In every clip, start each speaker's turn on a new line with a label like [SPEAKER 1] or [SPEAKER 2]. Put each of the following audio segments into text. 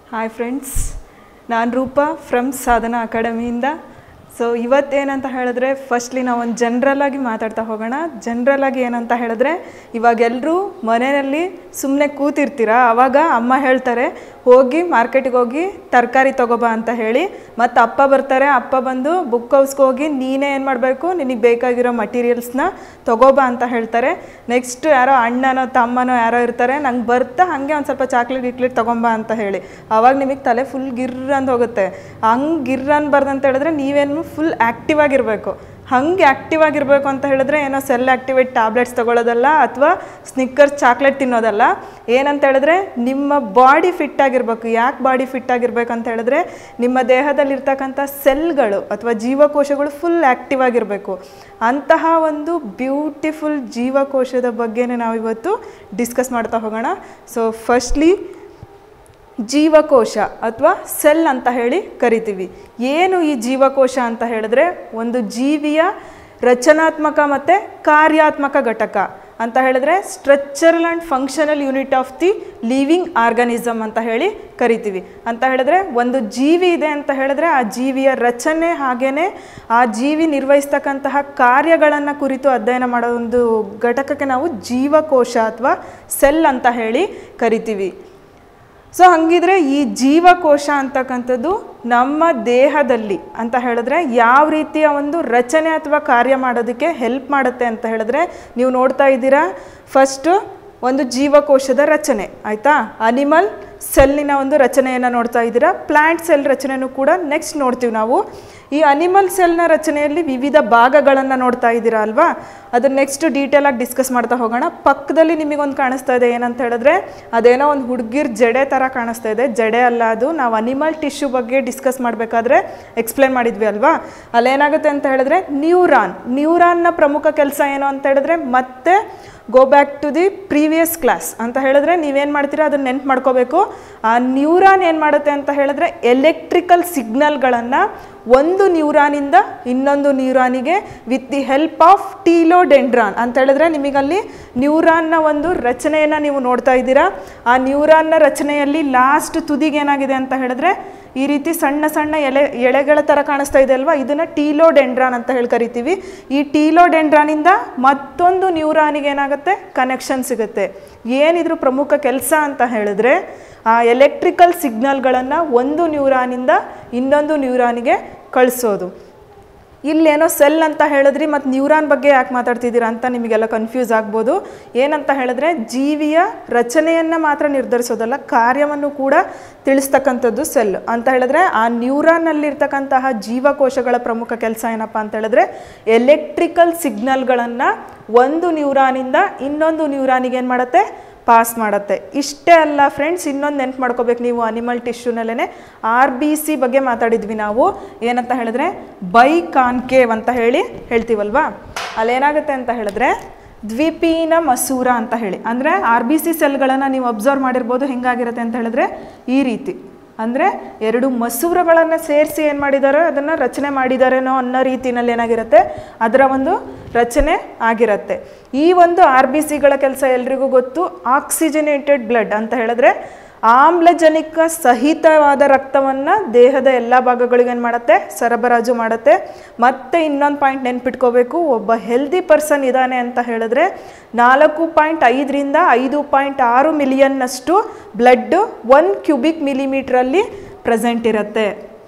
[SPEAKER 1] hi friends ನಾನು Roopa from Sadhana ಅಕಾಡೆಮಿಯಿಂದ so ಇವತ್ತೇನಂತ ಹೇಳಿದ್ರೆ ಫಸ್ಟ್ಲಿ ನಾವು ಒಂದು ಜನರಲ್ ಆಗಿ ಮಾತಾಡ್ತಾ ಹೋಗೋಣ ಜನರಲ್ ಆಗಿ ಏನಂತ ಹೇಳಿದ್ರೆ ಇವಾಗ ಎಲ್ಲರೂ ಮನೆಯಲ್ಲಿ ಸುಮ್ಮನೆ ಕೂತಿರ್ತೀರ ಆವಾಗ ಅಮ್ಮ ಹೇಳ್ತಾರೆ ಹೋಗಿ ಮಾರ್ಕೆಟಿಗೆ ಹೋಗಿ ತರಕಾರಿ ತಗೋಬಾ ಅಂತ ಹೇಳಿ ಮತ್ತು ಅಪ್ಪ ಬರ್ತಾರೆ ಅಪ್ಪ ಬಂದು ಬುಕ್ ಹೌಸ್ಗೆ ಹೋಗಿ ನೀನೇ ಏನು ಮಾಡಬೇಕು ನಿನಗೆ ಬೇಕಾಗಿರೋ ಮಟೀರಿಯಲ್ಸ್ನ ತಗೋಬಾ ಅಂತ ಹೇಳ್ತಾರೆ ನೆಕ್ಸ್ಟ್ ಯಾರೋ ಅಣ್ಣನೋ ತಮ್ಮನೋ ಯಾರೋ ಇರ್ತಾರೆ ನಂಗೆ ಬರ್ತಾ ಹಾಗೆ ಒಂದು ಸ್ವಲ್ಪ ಚಾಕ್ಲೇಟ್ ಗಿಕ್ಲೇಟ್ ತೊಗೊಂಬಾ ಅಂತ ಹೇಳಿ ಆವಾಗ ನಿಮಗೆ ತಲೆ ಫುಲ್ ಗಿರ್ ಅಂತ ಹೋಗುತ್ತೆ ಹಂಗೆ ಗಿರ್ ಅನ್ಬಾರ್ದು ಅಂತ ಹೇಳಿದ್ರೆ ನೀವೇನು ಫುಲ್ ಆ್ಯಕ್ಟಿವ್ ಆಗಿರಬೇಕು ಹಂಗೆ ಆ್ಯಕ್ಟಿವ್ ಆಗಿರಬೇಕು ಅಂತ ಹೇಳಿದ್ರೆ ಏನೋ ಸೆಲ್ ಆ್ಯಕ್ಟಿವೇಟ್ ಟ್ಯಾಬ್ಲೆಟ್ಸ್ ತೊಗೊಳ್ಳೋದಲ್ಲ ಅಥವಾ ಸ್ನಿಕ್ಕರ್ಸ್ ಚಾಕ್ಲೇಟ್ ತಿನ್ನೋದಲ್ಲ ಏನಂತ ಹೇಳಿದ್ರೆ ನಿಮ್ಮ ಬಾಡಿ ಫಿಟ್ ಆಗಿರಬೇಕು ಯಾಕೆ ಬಾಡಿ ಫಿಟ್ ಆಗಿರ್ಬೇಕು ಅಂತ ಹೇಳಿದ್ರೆ ನಿಮ್ಮ ದೇಹದಲ್ಲಿರ್ತಕ್ಕಂಥ ಸೆಲ್ಗಳು ಅಥವಾ ಜೀವಕೋಶಗಳು ಫುಲ್ ಆ್ಯಕ್ಟಿವ್ ಆಗಿರಬೇಕು ಅಂತಹ ಒಂದು ಬ್ಯೂಟಿಫುಲ್ ಜೀವಕೋಶದ ಬಗ್ಗೆನೇ ನಾವು ಇವತ್ತು ಡಿಸ್ಕಸ್ ಮಾಡ್ತಾ ಹೋಗೋಣ ಸೊ ಫಸ್ಟ್ಲಿ ಜೀವಕೋಶ ಅಥವಾ ಸೆಲ್ ಅಂತ ಹೇಳಿ ಕರಿತೀವಿ ಏನು ಈ ಜೀವಕೋಶ ಅಂತ ಹೇಳಿದ್ರೆ ಒಂದು ಜೀವಿಯ ರಚನಾತ್ಮಕ ಮತ್ತು ಕಾರ್ಯಾತ್ಮಕ ಘಟಕ ಅಂತ ಹೇಳಿದ್ರೆ structural and functional unit of the living organism ಅಂತ ಹೇಳಿ ಕರಿತೀವಿ ಅಂತ ಹೇಳಿದ್ರೆ ಒಂದು ಜೀವಿ ಇದೆ ಅಂತ ಹೇಳಿದ್ರೆ ಆ ಜೀವಿಯ ರಚನೆ ಹಾಗೇನೆ ಆ ಜೀವಿ ನಿರ್ವಹಿಸ್ತಕ್ಕಂತಹ ಕಾರ್ಯಗಳನ್ನು ಕುರಿತು ಅಧ್ಯಯನ ಮಾಡೋ ಒಂದು ಘಟಕಕ್ಕೆ ನಾವು ಜೀವಕೋಶ ಅಥವಾ ಸೆಲ್ ಅಂತ ಹೇಳಿ ಕರಿತೀವಿ ಸೊ ಹಂಗಿದ್ರೆ ಈ ಜೀವಕೋಶ ಅಂತಕ್ಕಂಥದ್ದು ನಮ್ಮ ದೇಹದಲ್ಲಿ ಅಂತ ಹೇಳಿದ್ರೆ ಯಾವ ರೀತಿಯ ಒಂದು ರಚನೆ ಅಥವಾ ಕಾರ್ಯ ಮಾಡೋದಕ್ಕೆ ಹೆಲ್ಪ್ ಮಾಡುತ್ತೆ ಅಂತ ಹೇಳಿದ್ರೆ ನೀವು ನೋಡ್ತಾ ಇದ್ದೀರಾ ಫಸ್ಟು ಒಂದು ಜೀವಕೋಶದ ರಚನೆ ಆಯಿತಾ ಅನಿಮಲ್ ಸೆಲ್ಲಿನ ಒಂದು ರಚನೆಯನ್ನು ನೋಡ್ತಾ ಇದ್ದೀರಾ ಪ್ಲ್ಯಾಂಟ್ ಸೆಲ್ ರಚನೆನೂ ಕೂಡ ನೆಕ್ಸ್ಟ್ ನೋಡ್ತೀವಿ ನಾವು ಈ ಅನಿಮಲ್ ಸೆಲ್ನ ರಚನೆಯಲ್ಲಿ ವಿವಿಧ ಭಾಗಗಳನ್ನು ನೋಡ್ತಾ ಇದ್ದೀರಾ ಅಲ್ವಾ ಅದನ್ನ ನೆಕ್ಸ್ಟ್ ಡೀಟೇಲಾಗಿ ಡಿಸ್ಕಸ್ ಮಾಡ್ತಾ ಹೋಗೋಣ ಪಕ್ಕದಲ್ಲಿ ನಿಮಗೊಂದು ಕಾಣಿಸ್ತಾ ಇದೆ ಏನಂತ ಹೇಳಿದ್ರೆ ಅದೇನೋ ಒಂದು ಹುಡುಗಿರ್ ಜಡೆ ಥರ ಕಾಣಿಸ್ತಾ ಇದೆ ಜಡೆ ಅಲ್ಲ ಅದು ನಾವು ಅನಿಮಲ್ ಟಿಶ್ಯೂ ಬಗ್ಗೆ ಡಿಸ್ಕಸ್ ಮಾಡಬೇಕಾದ್ರೆ ಎಕ್ಸ್ಪ್ಲೇನ್ ಮಾಡಿದ್ವಿ ಅಲ್ವಾ ಅಲ್ಲೇನಾಗುತ್ತೆ ಅಂತ ಹೇಳಿದ್ರೆ ನ್ಯೂರಾನ್ ನ್ಯೂರಾನ್ನ ಪ್ರಮುಖ ಕೆಲಸ ಏನು ಅಂತ ಹೇಳಿದ್ರೆ ಮತ್ತೆ go back to the previous class ಅಂತ ಹೇಳಿದ್ರೆ ನೀವೇನು ಮಾಡ್ತೀರಾ ಅದನ್ನ ನೆನ್ಪು ಮಾಡ್ಕೋಬೇಕು ಆ ನ್ಯೂರಾನ್ ಏನು ಮಾಡುತ್ತೆ ಅಂತ ಹೇಳಿದ್ರೆ ಎಲೆಕ್ಟ್ರಿಕಲ್ ಸಿಗ್ನಲ್ಗಳನ್ನು ಒಂದು ನ್ಯೂರಾನಿಂದ ಇನ್ನೊಂದು ನ್ಯೂರಾನಿಗೆ with the help of telodendron ಅಂತ ಹೇಳಿದ್ರೆ ನಿಮಗಲ್ಲಿ ನ್ಯೂರಾನ್ನ ಒಂದು ರಚನೆಯನ್ನು ನೀವು ನೋಡ್ತಾ ಇದ್ದೀರಾ ಆ ನ್ಯೂರಾನ್ನ ರಚನೆಯಲ್ಲಿ ಲಾಸ್ಟ್ ತುದಿಗೆ ಏನಾಗಿದೆ ಅಂತ ಹೇಳಿದ್ರೆ ಈ ರೀತಿ ಸಣ್ಣ ಸಣ್ಣ ಎಲೆ ಎಳೆಗಳ ಥರ ಕಾಣಿಸ್ತಾ ಇದೆ ಅಲ್ವಾ ಇದನ್ನು ಟೀಲೋಡೆಂಡ್ರಾನ್ ಅಂತ ಹೇಳಿ ಕರಿತೀವಿ ಈ ಟೀಲೋಡೆಂಡ್ರಾನಿಂದ ಮತ್ತೊಂದು ನ್ಯೂರಾನಿಗೆ ಏನಾಗುತ್ತೆ ಕನೆಕ್ಷನ್ ಸಿಗುತ್ತೆ ಏನಿದ್ರು ಪ್ರಮುಖ ಕೆಲಸ ಅಂತ ಹೇಳಿದ್ರೆ ಆ ಎಲೆಕ್ಟ್ರಿಕಲ್ ಸಿಗ್ನಲ್ಗಳನ್ನು ಒಂದು ನ್ಯೂರಾನಿಂದ ಇನ್ನೊಂದು ನ್ಯೂರಾನಿಗೆ ಕಳಿಸೋದು ಇಲ್ಲೇನೋ ಸೆಲ್ ಅಂತ ಹೇಳಿದ್ರಿ ಮತ್ತು ನ್ಯೂರಾನ್ ಬಗ್ಗೆ ಯಾಕೆ ಮಾತಾಡ್ತಿದ್ದೀರಾ ಅಂತ ನಿಮಗೆಲ್ಲ ಕನ್ಫ್ಯೂಸ್ ಆಗ್ಬೋದು ಏನಂತ ಹೇಳಿದ್ರೆ ಜೀವಿಯ ರಚನೆಯನ್ನು ಮಾತ್ರ ನಿರ್ಧರಿಸೋದಲ್ಲ ಕಾರ್ಯವನ್ನು ಕೂಡ ತಿಳಿಸ್ತಕ್ಕಂಥದ್ದು ಸೆಲ್ ಅಂತ ಹೇಳಿದ್ರೆ ಆ ನ್ಯೂರಾನ್ನಲ್ಲಿರ್ತಕ್ಕಂತಹ ಜೀವಕೋಶಗಳ ಪ್ರಮುಖ ಕೆಲಸ ಏನಪ್ಪ ಅಂತ ಹೇಳಿದ್ರೆ ಎಲೆಕ್ಟ್ರಿಕಲ್ ಸಿಗ್ನಲ್ಗಳನ್ನು ಒಂದು ನ್ಯೂರಾನಿಂದ ಇನ್ನೊಂದು ನ್ಯೂರಾನಿಗೆ ಏನು ಮಾಡುತ್ತೆ ಪಾಸ್ ಮಾಡುತ್ತೆ ಇಷ್ಟೇ ಅಲ್ಲ ಫ್ರೆಂಡ್ಸ್ ಇನ್ನೊಂದು ನೆನ್ಪು ಮಾಡ್ಕೋಬೇಕು ನೀವು ಅನಿಮಲ್ ಟಿಶ್ಯೂನಲ್ಲೇ ಆರ್ ಬಿ ಸಿ ಬಗ್ಗೆ ಮಾತಾಡಿದ್ವಿ ನಾವು ಏನಂತ ಹೇಳಿದ್ರೆ ಬೈ ಕಾನ್ಕೇವ್ ಅಂತ ಹೇಳಿ ಹೇಳ್ತೀವಲ್ವಾ ಅಲ್ಲೇನಾಗುತ್ತೆ ಅಂತ ಹೇಳಿದ್ರೆ ದ್ವಿಪೀನ ಮಸೂರ ಅಂತ ಹೇಳಿ ಅಂದರೆ ಆರ್ ಬಿ ಸಿ ಸೆಲ್ಗಳನ್ನು ನೀವು ಅಬ್ಸರ್ವ್ ಮಾಡಿರ್ಬೋದು ಹೆಂಗಾಗಿರುತ್ತೆ ಅಂತ ಹೇಳಿದ್ರೆ ಈ ರೀತಿ ಅಂದರೆ ಎರಡು ಮಸೂರಗಳನ್ನು ಸೇರಿಸಿ ಏನು ಮಾಡಿದ್ದಾರೆ ಅದನ್ನು ರಚನೆ ಮಾಡಿದಾರೇನೋ ಅನ್ನೋ ರೀತಿಯಲ್ಲಿ ಏನಾಗಿರುತ್ತೆ ಅದರ ಒಂದು ರಚನೆ ಆಗಿರುತ್ತೆ ಈ ಒಂದು ಆರ್ ಬಿ ಸಿಗಳ ಕೆಲಸ ಎಲ್ರಿಗೂ ಗೊತ್ತು ಆಕ್ಸಿಜನೇಟೆಡ್ ಬ್ಲಡ್ ಅಂತ ಹೇಳಿದ್ರೆ ಆಮ್ಲಜನಕ ಸಹಿತವಾದ ರಕ್ತವನ್ನು ದೇಹದ ಎಲ್ಲ ಭಾಗಗಳಿಗೂ ಏನು ಮಾಡುತ್ತೆ ಸರಬರಾಜು ಮಾಡುತ್ತೆ ಮತ್ತು ಇನ್ನೊಂದು ಪಾಯಿಂಟ್ ನೆನ್ಪಿಟ್ಕೋಬೇಕು ಒಬ್ಬ ಹೆಲ್ದಿ ಪರ್ಸನ್ ಇದ್ದಾನೆ ಅಂತ ಹೇಳಿದ್ರೆ ನಾಲ್ಕು ಪಾಯಿಂಟ್ ಐದರಿಂದ ಐದು ಪಾಯಿಂಟ್ ಆರು ಮಿಲಿಯನ್ನಷ್ಟು ಬ್ಲಡ್ಡು ಒನ್ ಕ್ಯೂಬಿಕ್ ಮಿಲಿಮೀಟ್ರಲ್ಲಿ ಪ್ರೆಸೆಂಟ್ ಇರುತ್ತೆ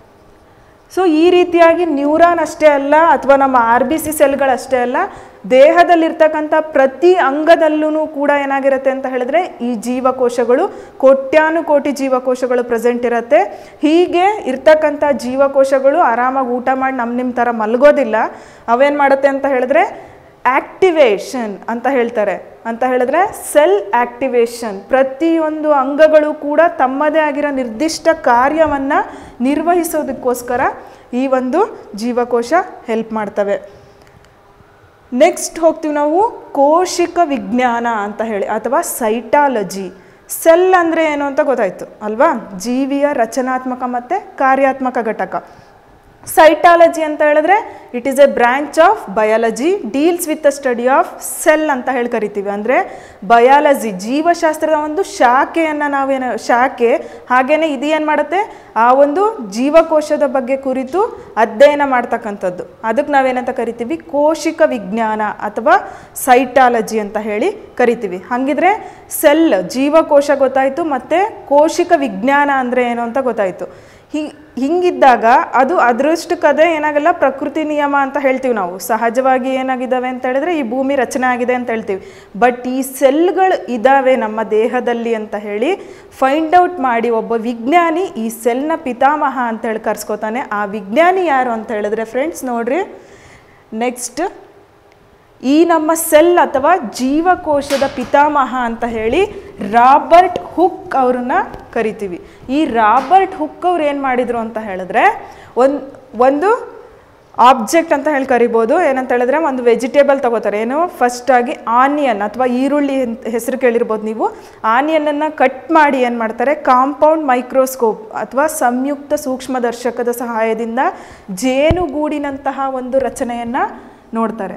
[SPEAKER 1] ಸೊ ಈ ರೀತಿಯಾಗಿ ನ್ಯೂರಾನ್ ಅಷ್ಟೇ ಅಲ್ಲ ಅಥವಾ ನಮ್ಮ ಆರ್ ಬಿ ಸಿ ಸೆಲ್ಗಳಷ್ಟೇ ಅಲ್ಲ ದೇಹದಲ್ಲಿರ್ತಕ್ಕಂಥ ಪ್ರತಿ ಅಂಗದಲ್ಲೂ ಕೂಡ ಏನಾಗಿರುತ್ತೆ ಅಂತ ಹೇಳಿದ್ರೆ ಈ ಜೀವಕೋಶಗಳು ಕೋಟ್ಯಾನುಕೋಟಿ ಜೀವಕೋಶಗಳು ಪ್ರೆಸೆಂಟ್ ಇರುತ್ತೆ ಹೀಗೆ ಇರ್ತಕ್ಕಂಥ ಜೀವಕೋಶಗಳು ಆರಾಮಾಗಿ ಊಟ ಮಾಡಿ ನಮ್ಮ ನಿಮ್ಮ ಥರ ಮಲಗೋದಿಲ್ಲ ಅವೇನು ಮಾಡುತ್ತೆ ಅಂತ ಹೇಳಿದ್ರೆ ಆಕ್ಟಿವೇಶನ್ ಅಂತ ಹೇಳ್ತಾರೆ ಅಂತ ಹೇಳಿದ್ರೆ ಸೆಲ್ ಆಕ್ಟಿವೇಶನ್ ಪ್ರತಿಯೊಂದು ಅಂಗಗಳು ಕೂಡ ತಮ್ಮದೇ ಆಗಿರೋ ನಿರ್ದಿಷ್ಟ ಕಾರ್ಯವನ್ನು ನಿರ್ವಹಿಸೋದಕ್ಕೋಸ್ಕರ ಈ ಒಂದು ಜೀವಕೋಶ ಹೆಲ್ಪ್ ಮಾಡ್ತವೆ ನೆಕ್ಸ್ಟ್ ಹೋಗ್ತೀವಿ ನಾವು ಕೋಶಿಕ ವಿಜ್ಞಾನ ಅಂತ ಹೇಳಿ ಅಥವಾ ಸೈಟಾಲಜಿ ಸೆಲ್ ಅಂದರೆ ಏನು ಅಂತ ಗೊತ್ತಾಯಿತು ಅಲ್ವಾ ಜೀವಿಯ ರಚನಾತ್ಮಕ ಮತ್ತು ಕಾರ್ಯಾತ್ಮಕ ಘಟಕ ಸೈಟಾಲಜಿ ಅಂತ ಹೇಳಿದ್ರೆ it is a branch of biology deals with the study of cell ಅಂತ ಹೇಳಿ ಕರಿತೀವಿ ಅಂದರೆ ಬಯಾಲಜಿ ಜೀವಶಾಸ್ತ್ರದ ಒಂದು ಶಾಖೆಯನ್ನು ನಾವೇನು ಶಾಖೆ ಹಾಗೇನೆ ಇದು ಏನು ಮಾಡುತ್ತೆ ಆ ಒಂದು ಜೀವಕೋಶದ ಬಗ್ಗೆ ಕುರಿತು ಅಧ್ಯಯನ ಮಾಡ್ತಕ್ಕಂಥದ್ದು ಅದಕ್ಕೆ ನಾವೇನಂತ ಕರಿತೀವಿ ಕೋಶಿಕ ವಿಜ್ಞಾನ ಅಥವಾ ಸೈಟಾಲಜಿ ಅಂತ ಹೇಳಿ ಕರಿತೀವಿ ಹಾಗಿದ್ರೆ ಸೆಲ್ ಜೀವಕೋಶ ಗೊತ್ತಾಯಿತು ಮತ್ತು ಕೋಶಿಕ ವಿಜ್ಞಾನ ಅಂದರೆ ಏನು ಅಂತ ಗೊತ್ತಾಯಿತು ಹಿ ಹಿಂಗಿದ್ದಾಗ ಅದು ಅದೃಷ್ಟಕ್ಕದೇ ಏನಾಗಲ್ಲ ಪ್ರಕೃತಿ ನಿಯಮ ಅಂತ ಹೇಳ್ತೀವಿ ನಾವು ಸಹಜವಾಗಿ ಏನಾಗಿದ್ದಾವೆ ಅಂತ ಹೇಳಿದ್ರೆ ಈ ಭೂಮಿ ರಚನೆ ಆಗಿದೆ ಅಂತ ಹೇಳ್ತೀವಿ ಬಟ್ ಈ ಸೆಲ್ಗಳು ಇದ್ದಾವೆ ನಮ್ಮ ದೇಹದಲ್ಲಿ ಅಂತ ಹೇಳಿ ಫೈಂಡ್ ಔಟ್ ಮಾಡಿ ಒಬ್ಬ ವಿಜ್ಞಾನಿ ಈ ಸೆಲ್ನ ಪಿತಾಮಹ ಅಂತ ಹೇಳಿ ಕರ್ಸ್ಕೊತಾನೆ ಆ ವಿಜ್ಞಾನಿ ಯಾರು ಅಂತ ಹೇಳಿದ್ರೆ ಫ್ರೆಂಡ್ಸ್ ನೋಡ್ರಿ ನೆಕ್ಸ್ಟ್ ಈ ನಮ್ಮ ಸೆಲ್ ಅಥವಾ ಜೀವಕೋಶದ ಪಿತಾಮಹ ಅಂತ ಹೇಳಿ ರಾಬರ್ಟ್ ಹುಕ್ ಅವ್ರನ್ನ ಕರಿತೀವಿ ಈ ರಾಬರ್ಟ್ ಹುಕ್ ಅವ್ರು ಏನು ಮಾಡಿದರು ಅಂತ ಹೇಳಿದ್ರೆ ಒಂದು ಒಂದು ಆಬ್ಜೆಕ್ಟ್ ಅಂತ ಹೇಳಿ ಕರಿಬೋದು ಏನಂತ ಹೇಳಿದ್ರೆ ಒಂದು ವೆಜಿಟೇಬಲ್ ತಗೋತಾರೆ ಏನು ಫಸ್ಟಾಗಿ ಆನಿಯನ್ ಅಥವಾ ಈರುಳ್ಳಿ ಅಂತ ಹೆಸರು ಕೇಳಿರ್ಬೋದು ನೀವು ಆನಿಯನನ್ನು ಕಟ್ ಮಾಡಿ ಏನು ಮಾಡ್ತಾರೆ ಕಾಂಪೌಂಡ್ ಮೈಕ್ರೋಸ್ಕೋಪ್ ಅಥವಾ ಸಂಯುಕ್ತ ಸೂಕ್ಷ್ಮದರ್ಶಕದ ಸಹಾಯದಿಂದ ಜೇನುಗೂಡಿನಂತಹ ಒಂದು ರಚನೆಯನ್ನು ನೋಡ್ತಾರೆ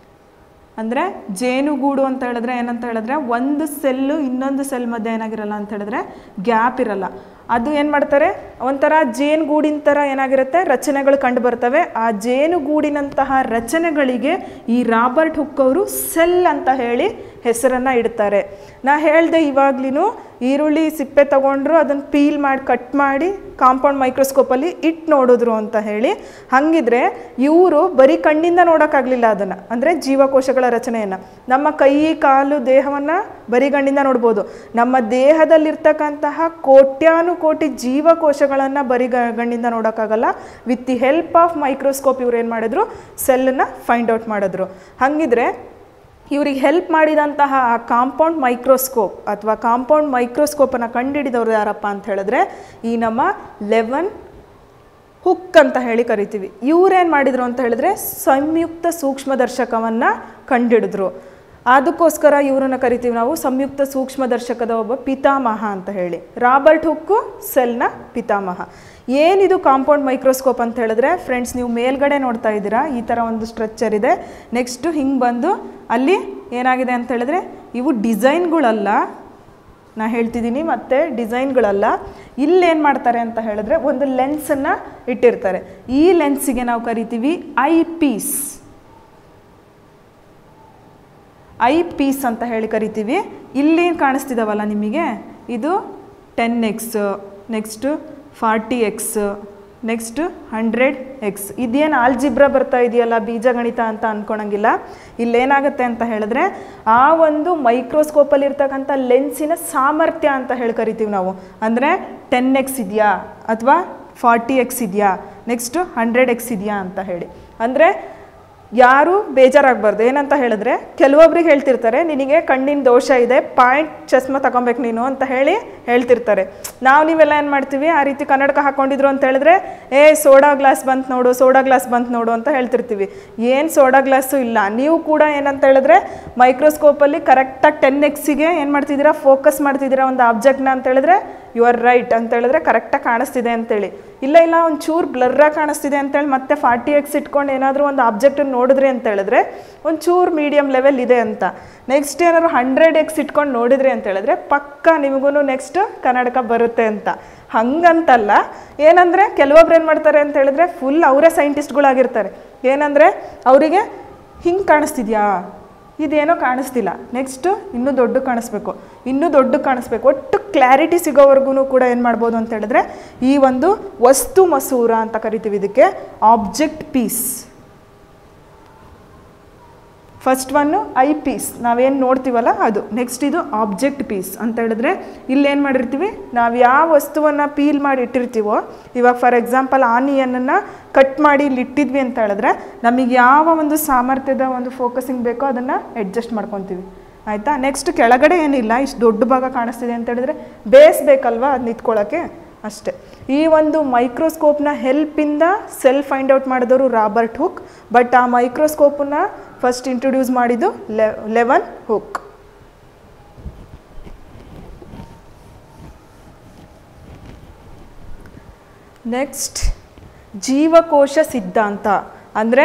[SPEAKER 1] ಅಂದರೆ ಜೇನುಗೂಡು ಅಂತ ಹೇಳಿದ್ರೆ ಏನಂತ ಹೇಳಿದ್ರೆ ಒಂದು ಸೆಲ್ಲು ಇನ್ನೊಂದು ಸೆಲ್ ಮಧ್ಯೆ ಏನಾಗಿರಲ್ಲ ಅಂತ ಹೇಳಿದ್ರೆ ಗ್ಯಾಪ್ ಇರಲ್ಲ ಅದು ಏನು ಮಾಡ್ತಾರೆ ಒಂಥರ ಜೇನುಗೂಡಿನ ಥರ ಏನಾಗಿರುತ್ತೆ ರಚನೆಗಳು ಕಂಡು ಬರ್ತವೆ ಆ ಜೇನುಗೂಡಿನಂತಹ ರಚನೆಗಳಿಗೆ ಈ ರಾಬರ್ಟ್ ಹುಕ್ ಅವರು ಸೆಲ್ ಅಂತ ಹೇಳಿ ಹೆಸರನ್ನು ಇಡ್ತಾರೆ ನಾ ಹೇಳಿದೆ ಇವಾಗ್ಲೂ ಈರುಳ್ಳಿ ಸಿಪ್ಪೆ ತಗೊಂಡ್ರು ಅದನ್ನು ಪೀಲ್ ಮಾಡಿ ಕಟ್ ಮಾಡಿ ಕಾಂಪೌಂಡ್ ಮೈಕ್ರೋಸ್ಕೋಪಲ್ಲಿ ಇಟ್ಟು ನೋಡಿದ್ರು ಅಂತ ಹೇಳಿ ಹಾಗಿದ್ರೆ ಇವರು ಬರೀ ಕಣ್ಣಿಂದ ನೋಡೋಕ್ಕಾಗಲಿಲ್ಲ ಅದನ್ನು ಅಂದರೆ ಜೀವಕೋಶಗಳ ರಚನೆಯನ್ನು ನಮ್ಮ ಕೈ ಕಾಲು ದೇಹವನ್ನು ಬರೀ ಕಣ್ಣಿಂದ ನೋಡ್ಬೋದು ನಮ್ಮ ದೇಹದಲ್ಲಿರ್ತಕ್ಕಂತಹ ಕೋಟ್ಯಾನು ಕೋಟಿ ಜೀವಕೋಶಗಳನ್ನು ಬರೀ ಗ ಗಣ್ಣಿಂದ ನೋಡೋಕ್ಕಾಗಲ್ಲ with the help of microscope ಇವ್ರು ಏನು ಮಾಡಿದ್ರು ಸೆಲ್ಲನ್ನು ಫೈಂಡ್ ಔಟ್ ಮಾಡಿದ್ರು ಹಾಗಿದ್ರೆ ಇವ್ರಿಗೆ ಹೆಲ್ಪ್ ಮಾಡಿದಂತಹ ಆ ಕಾಂಪೌಂಡ್ ಮೈಕ್ರೋಸ್ಕೋಪ್ ಅಥವಾ ಕಾಂಪೌಂಡ್ ಮೈಕ್ರೋಸ್ಕೋಪನ್ನು ಕಂಡುಹಿಡಿದವ್ರು ಯಾರಪ್ಪ ಅಂತ ಹೇಳಿದ್ರೆ ಈ ನಮ್ಮ ಲೆವನ್ ಹುಕ್ ಅಂತ ಹೇಳಿ ಕರಿತೀವಿ ಇವ್ರೇನು ಮಾಡಿದ್ರು ಅಂತ ಹೇಳಿದ್ರೆ ಸಂಯುಕ್ತ ಸೂಕ್ಷ್ಮದರ್ಶಕವನ್ನು ಕಂಡುಹಿಡಿದ್ರು ಅದಕ್ಕೋಸ್ಕರ ಇವರನ್ನು ಕರಿತೀವಿ ನಾವು ಸಂಯುಕ್ತ ಸೂಕ್ಷ್ಮದರ್ಶಕದ ಒಬ್ಬ ಪಿತಾಮಹ ಅಂತ ಹೇಳಿ ರಾಬರ್ಟ್ ಹುಕ್ಕು ಸೆಲ್ನ ಪಿತಾಮಹ ಏನಿದು ಕಾಂಪೌಂಡ್ ಮೈಕ್ರೋಸ್ಕೋಪ್ ಅಂತ ಹೇಳಿದ್ರೆ ಫ್ರೆಂಡ್ಸ್ ನೀವು ಮೇಲ್ಗಡೆ ನೋಡ್ತಾ ಇದ್ದೀರಾ ಈ ಥರ ಒಂದು ಸ್ಟ್ರಕ್ಚರ್ ಇದೆ ನೆಕ್ಸ್ಟು ಹಿಂಗೆ ಬಂದು ಅಲ್ಲಿ ಏನಾಗಿದೆ ಅಂತ ಹೇಳಿದ್ರೆ ಇವು ಡಿಸೈನ್ಗಳಲ್ಲ ನಾ ಹೇಳ್ತಿದ್ದೀನಿ ಮತ್ತೆ ಡಿಸೈನ್ಗಳಲ್ಲ ಇಲ್ಲೇನು ಮಾಡ್ತಾರೆ ಅಂತ ಹೇಳಿದ್ರೆ ಒಂದು ಲೆನ್ಸನ್ನು ಇಟ್ಟಿರ್ತಾರೆ ಈ ಲೆನ್ಸಿಗೆ ನಾವು ಕರಿತೀವಿ ಐ ಪೀಸ್ ಐ ಪೀಸ್ ಅಂತ ಹೇಳಿ ಕರಿತೀವಿ ಇಲ್ಲಿ ಕಾಣಿಸ್ತಿದಾವಲ್ಲ ನಿಮಗೆ ಇದು ten X next forty X next hundred X ಇದೇನು ಆಲ್ಜಿಬ್ರಾ ಬರ್ತಾ ಇದೆಯಲ್ಲ ಬೀಜಗಣಿತ ಅಂತ ಅಂದ್ಕೊಳಂಗಿಲ್ಲ ಇಲ್ಲೇನಾಗುತ್ತೆ ಅಂತ ಹೇಳಿದ್ರೆ ಆ ಒಂದು ಮೈಕ್ರೋಸ್ಕೋಪಲ್ಲಿ ಇರ್ತಕ್ಕಂಥ ಲೆನ್ಸಿನ ಸಾಮರ್ಥ್ಯ ಅಂತ ಹೇಳಿ ಕರಿತೀವಿ ನಾವು ಅಂದರೆ ಟೆನ್ ಎಕ್ಸ್ ಇದೆಯಾ ಅಥವಾ ಫಾರ್ಟಿ ಎಕ್ಸ್ ಇದೆಯಾ ನೆಕ್ಸ್ಟು ಹಂಡ್ರೆಡ್ ಎಕ್ಸ್ ಇದೆಯಾ ಅಂತ ಹೇಳಿ ಅಂದರೆ ಯಾರು ಬೇಜಾರಾಗಬಾರ್ದು ಏನಂತ ಹೇಳಿದ್ರೆ ಕೆಲವೊಬ್ರಿಗೆ ಹೇಳ್ತಿರ್ತಾರೆ ನಿನಗೆ ಕಣ್ಣಿನ ದೋಷ ಇದೆ ಪಾಯಿಂಟ್ ಚಸ್ಮ ತಗೊಬೇಕು ನೀನು ಅಂತ ಹೇಳಿ ಹೇಳ್ತಿರ್ತಾರೆ ನಾವು ನೀವೆಲ್ಲ ಏನು ಮಾಡ್ತೀವಿ ಆ ರೀತಿ ಕನ್ನಡಕ ಹಾಕ್ಕೊಂಡಿದ್ರು ಅಂತ ಹೇಳಿದ್ರೆ ಏ ಸೋಡಾ ಗ್ಲಾಸ್ ಬಂತು ನೋಡು ಸೋಡಾ ಗ್ಲಾಸ್ ಬಂತು ನೋಡು ಅಂತ ಹೇಳ್ತಿರ್ತೀವಿ ಏನು ಸೋಡಾ ಗ್ಲಾಸು ಇಲ್ಲ ನೀವು ಕೂಡ ಏನಂತ ಹೇಳಿದ್ರೆ ಮೈಕ್ರೋಸ್ಕೋಪಲ್ಲಿ ಕರೆಕ್ಟಾಗಿ ಟೆನ್ ಎಕ್ಸಿಗೆ ಏನು ಮಾಡ್ತಿದ್ದೀರಾ ಫೋಕಸ್ ಮಾಡ್ತಿದ್ದೀರಾ ಒಂದು ಆಬ್ಜೆಕ್ಟ್ನ ಅಂತ ಹೇಳಿದ್ರೆ ಯು ಆರ್ ರೈಟ್ ಅಂತ ಹೇಳಿದ್ರೆ ಕರೆಕ್ಟಾಗಿ ಕಾಣಿಸ್ತಿದೆ ಅಂತೇಳಿ ಇಲ್ಲ ಇಲ್ಲ ಒಂದು ಚೂರು ಬ್ಲರ್ರಾಗಿ ಕಾಣಿಸ್ತಿದೆ ಅಂತೇಳಿ ಮತ್ತೆ ಫಾರ್ಟಿ ಎಕ್ಸ್ ಇಟ್ಕೊಂಡು ಏನಾದರೂ ಒಂದು ಆಬ್ಜೆಕ್ಟನ್ನು ನೋಡಿದ್ರಿ ಅಂತ ಹೇಳಿದ್ರೆ ಒಂದು ಚೂರು ಮೀಡಿಯಮ್ ಲೆವೆಲ್ ಇದೆ ಅಂತ ನೆಕ್ಸ್ಟ್ ಏನಾದ್ರು ಹಂಡ್ರೆಡ್ ಎಕ್ಸ್ ಇಟ್ಕೊಂಡು ನೋಡಿದ್ರಿ ಅಂತ ಹೇಳಿದ್ರೆ ಪಕ್ಕ ನಿಮಗೂ ನೆಕ್ಸ್ಟ್ ಕನ್ನಡಕ ಬರುತ್ತೆ ಅಂತ ಹಂಗಂತಲ್ಲ ಏನಂದರೆ ಕೆಲವೊಬ್ರು ಏನು ಮಾಡ್ತಾರೆ ಅಂತ ಹೇಳಿದ್ರೆ ಫುಲ್ ಅವರೇ ಸೈಂಟಿಸ್ಟ್ಗಳಾಗಿರ್ತಾರೆ ಏನಂದರೆ ಅವರಿಗೆ ಹಿಂಗೆ ಕಾಣಿಸ್ತಿದ್ಯಾ ಇದೇನೋ ಕಾಣಿಸ್ತಿಲ್ಲ ನೆಕ್ಸ್ಟ್ ಇನ್ನೂ ದೊಡ್ಡ ಕಾಣಿಸ್ಬೇಕು ಇನ್ನೂ ದೊಡ್ಡ ಕಾಣಿಸ್ಬೇಕು ಒಟ್ಟು ಕ್ಲಾರಿಟಿ ಸಿಗೋವರೆಗೂ ಕೂಡ ಏನು ಮಾಡ್ಬೋದು ಅಂತ ಹೇಳಿದ್ರೆ ಈ ಒಂದು ವಸ್ತು ಮಸೂರ ಅಂತ ಕರಿತೀವಿ ಇದಕ್ಕೆ object piece first one eye piece ನಾವೇನು ನೋಡ್ತೀವಲ್ಲ ಅದು ನೆಕ್ಸ್ಟ್ ಇದು ಆಬ್ಜೆಕ್ಟ್ ಪೀಸ್ ಅಂತ ಹೇಳಿದ್ರೆ ಇಲ್ಲೇನು ಮಾಡಿರ್ತೀವಿ ನಾವು ಯಾವ ವಸ್ತುವನ್ನು ಪೀಲ್ ಮಾಡಿ ಇಟ್ಟಿರ್ತೀವೋ ಇವಾಗ ಫಾರ್ ಎಕ್ಸಾಂಪಲ್ ಆನಿಯನನ್ನು ಕಟ್ ಮಾಡಿ ಇಲ್ಲಿ ಇಟ್ಟಿದ್ವಿ ಅಂತ ಹೇಳಿದ್ರೆ ನಮಗೆ ಯಾವ ಒಂದು ಸಾಮರ್ಥ್ಯದ ಒಂದು ಫೋಕಸಿಂಗ್ ಬೇಕೋ ಅದನ್ನು ಅಡ್ಜಸ್ಟ್ ಮಾಡ್ಕೊತೀವಿ ಆಯಿತಾ ನೆಕ್ಸ್ಟ್ ಕೆಳಗಡೆ ಏನಿಲ್ಲ ಇಷ್ಟು ದೊಡ್ಡ ಭಾಗ ಕಾಣಿಸ್ತಿದೆ ಅಂತ ಹೇಳಿದ್ರೆ ಬೇಸ್ ಬೇಕಲ್ವಾ ಅದು ನಿಂತ್ಕೊಳ್ಳೋಕ್ಕೆ ಅಷ್ಟೇ ಈ ಒಂದು ಮೈಕ್ರೋಸ್ಕೋಪ್ನ ಹೆಲ್ಪಿಂದ ಸೆಲ್ ಫೈಂಡ್ ಔಟ್ ಮಾಡಿದವರು ರಾಬರ್ಟ್ ಹುಕ್ ಬಟ್ ಆ ಮೈಕ್ರೋಸ್ಕೋಪನ್ನ ಫಸ್ಟ್ ಇಂಟ್ರೊಡ್ಯೂಸ್ ಮಾಡಿದ್ದು ಲೆ ಲೆವನ್ ಹುಕ್ ನೆಕ್ಸ್ಟ್ ಜೀವಕೋಶ ಸಿದ್ಧಾಂತ ಅಂದರೆ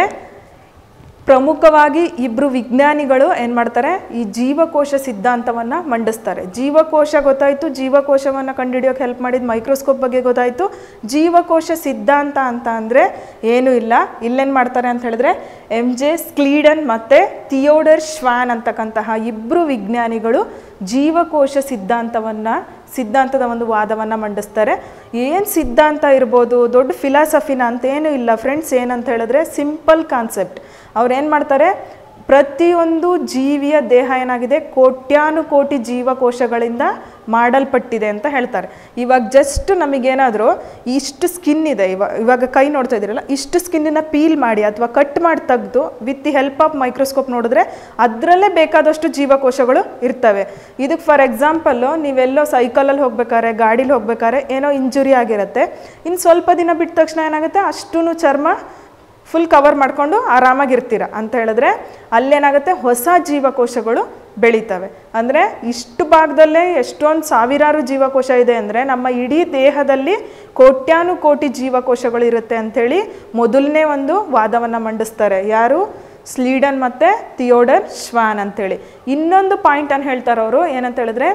[SPEAKER 1] ಪ್ರಮುಖವಾಗಿ ಇಬ್ಬರು ವಿಜ್ಞಾನಿಗಳು ಏನು ಮಾಡ್ತಾರೆ ಈ ಜೀವಕೋಶ ಸಿದ್ಧಾಂತವನ್ನು ಮಂಡಿಸ್ತಾರೆ ಜೀವಕೋಶ ಗೊತ್ತಾಯಿತು ಜೀವಕೋಶವನ್ನು ಕಂಡುಹಿಡಿಯೋಕೆ ಹೆಲ್ಪ್ ಮಾಡಿದ ಮೈಕ್ರೋಸ್ಕೋಪ್ ಬಗ್ಗೆ ಗೊತ್ತಾಯಿತು ಜೀವಕೋಶ ಸಿದ್ಧಾಂತ ಅಂತ ಅಂದರೆ ಏನೂ ಇಲ್ಲ ಇಲ್ಲೇನು ಮಾಡ್ತಾರೆ ಅಂತ ಹೇಳಿದ್ರೆ ಎಮ್ ಜೆ ಸ್ಕ್ಲೀಡನ್ ಮತ್ತು ಥಿಯೋಡರ್ ಶ್ವಾನ್ ಅಂತಕ್ಕಂತಹ ಇಬ್ಬರು ವಿಜ್ಞಾನಿಗಳು ಜೀವಕೋಶ ಸಿದ್ಧಾಂತವನ್ನು ಸಿದ್ಧಾಂತದ ಒಂದು ವಾದವನ್ನು ಮಂಡಿಸ್ತಾರೆ ಏನು ಸಿದ್ಧಾಂತ ಇರ್ಬೋದು ದೊಡ್ಡ ಫಿಲಾಸಫಿನ ಅಂತೇನೂ ಇಲ್ಲ ಫ್ರೆಂಡ್ಸ್ ಏನಂತ ಹೇಳಿದ್ರೆ ಸಿಂಪಲ್ ಕಾನ್ಸೆಪ್ಟ್ ಅವ್ರು ಏನು ಮಾಡ್ತಾರೆ ಪ್ರತಿಯೊಂದು ಜೀವಿಯ ದೇಹ ಏನಾಗಿದೆ ಕೋಟ್ಯಾನುಕೋಟಿ ಜೀವಕೋಶಗಳಿಂದ ಮಾಡಲ್ಪಟ್ಟಿದೆ ಅಂತ ಹೇಳ್ತಾರೆ ಇವಾಗ ಜಸ್ಟ್ ನಮಗೇನಾದರೂ ಇಷ್ಟು ಸ್ಕಿನ್ ಇದೆ ಇವಾಗ ಇವಾಗ ಕೈ ನೋಡ್ತಾ ಇದ್ದೀರಲ್ಲ ಇಷ್ಟು ಸ್ಕಿನ್ನನ್ನು ಪೀಲ್ ಮಾಡಿ ಅಥವಾ ಕಟ್ ಮಾಡಿ ತೆಗೆದು with the help of microscope ನೋಡಿದ್ರೆ ಅದರಲ್ಲೇ ಬೇಕಾದಷ್ಟು ಜೀವಕೋಶಗಳು ಇರ್ತವೆ ಇದಕ್ಕೆ ಫಾರ್ ಎಕ್ಸಾಂಪಲ್ಲು ನೀವೆಲ್ಲೋ ಸೈಕಲಲ್ಲಿ ಹೋಗ್ಬೇಕಾದ್ರೆ ಗಾಡೀಲಿ ಹೋಗ್ಬೇಕಾದ್ರೆ ಏನೋ ಇಂಜುರಿ ಆಗಿರುತ್ತೆ ಇನ್ನು ಸ್ವಲ್ಪ ದಿನ ಬಿಟ್ಟ ತಕ್ಷಣ ಏನಾಗುತ್ತೆ ಅಷ್ಟೂ ಚರ್ಮ ಫುಲ್ ಕವರ್ ಮಾಡಿಕೊಂಡು ಆರಾಮಾಗಿರ್ತೀರ ಅಂತ ಹೇಳಿದ್ರೆ ಅಲ್ಲೇನಾಗುತ್ತೆ ಹೊಸ ಜೀವಕೋಶಗಳು ಬೆಳೀತವೆ ಅಂದರೆ ಇಷ್ಟು ಭಾಗದಲ್ಲೇ ಎಷ್ಟೊಂದು ಸಾವಿರಾರು ಜೀವಕೋಶ ಇದೆ ಅಂದರೆ ನಮ್ಮ ಇಡೀ ದೇಹದಲ್ಲಿ ಕೋಟ್ಯಾನು ಕೋಟಿ ಜೀವಕೋಶಗಳು ಇರುತ್ತೆ ಅಂಥೇಳಿ ಮೊದಲನೇ ಒಂದು ವಾದವನ್ನು ಮಂಡಿಸ್ತಾರೆ ಯಾರು ಸ್ಲೀಡನ್ ಮತ್ತು ಥಿಯೋಡರ್ ಶ್ವಾನ್ ಅಂತೇಳಿ ಇನ್ನೊಂದು ಪಾಯಿಂಟನ್ನು ಹೇಳ್ತಾರೆ ಅವರು ಏನಂತ ಹೇಳಿದ್ರೆ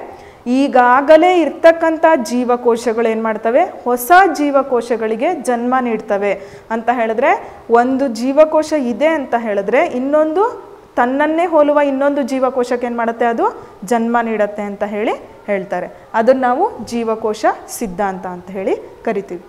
[SPEAKER 1] ಈಗಾಗಲೇ ಇರ್ತಕ್ಕಂಥ ಜೀವಕೋಶಗಳು ಏನು ಮಾಡ್ತವೆ ಹೊಸ ಜೀವಕೋಶಗಳಿಗೆ ಜನ್ಮ ನೀಡ್ತವೆ ಅಂತ ಹೇಳಿದ್ರೆ ಒಂದು ಜೀವಕೋಶ ಇದೆ ಅಂತ ಹೇಳಿದ್ರೆ ಇನ್ನೊಂದು ತನ್ನನ್ನೇ ಹೋಲುವ ಇನ್ನೊಂದು ಜೀವಕೋಶಕ್ಕೆ ಏನು ಮಾಡುತ್ತೆ ಅದು ಜನ್ಮ ನೀಡುತ್ತೆ ಅಂತ ಹೇಳಿ ಹೇಳ್ತಾರೆ ಅದನ್ನು ನಾವು ಜೀವಕೋಶ ಸಿದ್ಧಾಂತ ಅಂತ ಹೇಳಿ ಕರಿತೀವಿ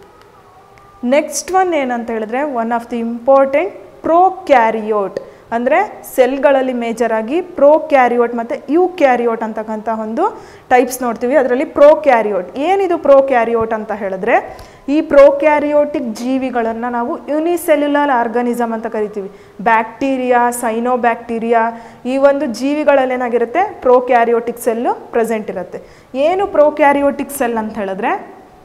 [SPEAKER 1] ನೆಕ್ಸ್ಟ್ ಒನ್ ಏನಂತ ಹೇಳಿದ್ರೆ one of the important prokaryote ಅಂದರೆ ಸೆಲ್ಗಳಲ್ಲಿ ಮೇಜರ್ ಆಗಿ ಪ್ರೋ ಕ್ಯಾರಿಯೋಟ್ ಮತ್ತು ಯು ಕ್ಯಾರಿಯೋಟ್ ಅಂತಕ್ಕಂಥ ಒಂದು ಟೈಪ್ಸ್ ನೋಡ್ತೀವಿ ಅದರಲ್ಲಿ ಪ್ರೋ ಕ್ಯಾರಿಯೋಟ್ ಏನಿದು ಪ್ರೋ ಕ್ಯಾರಿಯೋಟ್ ಅಂತ ಹೇಳಿದ್ರೆ ಈ ಪ್ರೋ ಕ್ಯಾರಿಯೋಟಿಕ್ ಜೀವಿಗಳನ್ನು ನಾವು ಯುನಿಸೆಲ್ಯುಲರ್ ಆರ್ಗನಿಸಮ್ ಅಂತ ಕರಿತೀವಿ ಬ್ಯಾಕ್ಟೀರಿಯಾ ಸೈನೋ ಬ್ಯಾಕ್ಟೀರಿಯಾ ಈ ಒಂದು ಜೀವಿಗಳಲ್ಲಿ ಏನಾಗಿರುತ್ತೆ ಪ್ರೋ ಕ್ಯಾರಿಯೋಟಿಕ್ ಸೆಲ್ಲು ಪ್ರೆಸೆಂಟ್ ಇರುತ್ತೆ ಏನು ಪ್ರೋ ಕ್ಯಾರಿಯೋಟಿಕ್ ಸೆಲ್ ಅಂತ ಹೇಳಿದ್ರೆ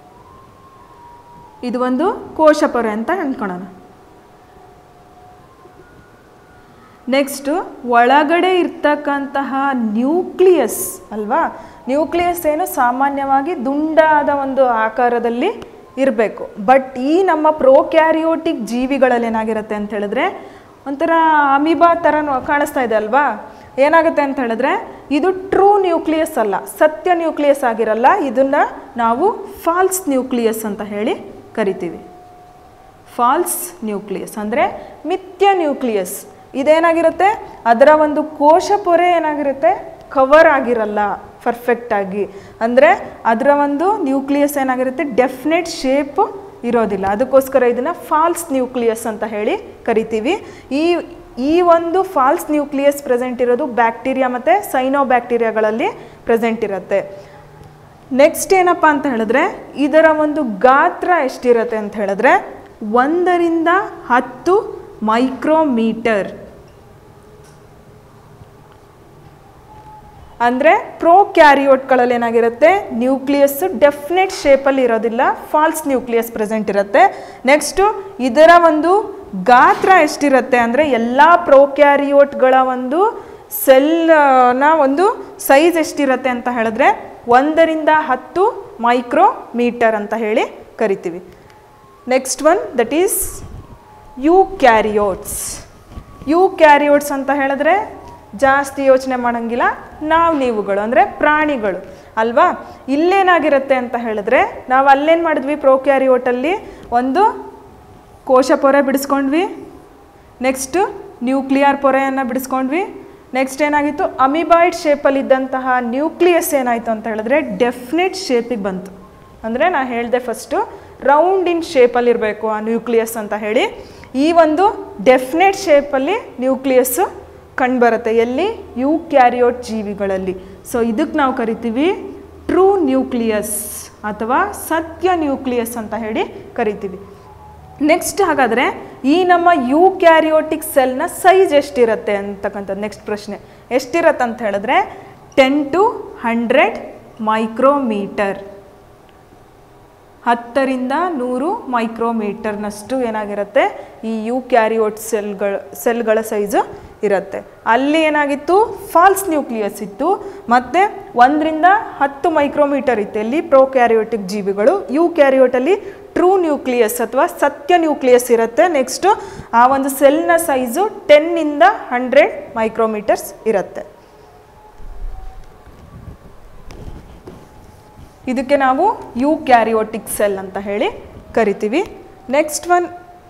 [SPEAKER 1] ಇದು ಒಂದು ಕೋಶಪೊರೆ ಅಂತ ಅಂದ್ಕೊಳ್ಳೋಣ ನೆಕ್ಸ್ಟು ಒಳಗಡೆ ಇರ್ತಕ್ಕಂತಹ ನ್ಯೂಕ್ಲಿಯಸ್ ಅಲ್ವಾ ನ್ಯೂಕ್ಲಿಯಸ್ ಏನು ಸಾಮಾನ್ಯವಾಗಿ ದುಂಡಾದ ಒಂದು ಆಕಾರದಲ್ಲಿ ಇರಬೇಕು ಬಟ್ ಈ ನಮ್ಮ ಪ್ರೋಕ್ಯಾರಿಯೋಟಿಕ್ ಜೀವಿಗಳಲ್ಲಿ ಏನಾಗಿರುತ್ತೆ ಅಂತ ಹೇಳಿದ್ರೆ ಒಂಥರ ಅಮಿಬಾ ಥರ ಕಾಣಿಸ್ತಾ ಇದೆ ಅಲ್ವಾ ಏನಾಗುತ್ತೆ ಅಂತ ಹೇಳಿದ್ರೆ ಇದು ಟ್ರೂ ನ್ಯೂಕ್ಲಿಯಸ್ ಅಲ್ಲ ಸತ್ಯ ನ್ಯೂಕ್ಲಿಯಸ್ ಆಗಿರಲ್ಲ ಇದನ್ನು ನಾವು ಫಾಲ್ಸ್ ನ್ಯೂಕ್ಲಿಯಸ್ ಅಂತ ಹೇಳಿ ಕರಿತೀವಿ ಫಾಲ್ಸ್ ನ್ಯೂಕ್ಲಿಯಸ್ ಅಂದರೆ ಮಿಥ್ಯ ನ್ಯೂಕ್ಲಿಯಸ್ ಇದೇನಾಗಿರುತ್ತೆ ಅದರ ಒಂದು ಕೋಶ ಪೊರೆ ಏನಾಗಿರುತ್ತೆ ಕವರ್ ಆಗಿರಲ್ಲ ಪರ್ಫೆಕ್ಟಾಗಿ ಅಂದರೆ ಅದರ ಒಂದು ನ್ಯೂಕ್ಲಿಯಸ್ ಏನಾಗಿರುತ್ತೆ ಡೆಫಿನೆಟ್ ಶೇಪ್ ಇರೋದಿಲ್ಲ ಅದಕ್ಕೋಸ್ಕರ ಇದನ್ನು ಫಾಲ್ಸ್ ನ್ಯೂಕ್ಲಿಯಸ್ ಅಂತ ಹೇಳಿ ಕರಿತೀವಿ ಈ ಈ ಒಂದು ಫಾಲ್ಸ್ ನ್ಯೂಕ್ಲಿಯಸ್ ಪ್ರೆಸೆಂಟ್ ಇರೋದು ಬ್ಯಾಕ್ಟೀರಿಯಾ ಮತ್ತು ಸೈನೋ ಬ್ಯಾಕ್ಟೀರಿಯಾಗಳಲ್ಲಿ ಪ್ರೆಸೆಂಟ್ ಇರುತ್ತೆ ನೆಕ್ಸ್ಟ್ ಏನಪ್ಪ ಅಂತ ಹೇಳಿದ್ರೆ ಇದರ ಒಂದು ಗಾತ್ರ ಎಷ್ಟಿರುತ್ತೆ ಅಂತ ಹೇಳಿದ್ರೆ ಒಂದರಿಂದ ಹತ್ತು ಮೈಕ್ರೋಮೀಟರ್ ಅಂದರೆ ಪ್ರೋ ಕ್ಯಾರಿಯೋಟ್ಗಳಲ್ಲಿ ಏನಾಗಿರುತ್ತೆ ನ್ಯೂಕ್ಲಿಯಸ್ ಡೆಫಿನೆಟ್ ಶೇಪಲ್ಲಿ ಇರೋದಿಲ್ಲ ಫಾಲ್ಸ್ ನ್ಯೂಕ್ಲಿಯಸ್ ಪ್ರೆಸೆಂಟ್ ಇರುತ್ತೆ ನೆಕ್ಸ್ಟು ಇದರ ಒಂದು ಗಾತ್ರ ಎಷ್ಟಿರುತ್ತೆ ಅಂದರೆ ಎಲ್ಲ ಪ್ರೋಕ್ಯಾರಿಯೋಟ್ಗಳ ಒಂದು ಸೆಲ್ನ ಒಂದು ಸೈಜ್ ಎಷ್ಟಿರುತ್ತೆ ಅಂತ ಹೇಳಿದ್ರೆ ಒಂದರಿಂದ ಹತ್ತು ಮೈಕ್ರೋ ಮೀಟರ್ ಅಂತ ಹೇಳಿ ಕರಿತೀವಿ next one that is eukaryotes eukaryotes ಅಂತ ಹೇಳಿದ್ರೆ ಜಾಸ್ತಿ ಯೋಚನೆ ಮಾಡೋಂಗಿಲ್ಲ ನಾವು ನೀವುಗಳು ಅಂದರೆ ಪ್ರಾಣಿಗಳು ಅಲ್ವಾ ಇಲ್ಲೇನಾಗಿರುತ್ತೆ ಅಂತ ಹೇಳಿದ್ರೆ ನಾವು ಅಲ್ಲೇನು ಮಾಡಿದ್ವಿ ಪ್ರೋಕ್ಯಾರಿಯೋಟಲ್ಲಿ ಒಂದು ಕೋಶ ಪೊರೆ ಬಿಡಿಸ್ಕೊಂಡ್ವಿ ನೆಕ್ಸ್ಟು ನ್ಯೂಕ್ಲಿಯರ್ ಪೊರೆಯನ್ನು ಬಿಡಿಸ್ಕೊಂಡ್ವಿ ನೆಕ್ಸ್ಟ್ ಏನಾಗಿತ್ತು ಅಮಿಬಾಯ್ಡ್ ಶೇಪಲ್ಲಿ ಇದ್ದಂತಹ ನ್ಯೂಕ್ಲಿಯಸ್ ಏನಾಯಿತು ಅಂತ ಹೇಳಿದ್ರೆ ಡೆಫಿನೆಟ್ ಶೇಪಿಗೆ ಬಂತು ಅಂದರೆ ನಾನು ಹೇಳಿದೆ ಫಸ್ಟು ರೌಂಡ್ ಇನ್ ಶೇಪಲ್ಲಿ ಇರಬೇಕು ಆ ನ್ಯೂಕ್ಲಿಯಸ್ ಅಂತ ಹೇಳಿ ಈ ಒಂದು ಡೆಫಿನೆಟ್ ಶೇಪಲ್ಲಿ ನ್ಯೂಕ್ಲಿಯಸ್ಸು ಕಂಡುಬರುತ್ತೆ ಎಲ್ಲಿ ಯು ಕ್ಯಾರಿಯೋಟ್ ಜೀವಿಗಳಲ್ಲಿ ಸೊ ಇದಕ್ಕೆ ನಾವು ಕರಿತೀವಿ ಟ್ರೂ ನ್ಯೂಕ್ಲಿಯಸ್ ಅಥವಾ ಸತ್ಯ ನ್ಯೂಕ್ಲಿಯಸ್ ಅಂತ ಹೇಳಿ ಕರಿತೀವಿ ನೆಕ್ಸ್ಟ್ ಹಾಗಾದರೆ ಈ ನಮ್ಮ ಯು ಕ್ಯಾರಿಯೋಟಿಕ್ ಸೆಲ್ನ ಸೈಜ್ ಎಷ್ಟಿರುತ್ತೆ ಅಂತಕ್ಕಂಥದ್ದು ನೆಕ್ಸ್ಟ್ ಪ್ರಶ್ನೆ ಎಷ್ಟಿರತ್ತೆ ಅಂತ ಹೇಳಿದ್ರೆ ಟೆನ್ ಟು ಹಂಡ್ರೆಡ್ ಮೈಕ್ರೋಮೀಟರ್ ಹತ್ತರಿಂದ ನೂರು ಮೈಕ್ರೋಮೀಟರ್ನಷ್ಟು ಏನಾಗಿರುತ್ತೆ ಈ ಯು ಕ್ಯಾರಿಯೋಟ್ ಸೆಲ್ಗಳ ಸೆಲ್ಗಳ ಸೈಜು ಇರುತ್ತೆ ಅಲ್ಲಿ ಏನಾಗಿತ್ತು ಫಾಲ್ಸ್ ನ್ಯೂಕ್ಲಿಯಸ್ ಇತ್ತು ಮತ್ತು ಒಂದರಿಂದ ಹತ್ತು ಮೈಕ್ರೋಮೀಟರ್ ಇತ್ತು ಎಲ್ಲಿ ಪ್ರೋ ಕ್ಯಾರಿಯೋಟಿಕ್ ಜೀವಿಗಳು ಯು ಕ್ಯಾರಿಯೋಟಲ್ಲಿ ಟ್ರೂ ನ್ಯೂಕ್ಲಿಯಸ್ ಅಥವಾ ಸತ್ಯ ನ್ಯೂಕ್ಲಿಯಸ್ ಇರುತ್ತೆ ನೆಕ್ಸ್ಟು ಆ ಒಂದು ಸೆಲ್ನ ಸೈಜು ಟೆನ್ನಿಂದ ಹಂಡ್ರೆಡ್ ಮೈಕ್ರೋಮೀಟರ್ಸ್ ಇರುತ್ತೆ ಇದಕ್ಕೆ ನಾವು ಯು ಕ್ಯಾರಿಯೋಟಿಕ್ ಸೆಲ್ ಅಂತ ಹೇಳಿ ಕರಿತೀವಿ ನೆಕ್ಸ್ಟ್ ಒನ್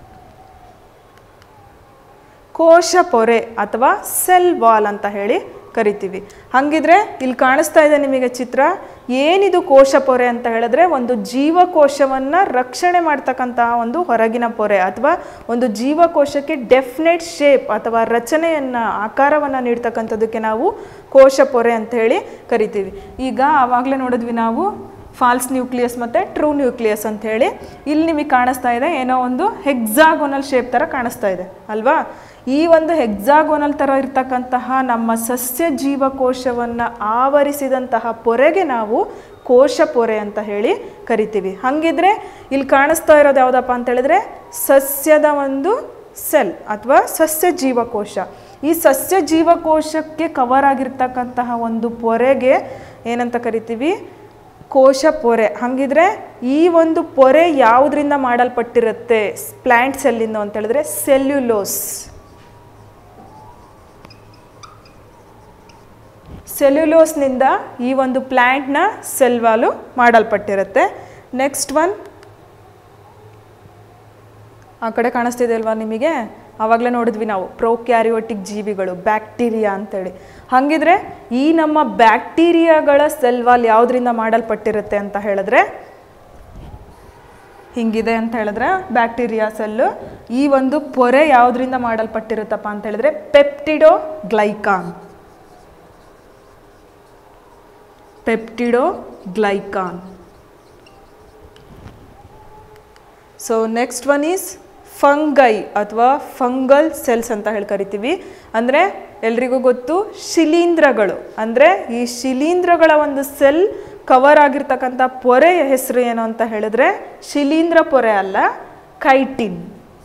[SPEAKER 1] ಕೋಶ ಪೊರೆ ಅಥವಾ ಸೆಲ್ ವಾಲ್ ಅಂತ ಹೇಳಿ ಕರಿತೀವಿ ಹಾಗಿದ್ರೆ ಇಲ್ಲಿ ಕಾಣಿಸ್ತಾ ಇದೆ ನಿಮಗೆ ಚಿತ್ರ ಏನಿದು ಕೋಶ ಪೊರೆ ಅಂತ ಹೇಳಿದ್ರೆ ಒಂದು ಜೀವಕೋಶವನ್ನು ರಕ್ಷಣೆ ಮಾಡ್ತಕ್ಕಂತಹ ಒಂದು ಹೊರಗಿನ ಪೊರೆ ಅಥವಾ ಒಂದು ಜೀವಕೋಶಕ್ಕೆ ಡೆಫಿನೆಟ್ ಶೇಪ್ ಅಥವಾ ರಚನೆಯನ್ನು ಆಕಾರವನ್ನು ನೀಡ್ತಕ್ಕಂಥದ್ದಕ್ಕೆ ನಾವು ಕೋಶ ಪೊರೆ ಅಂತ ಹೇಳಿ ಕರಿತೀವಿ ಈಗ ಆವಾಗಲೇ ನೋಡಿದ್ವಿ ನಾವು ಫಾಲ್ಸ್ ನ್ಯೂಕ್ಲಿಯಸ್ ಮತ್ತು ಟ್ರೂ ನ್ಯೂಕ್ಲಿಯಸ್ ಅಂತ ಹೇಳಿ ಇಲ್ಲಿ ನಿಮಗೆ ಕಾಣಿಸ್ತಾ ಇದೆ ಏನೋ ಒಂದು ಹೆಕ್ಸಾಗೋನಲ್ ಶೇಪ್ ಥರ ಕಾಣಿಸ್ತಾ ಇದೆ ಅಲ್ವಾ ಈ ಒಂದು ಹೆಕ್ಸಾಗೋನಲ್ ಥರ ಇರ್ತಕ್ಕಂತಹ ನಮ್ಮ ಸಸ್ಯ ಜೀವಕೋಶವನ್ನು ಆವರಿಸಿದಂತಹ ಪೊರೆಗೆ ನಾವು ಕೋಶ ಪೊರೆ ಅಂತ ಹೇಳಿ ಕರಿತೀವಿ ಹಾಗಿದ್ರೆ ಇಲ್ಲಿ ಕಾಣಿಸ್ತಾ ಇರೋದು ಯಾವುದಪ್ಪ ಅಂತ ಹೇಳಿದ್ರೆ ಸಸ್ಯದ ಒಂದು ಸೆಲ್ ಅಥವಾ ಸಸ್ಯ ಜೀವಕೋಶ ಈ ಸಸ್ಯ ಜೀವಕೋಶಕ್ಕೆ ಕವರ್ ಆಗಿರ್ತಕ್ಕಂತಹ ಒಂದು ಪೊರೆಗೆ ಏನಂತ ಕರಿತೀವಿ ಕೋಶ ಪೊರೆ ಹಾಗಿದ್ರೆ ಈ ಒಂದು ಪೊರೆ ಯಾವುದರಿಂದ ಮಾಡಲ್ಪಟ್ಟಿರುತ್ತೆ ಪ್ಲ್ಯಾಂಟ್ ಸೆಲ್ಲಿಂದ ಅಂತ ಹೇಳಿದ್ರೆ ಸೆಲ್ಯುಲೋಸ್ ಸೆಲ್ಯುಲೋಸ್ನಿಂದ ಈ ಒಂದು ಪ್ಲ್ಯಾಂಟ್ನ ಸೆಲ್ವಾಲು ಮಾಡಲ್ಪಟ್ಟಿರುತ್ತೆ ನೆಕ್ಸ್ಟ್ ಒನ್ ಆ ಕಡೆ ಕಾಣಿಸ್ತಿದೆ ಅಲ್ವಾ ನಿಮಗೆ ಆವಾಗಲೇ ನೋಡಿದ್ವಿ ನಾವು ಪ್ರೋಕ್ಯಾರಿಯೋಟಿಕ್ ಜೀವಿಗಳು ಬ್ಯಾಕ್ಟೀರಿಯಾ ಅಂತೇಳಿ ಹಾಗಿದ್ರೆ ಈ ನಮ್ಮ ಬ್ಯಾಕ್ಟೀರಿಯಾಗಳ ಸೆಲ್ವಾಲ್ ಯಾವುದರಿಂದ ಮಾಡಲ್ಪಟ್ಟಿರುತ್ತೆ ಅಂತ ಹೇಳಿದ್ರೆ ಹಿಂಗಿದೆ ಅಂತ ಹೇಳಿದ್ರೆ ಬ್ಯಾಕ್ಟೀರಿಯಾ ಸೆಲ್ಲು ಈ ಒಂದು ಪೊರೆ ಯಾವುದರಿಂದ ಮಾಡಲ್ಪಟ್ಟಿರುತ್ತಪ್ಪ ಅಂತ ಹೇಳಿದ್ರೆ peptidoglycan peptidoglycan so next one is fungi ಅಥವಾ ಫಂಗಲ್ ಸೆಲ್ಸ್ ಅಂತ ಹೇಳಿ ಕರಿತೀವಿ ಅಂದರೆ ಎಲ್ರಿಗೂ ಗೊತ್ತು ಶಿಲೀಂಧ್ರಗಳು ಅಂದರೆ ಈ ಶಿಲೀಂಧ್ರಗಳ ಒಂದು ಸೆಲ್ ಕವರ್ ಆಗಿರ್ತಕ್ಕಂಥ ಪೊರೆಯ ಹೆಸರು ಏನು ಅಂತ ಹೇಳಿದ್ರೆ ಶಿಲೀಂಧ್ರ ಪೊರೆ ಅಲ್ಲ ಕೈಟಿನ್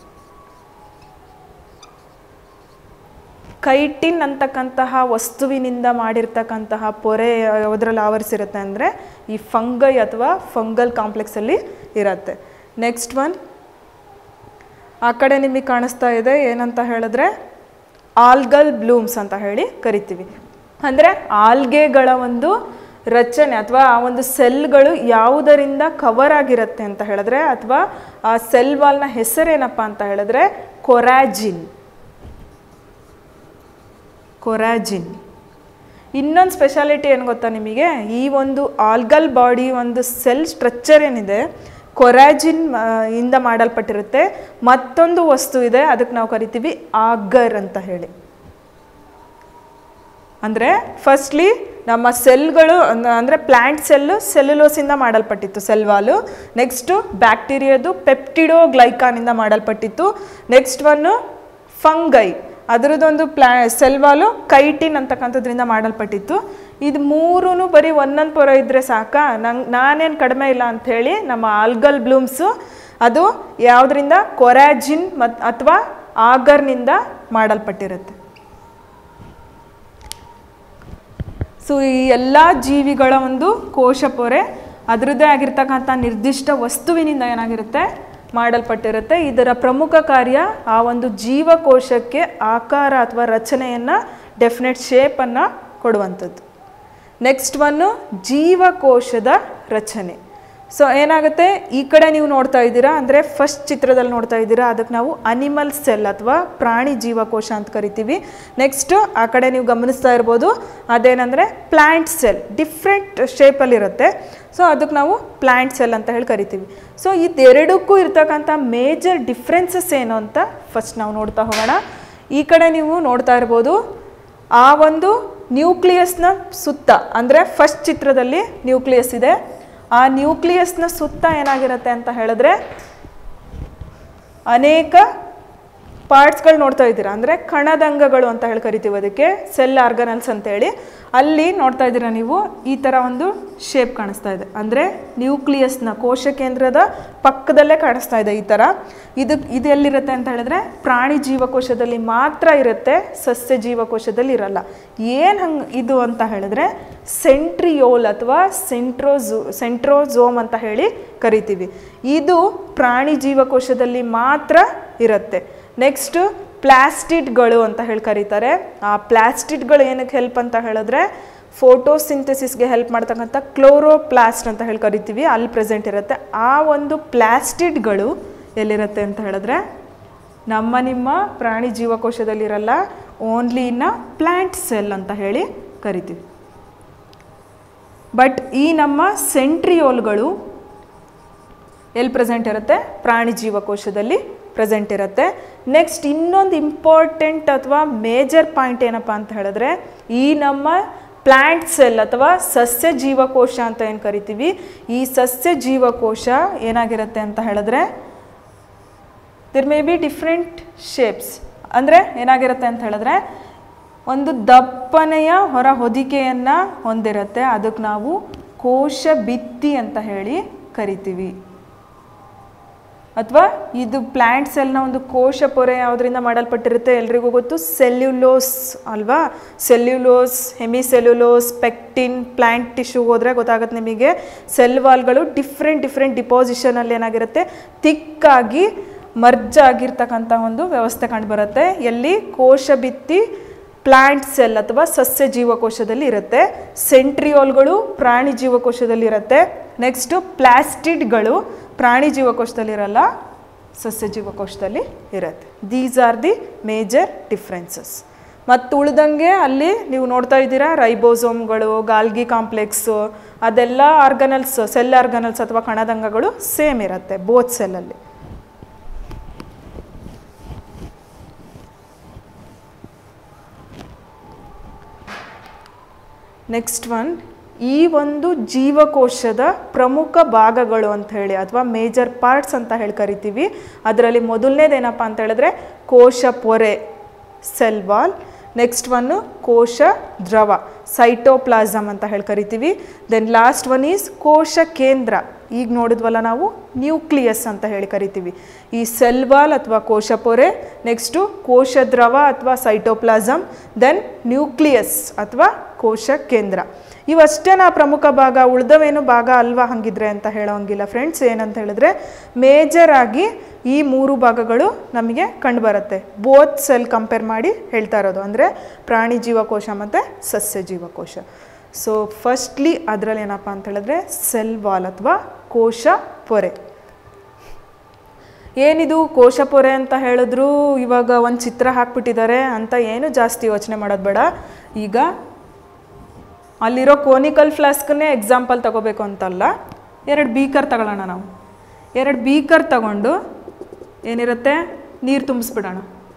[SPEAKER 1] ಕೈಟಿನ್ ಅಂತಕ್ಕಂತಹ ವಸ್ತುವಿನಿಂದ ಮಾಡಿರ್ತಕ್ಕಂತಹ ಪೊರೆ ಯಾವುದ್ರಲ್ಲಿ ಆವರಿಸಿರುತ್ತೆ ಅಂದರೆ ಈ ಫಂಗೈ ಅಥವಾ ಫಂಗಲ್ ಕಾಂಪ್ಲೆಕ್ಸಲ್ಲಿ ಇರುತ್ತೆ ನೆಕ್ಸ್ಟ್ ಒನ್ ಆ ಕಡೆ ನಿಮಗೆ ಕಾಣಿಸ್ತಾ ಇದೆ ಏನಂತ ಹೇಳಿದ್ರೆ ಆಲ್ಗಲ್ ಬ್ಲೂಮ್ಸ್ ಅಂತ ಹೇಳಿ ಕರಿತೀವಿ ಅಂದರೆ ಆಲ್ಗೆಗಳ ಒಂದು ರಚನೆ ಅಥವಾ ಆ ಒಂದು ಸೆಲ್ಗಳು ಯಾವುದರಿಂದ ಕವರ್ ಆಗಿರುತ್ತೆ ಅಂತ ಹೇಳಿದ್ರೆ ಅಥವಾ ಆ ಸೆಲ್ ವಾಲ್ನ ಹೆಸರೇನಪ್ಪ ಅಂತ ಹೇಳಿದ್ರೆ ಕೊರಾಜಿನ್ ಕೊರಾಜಿನ್ ಇನ್ನೊಂದು ಸ್ಪೆಷಾಲಿಟಿ ಏನು ಗೊತ್ತಾ ನಿಮಗೆ ಈ ಒಂದು ಆಲ್ಗಲ್ ಬಾಡಿ ಒಂದು ಸೆಲ್ ಸ್ಟ್ರಕ್ಚರ್ ಏನಿದೆ ಕೊರಾಜಿನ್ ಇಂದ ಮಾಡಲ್ಪಟ್ಟಿರುತ್ತೆ ಮತ್ತೊಂದು ವಸ್ತು ಇದೆ ಅದಕ್ಕೆ ನಾವು ಕರಿತೀವಿ ಆಗರ್ ಅಂತ ಹೇಳಿ ಅಂದರೆ ಫಸ್ಟ್ಲಿ ನಮ್ಮ ಸೆಲ್ಗಳು ಅಂದರೆ ಪ್ಲ್ಯಾಂಟ್ ಸೆಲ್ಲು ಸೆಲ್ಯುಲೋಸಿಂದ ಮಾಡಲ್ಪಟ್ಟಿತ್ತು ಸೆಲ್ವಾಲು ನೆಕ್ಸ್ಟು ಬ್ಯಾಕ್ಟೀರಿಯಾದು ಪೆಪ್ಟಿಡೋ ಗ್ಲೈಕಾನಿಂದ ಮಾಡಲ್ಪಟ್ಟಿತ್ತು ನೆಕ್ಸ್ಟ್ ಒನ್ನು ಫಂಗೈ ಅದರದ್ದೊಂದು ಪ್ಲಾ ಸೆಲ್ವಾಲು ಕೈಟಿನ್ ಅಂತಕ್ಕಂಥದ್ರಿಂದ ಮಾಡಲ್ಪಟ್ಟಿತ್ತು ಇದು ಮೂರೂ ಬರೀ ಒಂದೊಂದು ಪೊರೆ ಇದ್ದರೆ ಸಾಕಾ ನಂಗೆ ನಾನೇನು ಕಡಿಮೆ ಇಲ್ಲ ಅಂಥೇಳಿ ನಮ್ಮ ಆಲ್ಗಲ್ ಬ್ಲೂಮ್ಸು ಅದು ಯಾವುದರಿಂದ ಕೊರಾಜಿನ್ ಮತ್ತು ಅಥವಾ ಆಗರ್ನಿಂದ ಮಾಡಲ್ಪಟ್ಟಿರುತ್ತೆ ಸೊ ಈ ಎಲ್ಲ ಜೀವಿಗಳ ಒಂದು ಕೋಶ ಪೊರೆ ಅದರದ್ದೇ ಆಗಿರ್ತಕ್ಕಂಥ ನಿರ್ದಿಷ್ಟ ವಸ್ತುವಿನಿಂದ ಏನಾಗಿರುತ್ತೆ ಮಾಡಲ್ಪಟ್ಟಿರುತ್ತೆ ಇದರ ಪ್ರಮುಖ ಕಾರ್ಯ ಆ ಒಂದು ಜೀವಕೋಶಕ್ಕೆ ಆಕಾರ ಅಥವಾ ರಚನೆಯನ್ನು ಡೆಫಿನೆಟ್ ಶೇಪನ್ನು ಕೊಡುವಂಥದ್ದು ನೆಕ್ಸ್ಟ್ ಒನ್ನು ಜೀವಕೋಶದ ರಚನೆ ಸೊ ಏನಾಗುತ್ತೆ ಈ ಕಡೆ ನೀವು ನೋಡ್ತಾ ಇದ್ದೀರಾ ಅಂದರೆ ಫಸ್ಟ್ ಚಿತ್ರದಲ್ಲಿ ನೋಡ್ತಾ ಇದ್ದೀರಾ ಅದಕ್ಕೆ ನಾವು ಅನಿಮಲ್ ಸೆಲ್ ಅಥವಾ ಪ್ರಾಣಿ ಜೀವಕೋಶ ಅಂತ ಕರಿತೀವಿ ನೆಕ್ಸ್ಟು ಆ ಕಡೆ ನೀವು ಗಮನಿಸ್ತಾ ಇರ್ಬೋದು ಅದೇನೆಂದರೆ ಪ್ಲ್ಯಾಂಟ್ ಸೆಲ್ ಡಿಫ್ರೆಂಟ್ ಶೇಪಲ್ಲಿರುತ್ತೆ ಸೊ ಅದಕ್ಕೆ ನಾವು ಪ್ಲ್ಯಾಂಟ್ ಸೆಲ್ ಅಂತ ಹೇಳಿ ಕರಿತೀವಿ ಸೊ ಇದೆರಡಕ್ಕೂ ಇರ್ತಕ್ಕಂಥ ಮೇಜರ್ ಡಿಫ್ರೆನ್ಸಸ್ ಏನು ಅಂತ ಫಸ್ಟ್ ನಾವು ನೋಡ್ತಾ ಹೋಗೋಣ ಈ ಕಡೆ ನೀವು ನೋಡ್ತಾ ಇರ್ಬೋದು ಆ ಒಂದು ನ್ಯೂಕ್ಲಿಯಸ್ನ ಸುತ್ತ ಅಂದರೆ ಫಸ್ಟ್ ಚಿತ್ರದಲ್ಲಿ ನ್ಯೂಕ್ಲಿಯಸ್ ಇದೆ ಆ ನ್ಯೂಕ್ಲಿಯಸ್ನ ಸುತ್ತ ಏನಾಗಿರುತ್ತೆ ಅಂತ ಹೇಳಿದ್ರೆ ಅನೇಕ ಪಾರ್ಟ್ಸ್ಗಳು ನೋಡ್ತಾ ಇದ್ದೀರಾ ಅಂದರೆ ಕಣದಂಗಗಳು ಅಂತ ಹೇಳಿ ಕರಿತೀವಿ ಅದಕ್ಕೆ ಸೆಲ್ ಆರ್ಗನಲ್ಸ್ ಅಂತೇಳಿ ಅಲ್ಲಿ ನೋಡ್ತಾ ಇದ್ದೀರಾ ನೀವು ಈ ಥರ ಒಂದು ಶೇಪ್ ಕಾಣಿಸ್ತಾ ಇದೆ ಅಂದರೆ ನ್ಯೂಕ್ಲಿಯಸ್ನ ಕೋಶ ಕೇಂದ್ರದ ಪಕ್ಕದಲ್ಲೇ ಕಾಣಿಸ್ತಾ ಇದೆ ಈ ಥರ ಇದು ಇದು ಎಲ್ಲಿರುತ್ತೆ ಅಂತ ಹೇಳಿದ್ರೆ ಪ್ರಾಣಿ ಜೀವಕೋಶದಲ್ಲಿ ಮಾತ್ರ ಇರುತ್ತೆ ಸಸ್ಯ ಜೀವಕೋಶದಲ್ಲಿ ಇರಲ್ಲ ಏನು ಹಂಗೆ ಇದು ಅಂತ ಹೇಳಿದ್ರೆ ಸೆಂಟ್ರಿಯೋಲ್ ಅಥವಾ ಸೆಂಟ್ರೋಝೋ ಸೆಂಟ್ರೋಝೋಮ್ ಅಂತ ಹೇಳಿ ಕರಿತೀವಿ ಇದು ಪ್ರಾಣಿ ಜೀವಕೋಶದಲ್ಲಿ ಮಾತ್ರ ಇರುತ್ತೆ ನೆಕ್ಸ್ಟ್ ಪ್ಲಾಸ್ಟಿಡ್ಗಳು ಅಂತ ಹೇಳಿ ಕರೀತಾರೆ ಆ ಪ್ಲಾಸ್ಟಿಡ್ಗಳು ಏನಕ್ಕೆ ಹೆಲ್ಪ್ ಅಂತ ಹೇಳಿದ್ರೆ ಫೋಟೋಸಿಂಥಸಿಸ್ಗೆ ಹೆಲ್ಪ್ ಮಾಡ್ತಕ್ಕಂಥ ಕ್ಲೋರೋಪ್ಲಾಸ್ಟ್ ಅಂತ ಹೇಳಿ ಕರಿತೀವಿ ಅಲ್ಲಿ ಪ್ರೆಸೆಂಟ್ ಇರುತ್ತೆ ಆ ಒಂದು ಪ್ಲಾಸ್ಟಿಡ್ಗಳು ಎಲ್ಲಿರುತ್ತೆ ಅಂತ ಹೇಳಿದ್ರೆ ನಮ್ಮ ನಿಮ್ಮ ಪ್ರಾಣಿ ಜೀವಕೋಶದಲ್ಲಿರಲ್ಲ ಓನ್ಲಿ ಇನ್ನ ಪ್ಲ್ಯಾಂಟ್ ಸೆಲ್ ಅಂತ ಹೇಳಿ ಕರಿತೀವಿ ಬಟ್ ಈ ನಮ್ಮ ಸೆಂಟ್ರಿಯೋಲ್ಗಳು ಎಲ್ಲಿ ಪ್ರೆಸೆಂಟ್ ಇರುತ್ತೆ ಪ್ರಾಣಿ ಜೀವಕೋಶದಲ್ಲಿ ಪ್ರೆಸೆಂಟ್ ಇರುತ್ತೆ ನೆಕ್ಸ್ಟ್ ಇನ್ನೊಂದು ಇಂಪಾರ್ಟೆಂಟ್ ಅಥವಾ ಮೇಜರ್ ಪಾಯಿಂಟ್ ಏನಪ್ಪ ಅಂತ ಹೇಳಿದ್ರೆ ಈ ನಮ್ಮ ಪ್ಲ್ಯಾಂಟ್ ಸೆಲ್ ಅಥವಾ ಸಸ್ಯ ಜೀವಕೋಶ ಅಂತ ಏನು ಕರಿತೀವಿ ಈ ಸಸ್ಯ ಜೀವಕೋಶ ಏನಾಗಿರುತ್ತೆ ಅಂತ ಹೇಳಿದ್ರೆ there may be different shapes ಅಂದರೆ ಏನಾಗಿರುತ್ತೆ ಅಂತ ಹೇಳಿದ್ರೆ ಒಂದು ದಪ್ಪನೆಯ ಹೊರ ಹೊದಿಕೆಯನ್ನು ಹೊಂದಿರುತ್ತೆ ಅದಕ್ಕೆ ನಾವು ಕೋಶ ಭಿತ್ತಿ ಅಂತ ಹೇಳಿ ಕರಿತೀವಿ ಅಥವಾ ಇದು ಪ್ಲ್ಯಾಂಟ್ ಸೆಲ್ನ ಒಂದು ಕೋಶ ಪೊರೆ ಯಾವುದರಿಂದ ಮಾಡಲ್ಪಟ್ಟಿರುತ್ತೆ ಎಲ್ರಿಗೂ ಗೊತ್ತು ಸೆಲ್ಯುಲೋಸ್ ಅಲ್ವಾ cellulose hemicellulose pectin plant tissue ಹೋದರೆ ಗೊತ್ತಾಗುತ್ತೆ ನಿಮಗೆ ಸೆಲ್ ವಾಲ್ಗಳು ಡಿಫ್ರೆಂಟ್ ಡಿಫ್ರೆಂಟ್ ಡಿಪಾಸಿಷನಲ್ಲಿ ಏನಾಗಿರುತ್ತೆ ತಿಕ್ಕಾಗಿ ಮರ್ಜ್ ಆಗಿರ್ತಕ್ಕಂಥ ಒಂದು ವ್ಯವಸ್ಥೆ ಕಂಡುಬರುತ್ತೆ ಎಲ್ಲಿ ಕೋಶ ಭಿತ್ತಿ ಪ್ಲಾಂಟ್ ಸೆಲ್ ಅಥವಾ ಸಸ್ಯ ಜೀವಕೋಶದಲ್ಲಿ ಇರುತ್ತೆ ಸೆಂಟ್ರಿಯೋಲ್ಗಳು ಪ್ರಾಣಿ ಜೀವಕೋಶದಲ್ಲಿ ಇರುತ್ತೆ ನೆಕ್ಸ್ಟು ಪ್ಲಾಸ್ಟಿಡ್ಗಳು ಪ್ರಾಣಿ ಜೀವಕೋಶದಲ್ಲಿ ಇರಲ್ಲ ಸಸ್ಯ ಜೀವಕೋಶದಲ್ಲಿ ಇರುತ್ತೆ these are the major differences ಮತ್ತು ಉಳ್ದಂಗೆ ಅಲ್ಲಿ ನೀವು ನೋಡ್ತಾ ಇದ್ದೀರಾ ರೈಬೋಸೋಮ್ಗಳು ಗಾಲ್ಗಿ ಕಾಂಪ್ಲೆಕ್ಸು ಅದೆಲ್ಲ ಆರ್ಗನಲ್ಸ್ ಸೆಲ್ ಆರ್ಗನಲ್ಸ್ ಅಥವಾ ಕಣದಂಗಗಳು ಸೇಮ್ ಇರುತ್ತೆ ಬೋತ್ ಸೆಲ್ಲಲ್ಲಿ ನೆಕ್ಸ್ಟ್ ಒನ್ ಈ ಒಂದು ಜೀವಕೋಶದ ಪ್ರಮುಖ ಭಾಗಗಳು ಅಂತ ಹೇಳಿ ಅಥವಾ ಮೇಜರ್ ಪಾರ್ಟ್ಸ್ ಅಂತ ಹೇಳಿ ಕರಿತೀವಿ ಅದರಲ್ಲಿ ಮೊದಲನೇದೇನಪ್ಪ ಅಂತ ಹೇಳಿದ್ರೆ ಕೋಶ ಪೊರೆ ಸೆಲ್ ವಾಲ್ ನೆಕ್ಸ್ಟ್ ಒನ್ನು ಕೋಶ ದ್ರವ ಸೈಟೋಪ್ಲಾಸಮ್ ಅಂತ ಹೇಳಿ ಕರಿತೀವಿ ದೆನ್ ಲಾಸ್ಟ್ ಒನ್ ಈಸ್ ಕೋಶ ಕೇಂದ್ರ ಈಗ ನೋಡಿದ್ವಲ್ಲ ನಾವು ನ್ಯೂಕ್ಲಿಯಸ್ ಅಂತ ಹೇಳಿ ಕರಿತೀವಿ ಈ ಸೆಲ್ ವಾಲ್ ಅಥವಾ ಕೋಶ ಪೊರೆ ನೆಕ್ಸ್ಟು ಕೋಶ ದ್ರವ ಅಥವಾ ಸೈಟೋಪ್ಲಾಸಮ್ ದೆನ್ ನ್ಯೂಕ್ಲಿಯಸ್ ಅಥವಾ ಕೋಶ ಕೇಂದ್ರ ಇವಷ್ಟೇನಾ ಪ್ರಮುಖ ಭಾಗ ಉಳ್ದವೇನು ಭಾಗ ಅಲ್ವಾ ಹಂಗಿದ್ರೆ ಅಂತ ಹೇಳೋಂಗಿಲ್ಲ ಫ್ರೆಂಡ್ಸ್ ಏನಂತ ಹೇಳಿದ್ರೆ ಮೇಜರ್ ಆಗಿ ಈ ಮೂರು ಭಾಗಗಳು ನಮಗೆ ಕಂಡುಬರುತ್ತೆ ಬೋತ್ ಸೆಲ್ ಕಂಪೇರ್ ಮಾಡಿ ಹೇಳ್ತಾ ಇರೋದು ಅಂದರೆ ಪ್ರಾಣಿ ಜೀವಕೋಶ ಮತ್ತು ಸಸ್ಯ ಜೀವಕೋಶ ಸೊ ಫಸ್ಟ್ಲಿ ಅದರಲ್ಲಿ ಏನಪ್ಪ ಅಂತ ಹೇಳಿದ್ರೆ ಸೆಲ್ ವಾಲ್ ಅಥವಾ ಕೋಶ ಪೊರೆ ಏನಿದು ಕೋಶ ಪೊರೆ ಅಂತ ಹೇಳಿದ್ರು ಇವಾಗ ಒಂದು ಚಿತ್ರ ಹಾಕ್ಬಿಟ್ಟಿದ್ದಾರೆ ಅಂತ ಏನು ಜಾಸ್ತಿ ಯೋಚನೆ ಮಾಡೋದು ಬೇಡ ಈಗ ಅಲ್ಲಿರೋ ಕೋನಿಕಲ್ ಫ್ಲಾಸ್ಕನ್ನೇ ಎಕ್ಸಾಂಪಲ್ ತಗೋಬೇಕು ಅಂತಲ್ಲ ಎರಡು ಬೀಕರ್ ತಗೊಳ್ಳೋಣ ನಾವು ಎರಡು ಬೀಕರ್ ತಗೊಂಡು ಏನಿರುತ್ತೆ ನೀರು ತುಂಬಿಸ್ಬಿಡೋಣ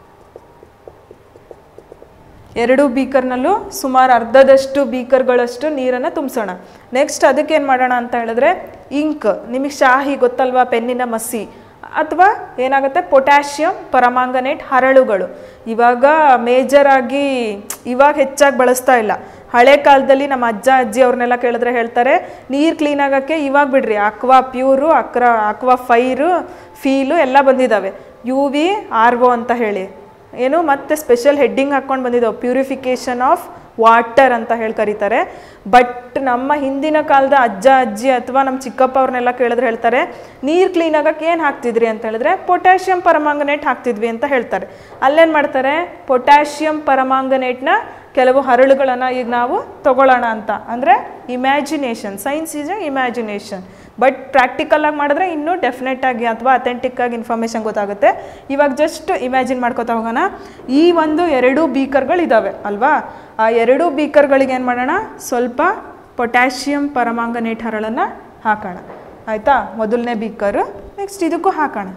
[SPEAKER 1] ಎರಡು ಬೀಕರ್ನಲ್ಲೂ ಸುಮಾರು ಅರ್ಧದಷ್ಟು ಬೀಕರ್ಗಳಷ್ಟು ನೀರನ್ನು ತುಂಬಿಸೋಣ ನೆಕ್ಸ್ಟ್ ಅದಕ್ಕೆ ಏನು ಮಾಡೋಣ ಅಂತ ಹೇಳಿದ್ರೆ ಇಂಕ್ ನಿಮಗೆ ಶಾಹಿ ಗೊತ್ತಲ್ವಾ ಪೆನ್ನಿನ ಮಸಿ ಅಥವಾ ಏನಾಗುತ್ತೆ ಪೊಟ್ಯಾಷಿಯಂ ಪರಮಾಂಗನೇಟ್ ಹರಳುಗಳು ಇವಾಗ ಮೇಜರ್ ಆಗಿ ಇವಾಗ ಹೆಚ್ಚಾಗಿ ಬಳಸ್ತಾ ಇಲ್ಲ ಹಳೆ ಕಾಲದಲ್ಲಿ ನಮ್ಮ ಅಜ್ಜ ಅಜ್ಜಿ ಅವ್ರನ್ನೆಲ್ಲ ಕೇಳಿದ್ರೆ ಹೇಳ್ತಾರೆ ನೀರು ಕ್ಲೀನ್ ಆಗೋಕ್ಕೆ ಇವಾಗ ಬಿಡ್ರಿ ಅಕ್ವಾ ಪ್ಯೂರು ಅಕ್ರ ಅಕ್ವಾ ಫೈರು ಫೀಲು ಎಲ್ಲ ಬಂದಿದ್ದಾವೆ ಯು ವಿ ಆರ್ ಒ ಅಂತ ಹೇಳಿ ಏನು ಮತ್ತೆ ಸ್ಪೆಷಲ್ ಹೆಡ್ಡಿಂಗ್ ಹಾಕ್ಕೊಂಡು ಬಂದಿದ್ದಾವೆ ಪ್ಯೂರಿಫಿಕೇಷನ್ ಆಫ್ ವಾಟರ್ ಅಂತ ಹೇಳಿ ಕರೀತಾರೆ ಬಟ್ ನಮ್ಮ ಹಿಂದಿನ ಕಾಲದ ಅಜ್ಜ ಅಜ್ಜಿ ಅಥವಾ ನಮ್ಮ ಚಿಕ್ಕಪ್ಪ ಅವ್ರನ್ನೆಲ್ಲ ಕೇಳಿದ್ರೆ ಹೇಳ್ತಾರೆ ನೀರು ಕ್ಲೀನ್ ಆಗಕ್ಕೆ ಏನು ಹಾಕ್ತಿದ್ರಿ ಅಂತ ಹೇಳಿದ್ರೆ ಪೊಟ್ಯಾಷಿಯಂ ಪರಮಾಂಗನೇಟ್ ಹಾಕ್ತಿದ್ವಿ ಅಂತ ಹೇಳ್ತಾರೆ ಅಲ್ಲೇನು ಮಾಡ್ತಾರೆ ಪೊಟ್ಯಾಷಿಯಂ ಪರಮಾಂಗನೇಟ್ನ ಕೆಲವು ಹರಳುಗಳನ್ನು ಈಗ ನಾವು ತಗೊಳ್ಳೋಣ ಅಂತ ಅಂದರೆ imagination science is a imagination but ಪ್ರಾಕ್ಟಿಕಲಾಗಿ ಮಾಡಿದ್ರೆ ಇನ್ನೂ ಡೆಫಿನೆಟ್ ಆಗಿ ಅಥವಾ ಅಥೆಂಟಿಕ್ ಆಗಿ ಇನ್ಫಾರ್ಮೇಷನ್ ಗೊತ್ತಾಗುತ್ತೆ ಇವಾಗ ಜಸ್ಟ್ ಇಮ್ಯಾಜಿನ್ ಮಾಡ್ಕೋತಾ ಹೋಗೋಣ ಈ ಒಂದು ಎರಡು ಬೀಕರ್ಗಳು ಇದ್ದಾವೆ ಅಲ್ವಾ ಆ ಎರಡು ಬೀಕರ್ಗಳಿಗೆ ಏನು ಮಾಡೋಣ ಸ್ವಲ್ಪ ಪೊಟ್ಯಾಷಿಯಂ ಪರಮಾಂಗನೇಟ್ ಹರಳನ್ನು ಹಾಕೋಣ ಆಯಿತಾ ಮೊದಲನೇ ಬೀಕರು ನೆಕ್ಸ್ಟ್ ಇದಕ್ಕೂ ಹಾಕೋಣ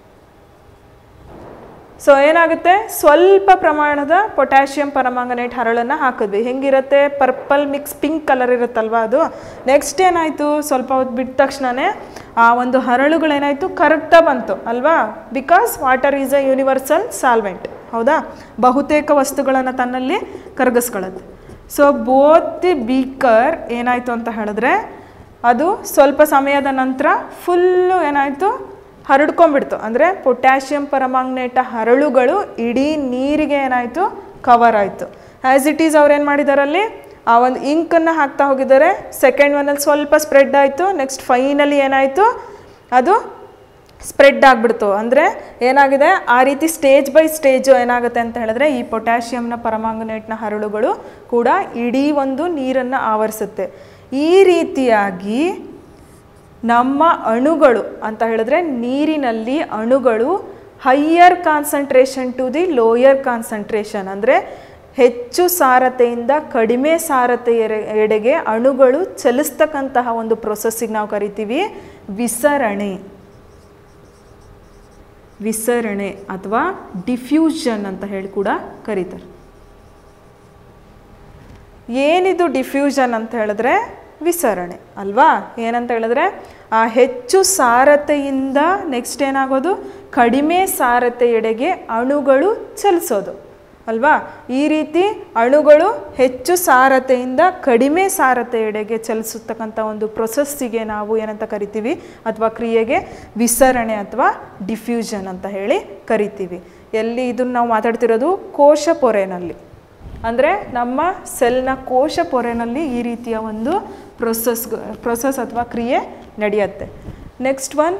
[SPEAKER 1] ಸೊ ಏನಾಗುತ್ತೆ ಸ್ವಲ್ಪ ಪ್ರಮಾಣದ ಪೊಟ್ಯಾಷಿಯಂ ಪರಮಾಂಗನೇಟ್ ಹರಳನ್ನು ಹಾಕಿದ್ವಿ ಹೆಂಗಿರುತ್ತೆ ಪರ್ಪಲ್ ಮಿಕ್ಸ್ ಪಿಂಕ್ ಕಲರ್ ಇರುತ್ತಲ್ವ ಅದು ನೆಕ್ಸ್ಟ್ ಏನಾಯಿತು ಸ್ವಲ್ಪ ಹೊತ್ತು ಬಿಟ್ಟ ತಕ್ಷಣವೇ ಆ ಒಂದು ಹರಳುಗಳೇನಾಯಿತು ಕರಗ್ತಾ ಬಂತು ಅಲ್ವಾ because water is a universal solvent ಹೌದಾ ಬಹುತೇಕ ವಸ್ತುಗಳನ್ನು ತನ್ನಲ್ಲಿ ಕರಗಿಸ್ಕೊಳ್ಳುತ್ತೆ ಸೊ ಬೋತ್ ದಿ ಬೀಕರ್ ಏನಾಯಿತು ಅಂತ ಹೇಳಿದ್ರೆ ಅದು ಸ್ವಲ್ಪ ಸಮಯದ ನಂತರ ಫುಲ್ಲು ಏನಾಯಿತು ಹರಡ್ಕೊಂಡ್ಬಿಡ್ತು ಅಂದರೆ ಪೊಟ್ಯಾಷಿಯಂ ಪರಮಾಂಗ್ನೇಟ ಹರಳುಗಳು ಇಡೀ ನೀರಿಗೆ ಏನಾಯಿತು ಕವರ್ ಆಯಿತು ಆ್ಯಸ್ ಇಟ್ ಈಸ್ ಅವ್ರು ಏನು ಮಾಡಿದಾರಲ್ಲಿ ಆ ಒಂದು ಇಂಕನ್ನು ಹಾಕ್ತಾ ಹೋಗಿದ್ದಾರೆ ಸೆಕೆಂಡ್ ಒನ್ನಲ್ಲಿ ಸ್ವಲ್ಪ ಸ್ಪ್ರೆಡ್ ಆಯಿತು ನೆಕ್ಸ್ಟ್ ಫೈನಲಿ ಏನಾಯಿತು ಅದು ಸ್ಪ್ರೆಡ್ ಆಗಿಬಿಡ್ತು ಅಂದರೆ ಏನಾಗಿದೆ ಆ ರೀತಿ ಸ್ಟೇಜ್ ಬೈ ಸ್ಟೇಜು ಏನಾಗುತ್ತೆ ಅಂತ ಹೇಳಿದ್ರೆ ಈ ಪೊಟ್ಯಾಷಿಯಂನ ಪರಮಾಂಗನೇಟ್ನ ಹರಳುಗಳು ಕೂಡ ಇಡೀ ಒಂದು ನೀರನ್ನು ಆವರಿಸುತ್ತೆ ಈ ರೀತಿಯಾಗಿ ನಮ್ಮ ಅಣುಗಳು ಅಂತ ಹೇಳಿದ್ರೆ ನೀರಿನಲ್ಲಿ ಅಣುಗಳು higher concentration to the lower concentration ಅಂದರೆ ಹೆಚ್ಚು ಸಾರತೆಯಿಂದ ಕಡಿಮೆ ಸಾರತೆ ಎಡೆಗೆ ಅಣುಗಳು ಚಲಿಸ್ತಕ್ಕಂತಹ ಒಂದು ಪ್ರೊಸೆಸ್ಸಿಗೆ ನಾವು ಕರಿತೀವಿ ವಿಸರಣೆ ವಿಸರಣೆ ಅಥವಾ ಡಿಫ್ಯೂಷನ್ ಅಂತ ಹೇಳಿ ಕೂಡ ಕರೀತಾರೆ ಏನಿದು ಡಿಫ್ಯೂಷನ್ ಅಂತ ಹೇಳಿದ್ರೆ ವಿಸರಣೆ ಅಲ್ವಾ ಏನಂತ ಹೇಳಿದ್ರೆ ಆ ಹೆಚ್ಚು ಸಾರತೆಯಿಂದ ನೆಕ್ಸ್ಟ್ ಏನಾಗೋದು ಕಡಿಮೆ ಸಾರತೆಯೆಡೆಗೆ ಅಣುಗಳು ಚಲಿಸೋದು ಅಲ್ವಾ ಈ ರೀತಿ ಅಣುಗಳು ಹೆಚ್ಚು ಸಾರತೆಯಿಂದ ಕಡಿಮೆ ಸಾರತೆಯೆಡೆಗೆ ಚಲಿಸತಕ್ಕಂಥ ಒಂದು ಪ್ರೊಸೆಸ್ಸಿಗೆ ನಾವು ಏನಂತ ಕರಿತೀವಿ ಅಥವಾ ಕ್ರಿಯೆಗೆ ವಿಸರಣೆ ಅಥವಾ ಡಿಫ್ಯೂಷನ್ ಅಂತ ಹೇಳಿ ಕರಿತೀವಿ ಎಲ್ಲಿ ಇದನ್ನು ನಾವು ಮಾತಾಡ್ತಿರೋದು ಕೋಶ ಪೊರೆನಲ್ಲಿ ಅಂದರೆ ನಮ್ಮ ಸೆಲ್ನ ಕೋಶ ಪೊರೆನಲ್ಲಿ ಈ ರೀತಿಯ ಒಂದು ಪ್ರೊಸೆಸ್ ಪ್ರೊಸೆಸ್ ಅಥವಾ ಕ್ರಿಯೆ ನಡೆಯುತ್ತೆ ನೆಕ್ಸ್ಟ್ ಒನ್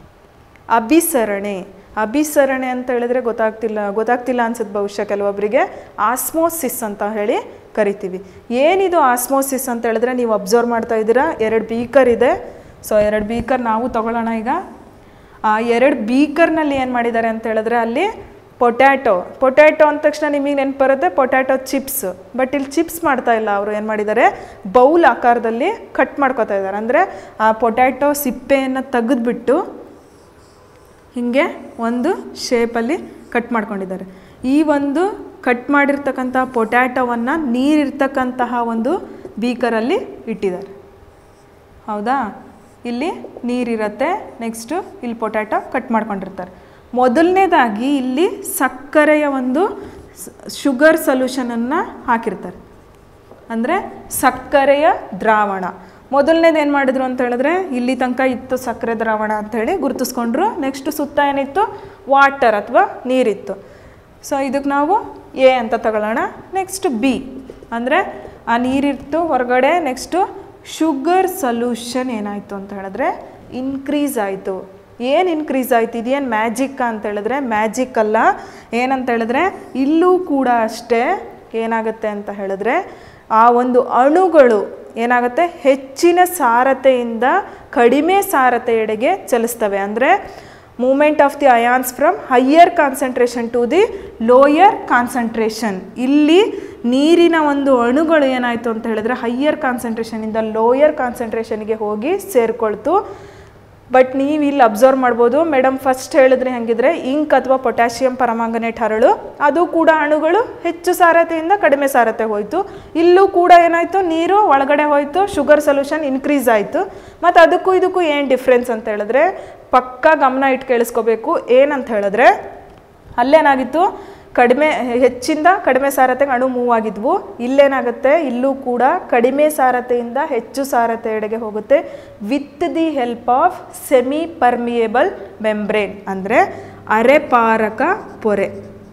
[SPEAKER 1] ಅಭಿಸರಣೆ ಅಭಿಸರಣೆ ಅಂತ ಹೇಳಿದ್ರೆ ಗೊತ್ತಾಗ್ತಿಲ್ಲ ಗೊತ್ತಾಗ್ತಿಲ್ಲ ಅನ್ಸುತ್ತೆ ಬಹುಶಃ ಕೆಲವೊಬ್ಬರಿಗೆ ಆಸ್ಮೋಸಿಸ್ ಅಂತ ಹೇಳಿ ಕರಿತೀವಿ ಏನಿದು ಆಸ್ಮೋಸಿಸ್ ಅಂತ ಹೇಳಿದ್ರೆ ನೀವು ಅಬ್ಸರ್ವ್ ಮಾಡ್ತಾ ಇದ್ದೀರಾ ಎರಡು ಬೀಕರ್ ಇದೆ ಸೊ ಎರಡು ಬೀಕರ್ ನಾವು ತಗೊಳ್ಳೋಣ ಈಗ ಆ ಎರಡು ಬೀಕರ್ನಲ್ಲಿ ಏನು ಮಾಡಿದ್ದಾರೆ ಅಂತ ಹೇಳಿದ್ರೆ ಅಲ್ಲಿ ಪೊಟ್ಯಾಟೊ ಪೊಟ್ಯಾಟೊ ಅಂದ ತಕ್ಷಣ ನಿಮಗೆ ನೆನಪು ಬರುತ್ತೆ ಪೊಟ್ಯಾಟೊ ಚಿಪ್ಸ್ ಬಟ್ ಇಲ್ಲಿ ಚಿಪ್ಸ್ ಮಾಡ್ತಾ ಇಲ್ಲ ಅವರು ಏನು ಮಾಡಿದ್ದಾರೆ ಬೌಲ್ ಆಕಾರದಲ್ಲಿ ಕಟ್ ಮಾಡ್ಕೊತಾ ಇದ್ದಾರೆ ಅಂದರೆ ಆ ಪೊಟ್ಯಾಟೊ ಸಿಪ್ಪೆಯನ್ನು ತೆಗೆದುಬಿಟ್ಟು ಹೀಗೆ ಒಂದು ಶೇಪಲ್ಲಿ ಕಟ್ ಮಾಡ್ಕೊಂಡಿದ್ದಾರೆ ಈ ಒಂದು ಕಟ್ ಮಾಡಿರ್ತಕ್ಕಂಥ ಪೊಟ್ಯಾಟೊವನ್ನು ನೀರಿರ್ತಕ್ಕಂತಹ ಒಂದು ಬೀಕರಲ್ಲಿ ಇಟ್ಟಿದ್ದಾರೆ ಹೌದಾ ಇಲ್ಲಿ ನೀರಿರುತ್ತೆ ನೆಕ್ಸ್ಟು ಇಲ್ಲಿ ಪೊಟ್ಯಾಟೊ ಕಟ್ ಮಾಡ್ಕೊಂಡಿರ್ತಾರೆ ಮೊದಲನೇದಾಗಿ ಇಲ್ಲಿ ಸಕ್ಕರೆಯ ಒಂದು ಶುಗರ್ ಸೊಲ್ಯೂಷನನ್ನು ಹಾಕಿರ್ತಾರೆ ಅಂದರೆ ಸಕ್ಕರೆಯ ದ್ರಾವಣ ಮೊದಲನೇದು ಏನು ಮಾಡಿದ್ರು ಅಂತ ಹೇಳಿದ್ರೆ ಇಲ್ಲಿ ತನಕ ಇತ್ತು ಸಕ್ಕರೆ ದ್ರಾವಣ ಅಂತ ಹೇಳಿ ಗುರುತಿಸ್ಕೊಂಡ್ರು ನೆಕ್ಸ್ಟ್ ಸುತ್ತ ಏನಿತ್ತು ವಾಟರ್ ಅಥವಾ ನೀರಿತ್ತು ಸೊ ಇದಕ್ಕೆ ನಾವು ಎ ಅಂತ ತಗೊಳ್ಳೋಣ ನೆಕ್ಸ್ಟ್ ಬಿ ಅಂದರೆ ಆ ನೀರಿತ್ತು ಹೊರಗಡೆ ನೆಕ್ಸ್ಟು ಶುಗರ್ ಸೊಲ್ಯೂಷನ್ ಏನಾಯಿತು ಅಂತ ಹೇಳಿದ್ರೆ ಇನ್ಕ್ರೀಸ್ ಆಯಿತು ಏನು ಇನ್ಕ್ರೀಸ್ ಆಯ್ತು ಇದೇನು ಮ್ಯಾಜಿಕ್ ಅಂತ ಹೇಳಿದ್ರೆ ಮ್ಯಾಜಿಕ್ ಅಲ್ಲ ಏನಂತ ಹೇಳಿದ್ರೆ ಇಲ್ಲೂ ಕೂಡ ಅಷ್ಟೇ ಏನಾಗುತ್ತೆ ಅಂತ ಹೇಳಿದ್ರೆ ಆ ಒಂದು ಅಣುಗಳು ಏನಾಗುತ್ತೆ ಹೆಚ್ಚಿನ ಸಾರತೆಯಿಂದ ಕಡಿಮೆ ಸಾರತೆಯೆಡೆಗೆ ಚಲಿಸ್ತವೆ ಅಂದರೆ movement of the ions from higher concentration to the lower concentration ಇಲ್ಲಿ ನೀರಿನ ಒಂದು ಅಣುಗಳು ಏನಾಯಿತು ಅಂತ ಹೇಳಿದ್ರೆ ಹೈಯರ್ ಕಾನ್ಸಂಟ್ರೇಷನಿಂದ ಲೋಯರ್ ಕಾನ್ಸಂಟ್ರೇಷನ್ಗೆ ಹೋಗಿ ಸೇರಿಕೊಳ್ತು ಬಟ್ ನೀವು ಇಲ್ಲಿ ಅಬ್ಸರ್ವ್ ಮಾಡ್ಬೋದು ಮೇಡಮ್ ಫಸ್ಟ್ ಹೇಳಿದ್ರೆ ಹೆಂಗಿದ್ರೆ ಇಂಕ್ ಅಥವಾ ಪೊಟ್ಯಾಷಿಯಂ ಪರಮಾಂಗನೇಟ್ ಹರಳು ಅದು ಕೂಡ ಅಣುಗಳು ಹೆಚ್ಚು ಸಾರತೆಯಿಂದ ಕಡಿಮೆ ಸಾರತೆ ಹೋಯಿತು ಇಲ್ಲೂ ಕೂಡ ಏನಾಯಿತು ನೀರು ಒಳಗಡೆ ಹೋಯಿತು ಶುಗರ್ ಸೊಲ್ಯೂಷನ್ ಇನ್ಕ್ರೀಸ್ ಆಯಿತು ಮತ್ತು ಅದಕ್ಕೂ ಇದಕ್ಕೂ ಏನು ಡಿಫ್ರೆನ್ಸ್ ಅಂತ ಹೇಳಿದ್ರೆ ಪಕ್ಕ ಗಮನ ಇಟ್ಟು ಕೇಳಿಸ್ಕೋಬೇಕು ಏನಂತ ಹೇಳಿದ್ರೆ ಅಲ್ಲೇನಾಗಿತ್ತು ಕಡಿಮೆ ಹೆಚ್ಚಿಂದ ಕಡಿಮೆ ಸಾರತೆಗೆ ಅಣು ಮೂವ್ ಆಗಿದ್ವು ಇಲ್ಲೇನಾಗುತ್ತೆ ಇಲ್ಲೂ ಕೂಡ ಕಡಿಮೆ ಸಾರತೆಯಿಂದ ಹೆಚ್ಚು ಸಾರತೆಯೆಡೆಗೆ ಹೋಗುತ್ತೆ with the help of semi permeable membrane ಅಂದರೆ ಅರೆಪಾರಕ ಪೊರೆ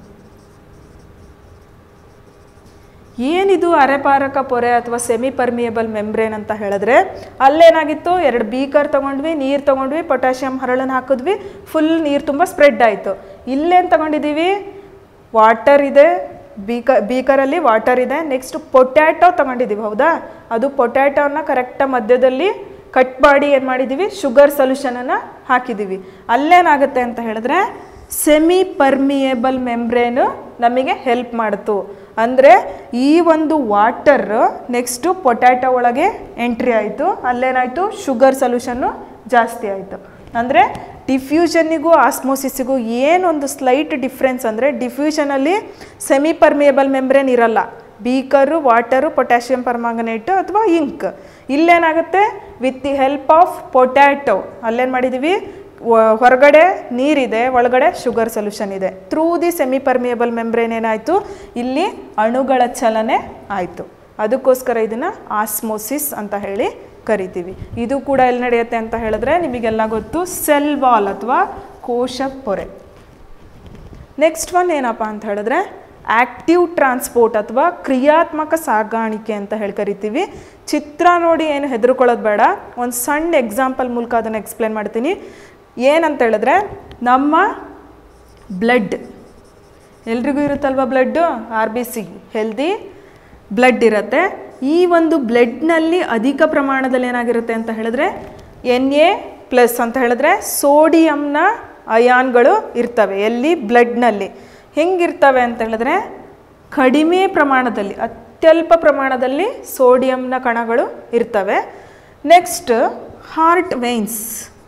[SPEAKER 1] ಏನಿದು ಅರೆಪಾರಕ ಪೊರೆ ಅಥವಾ ಸೆಮಿ ಪರ್ಮಿಯಬಲ್ ಮೆಂಬ್ರೇನ್ ಅಂತ ಹೇಳಿದ್ರೆ ಅಲ್ಲೇನಾಗಿತ್ತು ಎರಡು ಬೀಕರ್ ತೊಗೊಂಡ್ವಿ ನೀರು ತೊಗೊಂಡ್ವಿ ಪೊಟ್ಯಾಷಿಯಂ ಹರಳನ್ನು ಹಾಕಿದ್ವಿ ಫುಲ್ ನೀರು ತುಂಬ ಸ್ಪ್ರೆಡ್ ಆಯಿತು ಇಲ್ಲೇನು ತೊಗೊಂಡಿದ್ದೀವಿ ವಾಟರ್ ಇದೆ ಬೀಕ ಬೀಕರಲ್ಲಿ ವಾಟರ್ ಇದೆ ನೆಕ್ಸ್ಟ್ ಪೊಟ್ಯಾಟೊ ತೊಗೊಂಡಿದ್ದೀವಿ ಹೌದಾ ಅದು ಪೊಟ್ಯಾಟೋನ ಕರೆಕ್ಟಾಗಿ ಮಧ್ಯದಲ್ಲಿ ಕಟ್ ಮಾಡಿ ಏನು ಮಾಡಿದ್ದೀವಿ ಶುಗರ್ ಸೊಲ್ಯೂಷನನ್ನು ಹಾಕಿದ್ದೀವಿ ಅಲ್ಲೇನಾಗುತ್ತೆ ಅಂತ ಹೇಳಿದ್ರೆ ಸೆಮಿ ಪರ್ಮಿಯೇಬಲ್ ಮೆಂಬ್ರೇನು ನಮಗೆ ಹೆಲ್ಪ್ ಮಾಡ್ತು ಅಂದರೆ ಈ ಒಂದು ವಾಟರ್ ನೆಕ್ಸ್ಟು ಪೊಟ್ಯಾಟೊ ಒಳಗೆ ಎಂಟ್ರಿ ಆಯಿತು ಅಲ್ಲೇನಾಯಿತು ಶುಗರ್ ಸೊಲ್ಯೂಷನ್ನು ಜಾಸ್ತಿ ಆಯಿತು ಅಂದರೆ ಡಿಫ್ಯೂಷನ್ನಿಗೂ ಆಸ್ಮೋಸಿಸಿಗೂ ಏನೊಂದು ಸ್ಲೈಟ್ ಡಿಫ್ರೆನ್ಸ್ ಅಂದರೆ ಡಿಫ್ಯೂಷನಲ್ಲಿ ಸೆಮಿ ಪರ್ಮಿಯಬಲ್ ಮೆಂಬ್ರೇನ್ ಇರಲ್ಲ ಬೀಕರು ವಾಟರು ಪೊಟ್ಯಾಷಿಯಂ ಪರ್ಮಾಂಗನೇಟು ಅಥವಾ ಇಂಕ್ ಇಲ್ಲೇನಾಗುತ್ತೆ with the help of potato ಅಲ್ಲೇನು ಮಾಡಿದ್ದೀವಿ ವ- ಹೊರಗಡೆ ನೀರಿದೆ ಒಳಗಡೆ ಶುಗರ್ ಸೊಲ್ಯೂಷನ್ ಇದೆ through the semi permeable membrane ಏನಾಯಿತು ಇಲ್ಲಿ ಅಣುಗಳ ಚಲನೆ ಆಯಿತು ಅದಕ್ಕೋಸ್ಕರ ಇದನ್ನು ಆಸ್ಮೋಸಿಸ್ ಅಂತ ಹೇಳಿ ಕರಿತೀವಿ ಇದು ಕೂಡ ಎಲ್ಲಿ ನಡೆಯುತ್ತೆ ಅಂತ ಹೇಳಿದ್ರೆ ನಿಮಗೆಲ್ಲ ಗೊತ್ತು ಸೆಲ್ ವಾಲ್ ಅಥವಾ ಕೋಶ ಪೊರೆ ನೆಕ್ಸ್ಟ್ ಒನ್ ಏನಪ್ಪ ಅಂತ ಹೇಳಿದ್ರೆ ಆಕ್ಟಿವ್ ಟ್ರಾನ್ಸ್ಪೋರ್ಟ್ ಅಥವಾ ಕ್ರಿಯಾತ್ಮಕ ಸಾಗಾಣಿಕೆ ಅಂತ ಹೇಳಿ ಕರಿತೀವಿ ಚಿತ್ರ ನೋಡಿ ಏನು ಹೆದರ್ಕೊಳ್ಳೋದು ಬೇಡ ಒಂದು ಸಣ್ಣ ಎಕ್ಸಾಂಪಲ್ ಮೂಲಕ ಅದನ್ನು ಎಕ್ಸ್ಪ್ಲೇನ್ ಮಾಡ್ತೀನಿ ಏನಂತ ಹೇಳಿದ್ರೆ ನಮ್ಮ ಬ್ಲಡ್ ಎಲ್ರಿಗೂ ಇರುತ್ತಲ್ವ blood R B C healthy blood ಇರುತ್ತೆ ಈ ಒಂದು ಬ್ಲಡ್ನಲ್ಲಿ ಅಧಿಕ ಪ್ರಮಾಣದಲ್ಲಿ ಏನಾಗಿರುತ್ತೆ ಅಂತ ಹೇಳಿದ್ರೆ ಎನ್ ಎ ಪ್ಲಸ್ ಅಂತ ಹೇಳಿದ್ರೆ ಸೋಡಿಯಂನ ಅಯಾನ್ಗಳು ಇರ್ತವೆ ಎಲ್ಲಿ ಬ್ಲಡ್ನಲ್ಲಿ ಹೆಂಗಿರ್ತವೆ ಅಂತ ಹೇಳಿದ್ರೆ ಕಡಿಮೆ ಪ್ರಮಾಣದಲ್ಲಿ ಅತ್ಯಲ್ಪ ಪ್ರಮಾಣದಲ್ಲಿ ಸೋಡಿಯಂನ ಕಣಗಳು ಇರ್ತವೆ ನೆಕ್ಸ್ಟ್ ಹಾರ್ಟ್ ವೇನ್ಸ್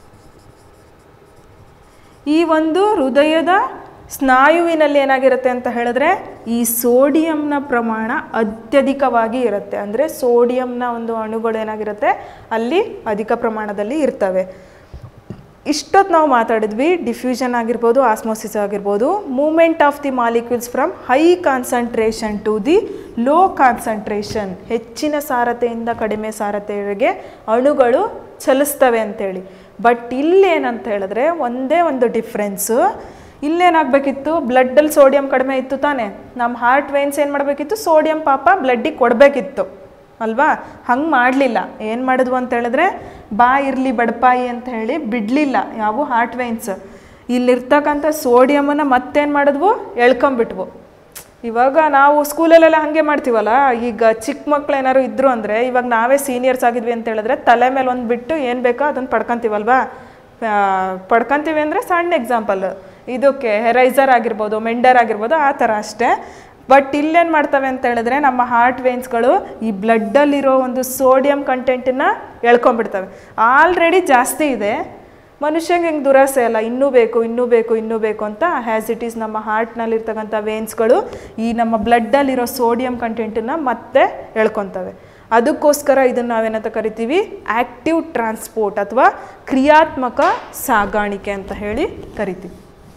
[SPEAKER 1] ಈ ಒಂದು ಹೃದಯದ ಸ್ನಾಯುವಿನಲ್ಲಿ ಏನಾಗಿರುತ್ತೆ ಅಂತ ಹೇಳಿದ್ರೆ ಈ ಸೋಡಿಯಂನ ಪ್ರಮಾಣ ಅತ್ಯಧಿಕವಾಗಿ ಇರುತ್ತೆ ಅಂದರೆ ಸೋಡಿಯಂನ ಒಂದು ಅಣುಗಳು ಏನಾಗಿರುತ್ತೆ ಅಲ್ಲಿ ಅಧಿಕ ಪ್ರಮಾಣದಲ್ಲಿ ಇರ್ತವೆ ಇಷ್ಟೊತ್ತು ನಾವು ಮಾತಾಡಿದ್ವಿ ಡಿಫ್ಯೂಷನ್ ಆಗಿರ್ಬೋದು ಆಸ್ಮೋಸಿಸ್ ಆಗಿರ್ಬೋದು movement of the molecules from high concentration to the low concentration ಹೆಚ್ಚಿನ ಸಾರತೆಯಿಂದ ಕಡಿಮೆ ಸಾರತೆಯವರೆಗೆ ಅಣುಗಳು ಚಲಿಸ್ತವೆ ಅಂತೇಳಿ ಬಟ್ ಇಲ್ಲೇನಂತ ಹೇಳಿದ್ರೆ ಒಂದೇ ಒಂದು ಡಿಫ್ರೆನ್ಸು ಇಲ್ಲೇನಾಗಬೇಕಿತ್ತು ಬ್ಲಡ್ಡಲ್ಲಿ ಸೋಡಿಯಂ ಕಡಿಮೆ ಇತ್ತು ತಾನೇ ನಮ್ಮ ಹಾರ್ಟ್ ವೇನ್ಸ್ ಏನು ಮಾಡಬೇಕಿತ್ತು ಸೋಡಿಯಂ ಪಾಪ ಬ್ಲಡ್ಡಿಗೆ ಕೊಡಬೇಕಿತ್ತು ಅಲ್ವಾ ಹಂಗೆ ಮಾಡಲಿಲ್ಲ ಏನು ಮಾಡಿದ್ವು ಅಂತ ಹೇಳಿದ್ರೆ ಬಾ ಇರಲಿ ಬಡಪಾಯಿ ಅಂತ ಹೇಳಿ ಬಿಡಲಿಲ್ಲ ಯಾವ ಹಾರ್ಟ್ ವೈನ್ಸ್ ಇಲ್ಲಿರ್ತಕ್ಕಂಥ ಸೋಡಿಯಮನ್ನು ಮತ್ತೇನು ಮಾಡಿದ್ವು ಎಳ್ಕೊಂಬಿಟ್ವು ಇವಾಗ ನಾವು ಸ್ಕೂಲಲ್ಲೆಲ್ಲ ಹಾಗೆ ಮಾಡ್ತೀವಲ್ಲ ಈಗ ಚಿಕ್ಕ ಮಕ್ಳು ಏನಾದ್ರು ಇದ್ರು ಅಂದರೆ ಇವಾಗ ನಾವೇ ಸೀನಿಯರ್ಸ್ ಆಗಿದ್ವಿ ಅಂತ ಹೇಳಿದ್ರೆ ತಲೆ ಮೇಲೆ ಒಂದು ಬಿಟ್ಟು ಏನು ಬೇಕೋ ಅದನ್ನು ಪಡ್ಕೊಂತೀವಲ್ವಾ ಆ, ಪಡ್ಕೊಂತೀವಿ ಅಂದರೆ ಸಣ್ಣ ಎಕ್ಸಾಂಪಲ್ ಇದಕ್ಕೆ ಹೆರೈಸರ್ ಆಗಿರ್ಬೋದು ಮೆಂಡರ್ ಆಗಿರ್ಬೋದು ಆ ಥರ ಅಷ್ಟೇ ಬಟ್ ಇಲ್ಲೇನು ಮಾಡ್ತವೆ ಅಂತ ಹೇಳಿದ್ರೆ ನಮ್ಮ ಹಾರ್ಟ್ ವೇನ್ಸ್ಗಳು ಈ ಬ್ಲಡ್ಡಲ್ಲಿರೋ ಒಂದು ಸೋಡಿಯಂ ಕಂಟೆಂಟನ್ನು ಎಳ್ಕೊಂಡ್ಬಿಡ್ತವೆ ಆಲ್ರೆಡಿ ಜಾಸ್ತಿ ಇದೆ ಮನುಷ್ಯಂಗೆ ಹೆಂಗೆ ದುರಾಸೆ ಅಲ್ಲ ಇನ್ನೂ ಬೇಕು ಇನ್ನೂ ಬೇಕು ಇನ್ನೂ ಬೇಕು ಅಂತ ಹ್ಯಾಸ್ ಇಟ್ ಈಸ್ ನಮ್ಮ ಹಾರ್ಟ್ನಲ್ಲಿರ್ತಕ್ಕಂಥ ವೇನ್ಸ್ಗಳು ಈ ನಮ್ಮ ಬ್ಲಡ್ಡಲ್ಲಿರೋ ಸೋಡಿಯಂ ಕಂಟೆಂಟನ್ನು ಮತ್ತೆ ಎಳ್ಕೊತವೆ ಅದಕ್ಕೋಸ್ಕರ ಇದನ್ನು ನಾವೇನಂತ ಕರಿತೀವಿ ಆ್ಯಕ್ಟಿವ್ ಟ್ರಾನ್ಸ್ಪೋರ್ಟ್ ಅಥವಾ ಕ್ರಿಯಾತ್ಮಕ ಸಾಗಾಣಿಕೆ ಅಂತ ಹೇಳಿ ಕರಿತೀವಿ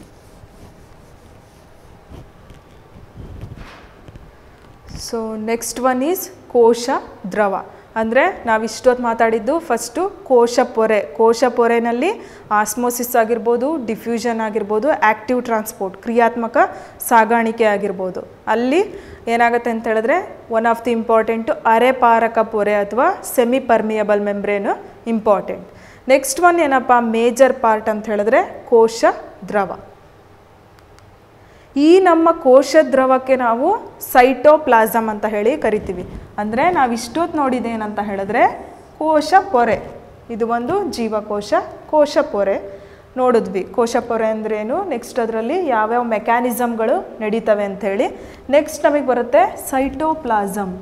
[SPEAKER 1] ಸೊ ನೆಕ್ಸ್ಟ್ ಒನ್ ಈಸ್ ಕೋಶ ದ್ರವ ಅಂದರೆ ನಾವು ಇಷ್ಟೊತ್ತು ಮಾತಾಡಿದ್ದು ಫಸ್ಟು ಕೋಶ ಪೊರೆ ಕೋಶ ಪೊರೆನಲ್ಲಿ ಆಸ್ಮೋಸಿಸ್ ಆಗಿರ್ಬೋದು ಡಿಫ್ಯೂಷನ್ ಆಗಿರ್ಬೋದು ಆ್ಯಕ್ಟಿವ್ ಟ್ರಾನ್ಸ್ಪೋರ್ಟ್ ಕ್ರಿಯಾತ್ಮಕ ಸಾಗಾಣಿಕೆ ಆಗಿರ್ಬೋದು ಅಲ್ಲಿ ಏನಾಗುತ್ತೆ ಅಂತ ಹೇಳಿದ್ರೆ ಒನ್ ಆಫ್ ದಿ ಇಂಪಾರ್ಟೆಂಟು ಅರೆಪಾರಕ ಪೊರೆ ಅಥವಾ semi permeable membrane important next one ಏನಪ್ಪ ಮೇಜರ್ ಪಾರ್ಟ್ ಅಂತ ಹೇಳಿದ್ರೆ ಕೋಶ ದ್ರವ ಈ ನಮ್ಮ ಕೋಶ ದ್ರವಕ್ಕೆ ನಾವು ಸೈಟೋಪ್ಲಾಸಮ್ ಅಂತ ಹೇಳಿ ಕರಿತೀವಿ ಅಂದರೆ ನಾವು ಇಷ್ಟೊತ್ತು ನೋಡಿದ್ದೇನಂತ ಹೇಳಿದ್ರೆ ಕೋಶ ಪೊರೆ ಇದು ಒಂದು ಜೀವಕೋಶ ಕೋಶ ಪೊರೆ ನೋಡಿದ್ವಿ ಕೋಶ ಪೊರೆ ಅಂದ್ರೇನು ನೆಕ್ಸ್ಟ್ ಅದರಲ್ಲಿ ಯಾವ್ಯಾವ ಮೆಕ್ಯಾನಿಸಮ್ಗಳು ನಡೀತವೆ ಅಂಥೇಳಿ ನೆಕ್ಸ್ಟ್ ನಮಗೆ ಬರುತ್ತೆ ಸೈಟೋಪ್ಲಾಸಮ್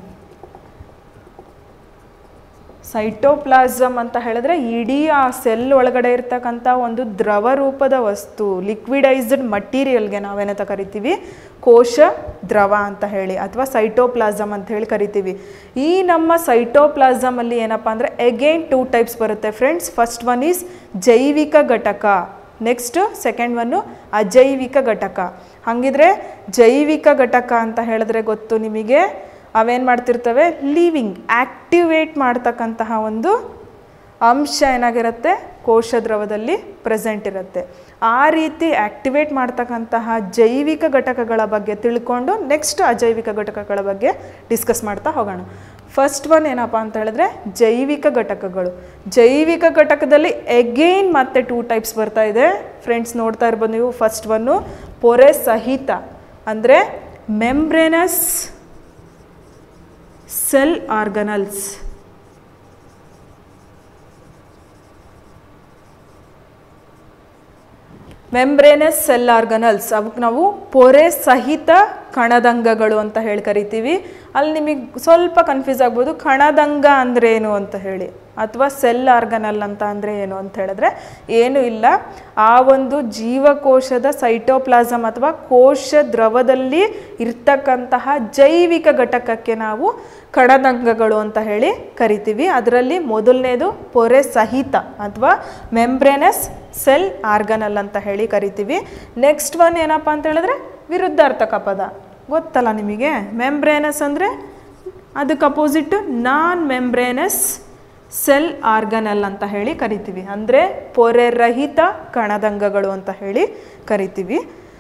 [SPEAKER 1] ಸೈಟೋಪ್ಲಾಸಮ್ ಅಂತ ಹೇಳಿದ್ರೆ ಇಡೀ ಆ ಸೆಲ್ ಒಳಗಡೆ ಇರ್ತಕ್ಕಂಥ ಒಂದು ದ್ರವ ರೂಪದ ವಸ್ತು ಲಿಕ್ವಿಡೈಸ್ಡ್ ಮಟೀರಿಯಲ್ಗೆ ನಾವೇನಂತ ಕರಿತೀವಿ ಕೋಶ ದ್ರವ ಅಂತ ಹೇಳಿ ಅಥವಾ ಸೈಟೋಪ್ಲಾಸಮ್ ಅಂತ ಹೇಳಿ ಕರಿತೀವಿ ಈ ನಮ್ಮ ಸೈಟೋಪ್ಲಾಸಮಲ್ಲಿ ಏನಪ್ಪ ಅಂದರೆ ಅಗೈನ್ ಟೂ ಟೈಪ್ಸ್ ಬರುತ್ತೆ ಫ್ರೆಂಡ್ಸ್ ಫಸ್ಟ್ ಒನ್ ಈಸ್ ಜೈವಿಕ ಘಟಕ ನೆಕ್ಸ್ಟ್ ಸೆಕೆಂಡ್ ಒನ್ನು ಅಜೈವಿಕ ಘಟಕ ಹಾಗಿದ್ರೆ ಜೈವಿಕ ಘಟಕ ಅಂತ ಹೇಳಿದ್ರೆ ಗೊತ್ತು ನಿಮಗೆ ಅವೇನು ಮಾಡ್ತಿರ್ತವೆ ಲಿವಿಂಗ್ ಆ್ಯಕ್ಟಿವೇಟ್ ಮಾಡ್ತಕ್ಕಂತಹ ಒಂದು ಅಂಶ ಏನಾಗಿರುತ್ತೆ ಕೋಶ ದ್ರವದಲ್ಲಿ ಪ್ರೆಸೆಂಟ್ ಇರುತ್ತೆ ಆ ರೀತಿ ಆ್ಯಕ್ಟಿವೇಟ್ ಮಾಡ್ತಕ್ಕಂತಹ ಜೈವಿಕ ಘಟಕಗಳ ಬಗ್ಗೆ ತಿಳ್ಕೊಂಡು ನೆಕ್ಸ್ಟ್ ಅಜೈವಿಕ ಘಟಕಗಳ ಬಗ್ಗೆ ಡಿಸ್ಕಸ್ ಮಾಡ್ತಾ ಹೋಗೋಣ ಫಸ್ಟ್ ಒನ್ ಏನಪ್ಪ ಅಂತ ಹೇಳಿದ್ರೆ ಜೈವಿಕ ಘಟಕಗಳು ಜೈವಿಕ ಘಟಕದಲ್ಲಿ ಎಗೈನ್ ಮತ್ತೆ ಟೂ ಟೈಪ್ಸ್ ಬರ್ತಾ ಇದೆ ಫ್ರೆಂಡ್ಸ್ ನೋಡ್ತಾ ಇರ್ಬೋದು ನೀವು ಫಸ್ಟ್ ಒನ್ನು ಪೊರೆ ಸಹಿತ ಅಂದರೆ membranous cell organelles membranous cell organelles ಅವಕ್ಕೆ ನಾವು ಪೊರೆ ಸಹಿತ ಕಣದಂಗಗಳು ಅಂತ ಹೇಳಿ ಕರಿತೀವಿ ಅಲ್ಲಿ ನಿಮಗೆ ಸ್ವಲ್ಪ ಕನ್ಫ್ಯೂಸ್ ಆಗ್ಬೋದು ಕಣದಂಗ ಅಂದರೆ ಏನು ಅಂತ ಹೇಳಿ ಅಥವಾ ಸೆಲ್ ಆರ್ಗನಲ್ ಅಂತ ಅಂದರೆ ಏನು ಅಂತ ಹೇಳಿದ್ರೆ ಏನು ಇಲ್ಲ ಆ ಒಂದು ಜೀವಕೋಶದ ಸೈಟೋಪ್ಲಾಸಮ್ ಅಥವಾ ಕೋಶ ದ್ರವದಲ್ಲಿ ಇರ್ತಕ್ಕಂತಹ ಜೈವಿಕ ಘಟಕಕ್ಕೆ ನಾವು ಕಣದಂಗಗಳು ಅಂತ ಹೇಳಿ ಕರಿತೀವಿ ಅದರಲ್ಲಿ ಮೊದಲನೇದು ಪೊರೆ ಸಹಿತ ಅಥವಾ ಮೆಂಬ್ರೇನಸ್ ಸೆಲ್ ಆರ್ಗನಲ್ ಅಂತ ಹೇಳಿ ಕರಿತೀವಿ ನೆಕ್ಸ್ಟ್ ಒನ್ ಏನಪ್ಪ ಅಂತ ಹೇಳಿದ್ರೆ ವಿರುದ್ಧಾರ್ಥಕ ಪದ ಗೊತ್ತಲ್ಲ ನಿಮಗೆ ಮೆಂಬ್ರೇನಸ್ ಅಂದರೆ ಅದಕ್ಕೆ opposite non membranous cell organelle ಅಂತ ಹೇಳಿ ಕರಿತೀವಿ ಅಂದರೆ ಪೊರೆ ರಹಿತ ಕಣದಂಗಗಳು ಅಂತ ಹೇಳಿ ಕರಿತೀವಿ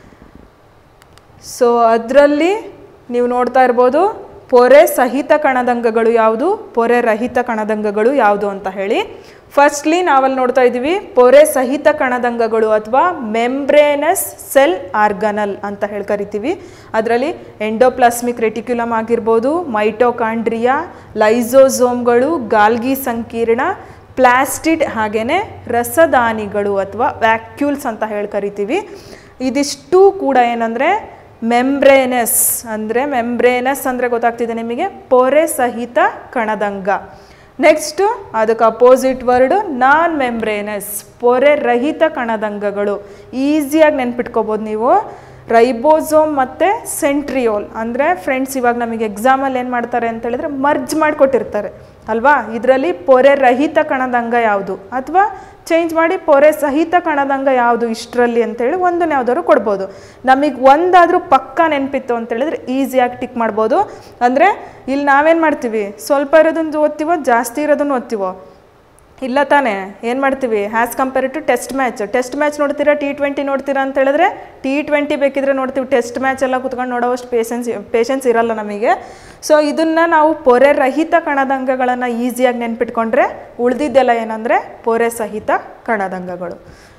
[SPEAKER 1] ಸೊ ಅದರಲ್ಲಿ ನೀವು ನೋಡ್ತಾ ಇರ್ಬೋದು ಪೊರೆ ಸಹಿತ ಕಣದಂಗಗಳು ಯಾವುದು ಪೊರೆ ರಹಿತ ಕಣದಂಗಗಳು ಯಾವುದು ಅಂತ ಹೇಳಿ ಫಸ್ಟ್ಲಿ ನಾವಲ್ಲಿ ನೋಡ್ತಾ ಇದ್ದೀವಿ ಪೊರೆ ಸಹಿತ ಕಣದಂಗಗಳು ಅಥವಾ ಮೆಂಬ್ರೇನಸ್ ಸೆಲ್ ಆರ್ಗನಲ್ ಅಂತ ಹೇಳಿ ಕರಿತೀವಿ ಅದರಲ್ಲಿ ಎಂಡೋಪ್ಲಾಸ್ಮಿಕ್ ರೆಟಿಕ್ಯುಲಮ್ ಆಗಿರ್ಬೋದು ಮೈಟೋಕಾಂಡ್ರಿಯಾ ಲೈಸೋಸೋಮ್ಗಳು ಗಾಲ್ಗಿ ಸಂಕೀರ್ಣ ಪ್ಲಾಸ್ಟಿಡ್ ಹಾಗೆಯೇ ರಸದಾನಿಗಳು ಅಥವಾ ವ್ಯಾಕ್ಯೂಲ್ಸ್ ಅಂತ ಹೇಳಿ ಕರಿತೀವಿ ಇದಿಷ್ಟು ಕೂಡ ಏನಂದರೆ ಮೆಂಬ್ರೇನಸ್ ಅಂದರೆ ಮೆಂಬ್ರೇನಸ್ ಅಂದರೆ ಗೊತ್ತಾಗ್ತಿದೆ ನಿಮಗೆ ಪೊರೆ ಸಹಿತ ಕಣದಂಗ ನೆಕ್ಸ್ಟು ಅದಕ್ಕೆ ಅಪೋಸಿಟ್ ವರ್ಡು ನಾನ್ ಮೆಂಬ್ರೇನಸ್ ಪೊರೆ ರಹಿತ ಕಣದಂಗಗಳು ಈಸಿಯಾಗಿ ನೆನ್ಪಿಟ್ಕೋಬೋದು ನೀವು ರೈಬೋಸೋಮ್ ಮತ್ತು ಸೆಂಟ್ರಿಯೋಲ್ ಅಂದರೆ ಫ್ರೆಂಡ್ಸ್ ಇವಾಗ ನಮಗೆ ಎಕ್ಸಾಮಲ್ಲಿ ಏನು ಮಾಡ್ತಾರೆ ಅಂತ ಹೇಳಿದ್ರೆ ಮರ್ಜ್ ಮಾಡಿಕೊಟ್ಟಿರ್ತಾರೆ ಅಲ್ವಾ ಇದರಲ್ಲಿ ಪೊರೆ ರಹಿತ ಕಣದಂಗ ಯಾವುದು ಅಥವಾ ಚೇಂಜ್ ಮಾಡಿ ಪೊರೆ ಸಹಿತ ಕಣದಂಗ ಯಾವುದು ಇಷ್ಟರಲ್ಲಿ ಅಂತೇಳಿ ಒಂದನ್ನು ಯಾವ್ದಾದ್ರು ಕೊಡ್ಬೋದು ನಮಗೆ ಒಂದಾದರೂ ಪಕ್ಕ ನೆನಪಿತ್ತು ಅಂತ ಹೇಳಿದ್ರೆ ಈಸಿಯಾಗಿ ಟಿಕ್ ಮಾಡ್ಬೋದು ಅಂದರೆ ಇಲ್ಲಿ ನಾವೇನು ಮಾಡ್ತೀವಿ ಸ್ವಲ್ಪ ಇರೋದನ್ನು ಓದ್ತೀವೋ ಜಾಸ್ತಿ ಇರೋದನ್ನು ಓದ್ತೀವೋ ಇಲ್ಲ ತಾನೇ ಏನು ಮಾಡ್ತೀವಿ has compare to test match test match ನೋಡ್ತೀರಾ ಟಿ ಟ್ವೆಂಟಿ ನೋಡ್ತೀರಾ ಅಂತ ಹೇಳಿದ್ರೆ ಟಿ ಟ್ವೆಂಟಿ ಬೇಕಿದ್ರೆ ನೋಡ್ತೀವಿ ಟೆಸ್ಟ್ ಮ್ಯಾಚ್ ಎಲ್ಲ ಕುತ್ಕೊಂಡು ನೋಡೋವಷ್ಟು ಪೇಷನ್ಸ್ ಪೇಷನ್ಸ್ ಇರಲ್ಲ ನಮಗೆ ಸೊ ಇದನ್ನು ನಾವು ಪೊರೆ ರಹಿತ ಕಣದಂಗಗಳನ್ನು ಈಸಿಯಾಗಿ ನೆನ್ಪಿಟ್ಕೊಂಡ್ರೆ ಉಳಿದಿದ್ದೆಲ್ಲ ಏನಂದರೆ ಪೊರೆ ಸಹಿತ ಕಣದಂಗಗಳು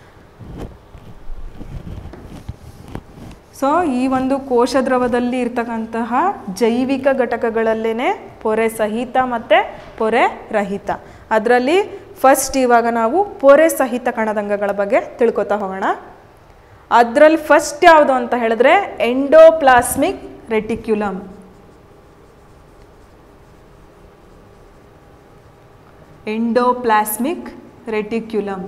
[SPEAKER 1] ಸೊ ಈ ಒಂದು ಕೋಶ ದ್ರವದಲ್ಲಿ ಇರ್ತಕ್ಕಂತಹ ಜೈವಿಕ ಘಟಕಗಳಲ್ಲೇ ಪೊರೆ ಸಹಿತ ಮತ್ತು ಪೊರೆ ರಹಿತ ಅದರಲ್ಲಿ ಫಸ್ಟ್ ಇವಾಗ ನಾವು ಪೊರೆ ಸಹಿತ ಕಣದಂಗಗಳ ಬಗ್ಗೆ ತಿಳ್ಕೊತಾ ಹೋಗೋಣ ಅದರಲ್ಲಿ ಫಸ್ಟ್ ಯಾವುದು ಅಂತ ಹೇಳಿದ್ರೆ ಎಂಡೋಪ್ಲಾಸ್ಮಿಕ್ ರೆಟಿಕ್ಯುಲಮ್ ಎಂಡೋಪ್ಲಾಸ್ಮಿಕ್ ರೆಟಿಕ್ಯುಲಮ್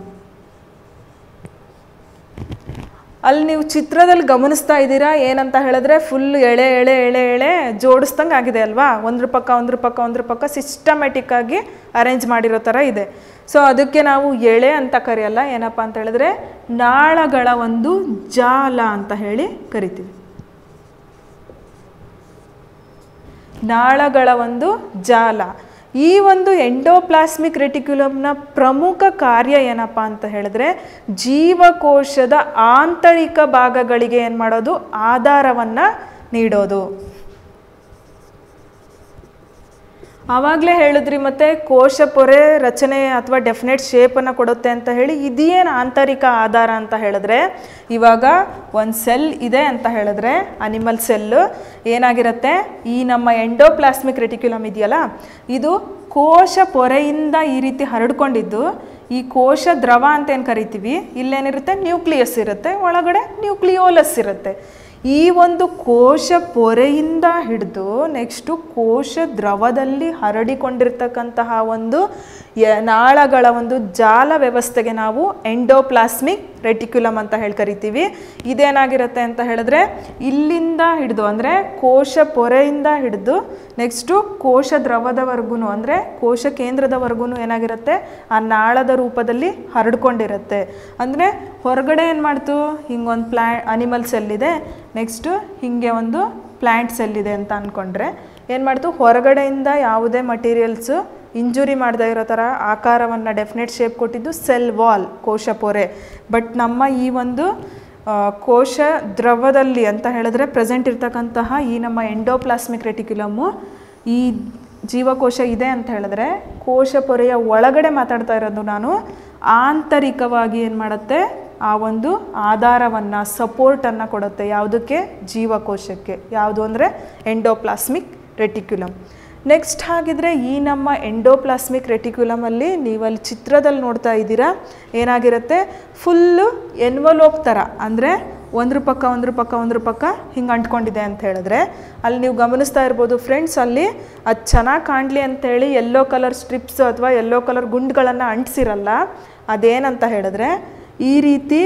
[SPEAKER 1] ಅಲ್ಲಿ ನೀವು ಚಿತ್ರದಲ್ಲಿ ಗಮನಿಸ್ತಾ ಇದ್ದೀರಾ ಏನಂತ ಹೇಳಿದ್ರೆ ಫುಲ್ ಎಳೆ ಎಳೆ ಎಳೆ ಎಳೆ ಜೋಡಿಸ್ದಂಗೆ ಆಗಿದೆ ಅಲ್ವಾ ಒಂದ್ರ ಪಕ್ಕ ಒಂದ್ರ ಪಕ್ಕ ಒಂದ್ರ ಪಕ್ಕ ಸಿಸ್ಟಮ್ಯಾಟಿಕ್ ಆಗಿ ಅರೇಂಜ್ ಮಾಡಿರೋ ಥರ ಇದೆ ಸೊ ಅದಕ್ಕೆ ನಾವು ಎಳೆ ಅಂತ ಕರೆಯಲ್ಲ ಏನಪ್ಪ ಅಂತ ಹೇಳಿದ್ರೆ ನಾಳಗಳ ಒಂದು ಜಾಲ ಅಂತ ಹೇಳಿ ಕರಿತೀವಿ ನಾಳಗಳ ಒಂದು ಜಾಲ ಈ ಒಂದು ಎಂಡೋಪ್ಲಾಸ್ಮಿಕ್ ರೆಟಿಕ್ಯುಲಮ್ನ ಪ್ರಮುಖ ಕಾರ್ಯ ಏನಪ್ಪ ಅಂತ ಹೇಳಿದ್ರೆ ಜೀವಕೋಶದ ಆಂತರಿಕ ಭಾಗಗಳಿಗೆ ಏನು ಮಾಡೋದು ಆಧಾರವನ್ನು ನೀಡೋದು ಆವಾಗಲೇ ಹೇಳಿದ್ರಿ ಮತ್ತೆ ಕೋಶ ಪೊರೆ ರಚನೆ ಅಥವಾ ಡೆಫಿನೆಟ್ ಶೇಪನ್ನು ಕೊಡುತ್ತೆ ಅಂತ ಹೇಳಿ ಇದೇನು ಆಂತರಿಕ ಆಧಾರ ಅಂತ ಹೇಳಿದ್ರೆ ಇವಾಗ ಒಂದು ಸೆಲ್ ಇದೆ ಅಂತ ಹೇಳಿದ್ರೆ ಅನಿಮಲ್ ಸೆಲ್ಲು ಏನಾಗಿರುತ್ತೆ ಈ ನಮ್ಮ ಎಂಡೋಪ್ಲಾಸ್ಮಿಕ್ ರೆಟಿಕ್ಯುಲಮ್ ಇದೆಯಲ್ಲ ಇದು ಕೋಶ ಪೊರೆಯಿಂದ ಈ ರೀತಿ ಹರಡ್ಕೊಂಡಿದ್ದು ಈ ಕೋಶ ದ್ರವ ಅಂತ ಏನು ಕರಿತೀವಿ ಇಲ್ಲೇನಿರುತ್ತೆ ನ್ಯೂಕ್ಲಿಯಸ್ ಇರುತ್ತೆ ಒಳಗಡೆ ನ್ಯೂಕ್ಲಿಯೋಲಸ್ ಇರುತ್ತೆ ಈ ಒಂದು ಕೋಶ ಪೊರೆಯಿಂದ ಹಿಡಿದು ನೆಕ್ಸ್ಟು ಕೋಶ ದ್ರವದಲ್ಲಿ ಹರಡಿಕೊಂಡಿರ್ತಕ್ಕಂತಹ ಒಂದು ಯ- ನಾಳಗಳ ಒಂದು ಜಾಲ ವ್ಯವಸ್ಥೆಗೆ ನಾವು ಎಂಡೋಪ್ಲಾಸ್ಮಿಕ್ ರೆಟಿಕ್ಯುಲಮ್ ಅಂತ ಹೇಳಿ ಕರಿತೀವಿ ಇದೇನಾಗಿರುತ್ತೆ ಅಂತ ಹೇಳಿದ್ರೆ ಇಲ್ಲಿಂದ ಹಿಡಿದು ಅಂದರೆ ಕೋಶ ಪೊರೆಯಿಂದ ಹಿಡಿದು ನೆಕ್ಸ್ಟು ಕೋಶ ದ್ರವದವರೆಗೂ ಅಂದರೆ ಕೋಶ ಕೇಂದ್ರದವರೆಗೂ ಏನಾಗಿರುತ್ತೆ ಆ ನಾಳದ ರೂಪದಲ್ಲಿ ಹರಡ್ಕೊಂಡಿರುತ್ತೆ ಅಂದರೆ ಹೊರಗಡೆ ಏನು ಮಾಡ್ತು ಹಿಂಗೊಂದು ಪ್ಲ್ಯಾ ಅನಿಮಲ್ ಸೆಲ್ ಇದೆ ನೆಕ್ಸ್ಟು ಹೀಗೆ ಒಂದು ಪ್ಲ್ಯಾಂಟ್ ಸೆಲ್ ಇದೆ ಅಂತ ಅಂದ್ಕೊಂಡ್ರೆ ಏನು ಮಾಡ್ತು ಹೊರಗಡೆಯಿಂದ ಯಾವುದೇ ಮಟೀರಿಯಲ್ಸು ಇಂಜುರಿ ಮಾಡದೇ ಇರೋ ಥರ ಆಕಾರವನ್ನು ಡೆಫಿನೆಟ್ ಶೇಪ್ ಕೊಟ್ಟಿದ್ದು ಸೆಲ್ ವಾಲ್ ಕೋಶ ಪೊರೆ ಬಟ್ ನಮ್ಮ ಈ ಒಂದು ಆ, ಕೋಶ ದ್ರವದಲ್ಲಿ ಅಂತ ಹೇಳಿದ್ರೆ ಪ್ರೆಸೆಂಟ್ ಇರ್ತಕ್ಕಂತಹ ಈ ನಮ್ಮ ಎಂಡೋಪ್ಲಾಸ್ಮಿಕ್ ರೆಟಿಕ್ಯುಲಮ್ಮು ಈ ಜೀವಕೋಶ ಇದೆ ಅಂತ ಹೇಳಿದ್ರೆ ಕೋಶ ಪೊರೆಯ ಒಳಗಡೆ ಮಾತಾಡ್ತಾ ಇರೋದು ನಾನು ಆಂತರಿಕವಾಗಿ ಏನು ಮಾಡುತ್ತೆ ಆ ಒಂದು ಆಧಾರವನ್ನು ಸಪೋರ್ಟನ್ನು ಕೊಡುತ್ತೆ ಯಾವುದಕ್ಕೆ ಜೀವಕೋಶಕ್ಕೆ ಯಾವುದು ಅಂದರೆ ಎಂಡೋಪ್ಲಾಸ್ಮಿಕ್ ರೆಟಿಕ್ಯುಲಮ್ ನೆಕ್ಸ್ಟ್ ಹಾಗಿದ್ರೆ ಈ ನಮ್ಮ ಎಂಡೋಪ್ಲಾಸ್ಮಿಕ್ ರೆಟಿಕ್ಯುಲಮಲ್ಲಿ ನೀವಲ್ಲಿ ಚಿತ್ರದಲ್ಲಿ ನೋಡ್ತಾ ಇದ್ದೀರಾ ಏನಾಗಿರುತ್ತೆ ಫುಲ್ಲು ಎನ್ವಲೋಪ್ ಥರ ಅಂದರೆ ಒಂದ್ರ ಪಕ್ಕ ಒಂದ್ರ ಪಕ್ಕ ಒಂದ್ರ ಪಕ್ಕ ಹಿಂಗೆ ಅಂಟ್ಕೊಂಡಿದೆ ಅಂತ ಹೇಳಿದ್ರೆ ಅಲ್ಲಿ ನೀವು ಗಮನಿಸ್ತಾ ಇರ್ಬೋದು ಫ್ರೆಂಡ್ಸ್ ಅಲ್ಲಿ ಅದು ಚೆನ್ನಾಗಿ ಕಾಣಲಿ ಅಂತೇಳಿ ಯೆಲ್ಲೋ ಕಲರ್ ಸ್ಟ್ರಿಪ್ಸ್ ಅಥವಾ ಯೆಲ್ಲೋ ಕಲರ್ ಗುಂಡ್ಗಳನ್ನು ಅಂಟಿಸಿರಲ್ಲ ಅದೇನಂತ ಹೇಳಿದ್ರೆ ಈ ರೀತಿ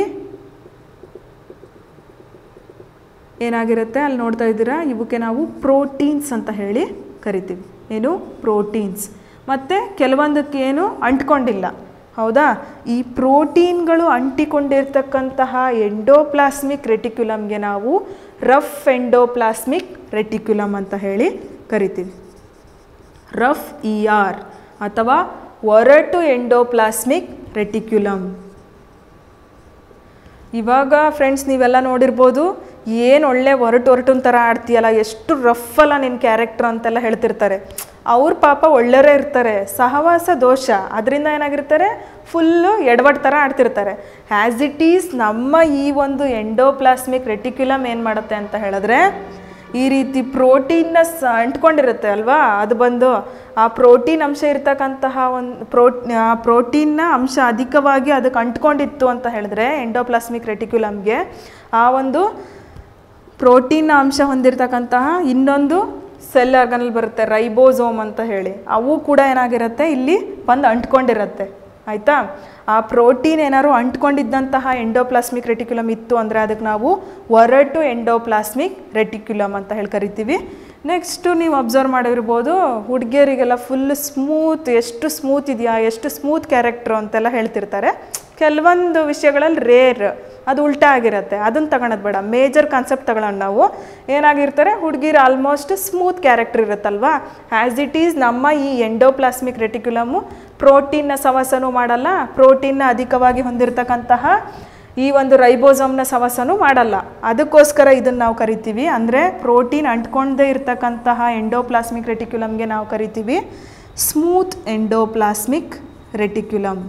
[SPEAKER 1] ಏನಾಗಿರುತ್ತೆ ಅಲ್ಲಿ ನೋಡ್ತಾ ಇದ್ದೀರಾ ಇವಕ್ಕೆ ನಾವು ಪ್ರೋಟೀನ್ಸ್ ಅಂತ ಹೇಳಿ ಕರಿತೀವಿ ಏನು ಪ್ರೋಟೀನ್ಸ್ ಮತ್ತು ಕೆಲವೊಂದಕ್ಕೆ ಏನು ಅಂಟ್ಕೊಂಡಿಲ್ಲ ಹೌದಾ ಈ ಪ್ರೋಟೀನ್ಗಳು ಅಂಟಿಕೊಂಡಿರ್ತಕ್ಕಂತಹ ಎಂಡೋಪ್ಲಾಸ್ಮಿಕ್ ರೆಟಿಕ್ಯುಲಮ್ಗೆ ನಾವು ರಫ್ ಎಂಡೋಪ್ಲಾಸ್ಮಿಕ್ ರೆಟಿಕ್ಯುಲಮ್ ಅಂತ ಹೇಳಿ ಕರಿತೀವಿ ರಫ್ ಇ ಆರ್ ಅಥವಾ ಒರಟು ಎಂಡೋಪ್ಲಾಸ್ಮಿಕ್ ರೆಟಿಕ್ಯುಲಮ್ ಇವಾಗ ಫ್ರೆಂಡ್ಸ್ ನೀವೆಲ್ಲ ನೋಡಿರ್ಬೋದು ಏನು ಒಳ್ಳೆ ಒರಟು ಒರಟುನ್ ಥರ ಆಡ್ತೀಯಲ್ಲ ಎಷ್ಟು ರಫ್ ಅಲ್ಲ ನಿನ್ನ ಕ್ಯಾರೆಕ್ಟರ್ ಅಂತೆಲ್ಲ ಹೇಳ್ತಿರ್ತಾರೆ ಅವ್ರ ಪಾಪ ಒಳ್ಳೆಯವರೇ ಇರ್ತಾರೆ ಸಹವಾಸ ದೋಷ ಅದರಿಂದ ಏನಾಗಿರ್ತಾರೆ ಫುಲ್ಲು ಎಡವಟ್ ಥರ ಆಡ್ತಿರ್ತಾರೆ ಆ್ಯಸ್ ಇಟ್ ಈಸ್ ನಮ್ಮ ಈ ಒಂದು ಎಂಡೋಪ್ಲಾಸ್ಮಿಕ್ ರೆಟಿಕ್ಯುಲಮ್ ಏನು ಮಾಡುತ್ತೆ ಅಂತ ಹೇಳಿದ್ರೆ ಈ ರೀತಿ ಪ್ರೋಟೀನ್ನ ಸ ಅಂಟ್ಕೊಂಡಿರುತ್ತೆ ಅಲ್ವಾ ಅದು ಬಂದು ಆ ಪ್ರೋಟೀನ್ ಅಂಶ ಇರ್ತಕ್ಕಂತಹ ಒಂದು ಪ್ರೋ ಆ ಪ್ರೋಟೀನ್ನ ಅಂಶ ಅಧಿಕವಾಗಿ ಅದಕ್ಕೆ ಅಂಟ್ಕೊಂಡಿತ್ತು ಅಂತ ಹೇಳಿದ್ರೆ ಎಂಡೋಪ್ಲಾಸ್ಮಿಕ್ ರೆಟಿಕ್ಯುಲಮ್ಗೆ ಆ ಒಂದು ಪ್ರೋಟೀನ್ ಅಂಶ ಹೊಂದಿರತಕ್ಕಂತಹ ಇನ್ನೊಂದು ಸೆಲ್ ಆರ್ಗನಲ್ಲಿ ಬರುತ್ತೆ ರೈಬೋಸೋಮ್ ಅಂತ ಹೇಳಿ ಅವು ಕೂಡ ಏನಾಗಿರುತ್ತೆ ಇಲ್ಲಿ ಬಂದು ಅಂಟ್ಕೊಂಡಿರುತ್ತೆ ಆಯಿತಾ ಆ ಪ್ರೋಟೀನ್ ಏನಾದ್ರು ಅಂಟ್ಕೊಂಡಿದ್ದಂತಹ ಎಂಡೋಪ್ಲಾಸ್ಮಿಕ್ ರೆಟಿಕ್ಯುಲಮ್ ಇತ್ತು ಅಂದರೆ ಅದಕ್ಕೆ ನಾವು ಒರಟು ಎಂಡೋಪ್ಲಾಸ್ಮಿಕ್ ರೆಟಿಕ್ಯುಲಮ್ ಅಂತ ಹೇಳಿ ಕರಿತೀವಿ ನೆಕ್ಸ್ಟು ನೀವು ಅಬ್ಸರ್ವ್ ಮಾಡಿರ್ಬೋದು ಹುಡುಗಿಯರಿಗೆಲ್ಲ ಫುಲ್ ಸ್ಮೂತ್ ಎಷ್ಟು ಸ್ಮೂತ್ ಇದೆಯಾ ಎಷ್ಟು ಸ್ಮೂತ್ ಕ್ಯಾರೆಕ್ಟ್ರು ಅಂತೆಲ್ಲ ಹೇಳ್ತಿರ್ತಾರೆ ಕೆಲವೊಂದು ವಿಷಯಗಳಲ್ಲಿ ರೇರ್ ಅದು ಉಲ್ಟಾ ಆಗಿರುತ್ತೆ ಅದನ್ನು ತಗೊಳೋದು ಬೇಡ ಮೇಜರ್ ಕಾನ್ಸೆಪ್ಟ್ ತಗೊಳ್ಳೋಣ ನಾವು ಏನಾಗಿರ್ತಾರೆ ಹುಡುಗಿರು ಆಲ್ಮೋಸ್ಟ್ ಸ್ಮೂತ್ ಕ್ಯಾರೆಕ್ಟರ್ ಇರುತ್ತಲ್ವಾ ಆ್ಯಸ್ ಇಟ್ ಈಸ್ ನಮ್ಮ ಈ ಎಂಡೋಪ್ಲಾಸ್ಮಿಕ್ ರೆಟಿಕ್ಯುಲಮು ಪ್ರೋಟೀನ್ನ ಸವಸನೂ ಮಾಡಲ್ಲ ಪ್ರೋಟೀನ್ನ ಅಧಿಕವಾಗಿ ಹೊಂದಿರತಕ್ಕಂತಹ ಈ ಒಂದು ರೈಬೋಸಮ್ನ ಸವಸನೂ ಮಾಡಲ್ಲ ಅದಕ್ಕೋಸ್ಕರ ಇದನ್ನು ನಾವು ಕರಿತೀವಿ ಅಂದರೆ ಪ್ರೋಟೀನ್ ಅಂಟ್ಕೊಂಡೇ ಇರ್ತಕ್ಕಂತಹ ಎಂಡೋಪ್ಲಾಸ್ಮಿಕ್ ರೆಟಿಕ್ಯುಲಮ್ಗೆ ನಾವು ಕರಿತೀವಿ ಸ್ಮೂತ್ ಎಂಡೋಪ್ಲಾಸ್ಮಿಕ್ ರೆಟಿಕ್ಯುಲಮ್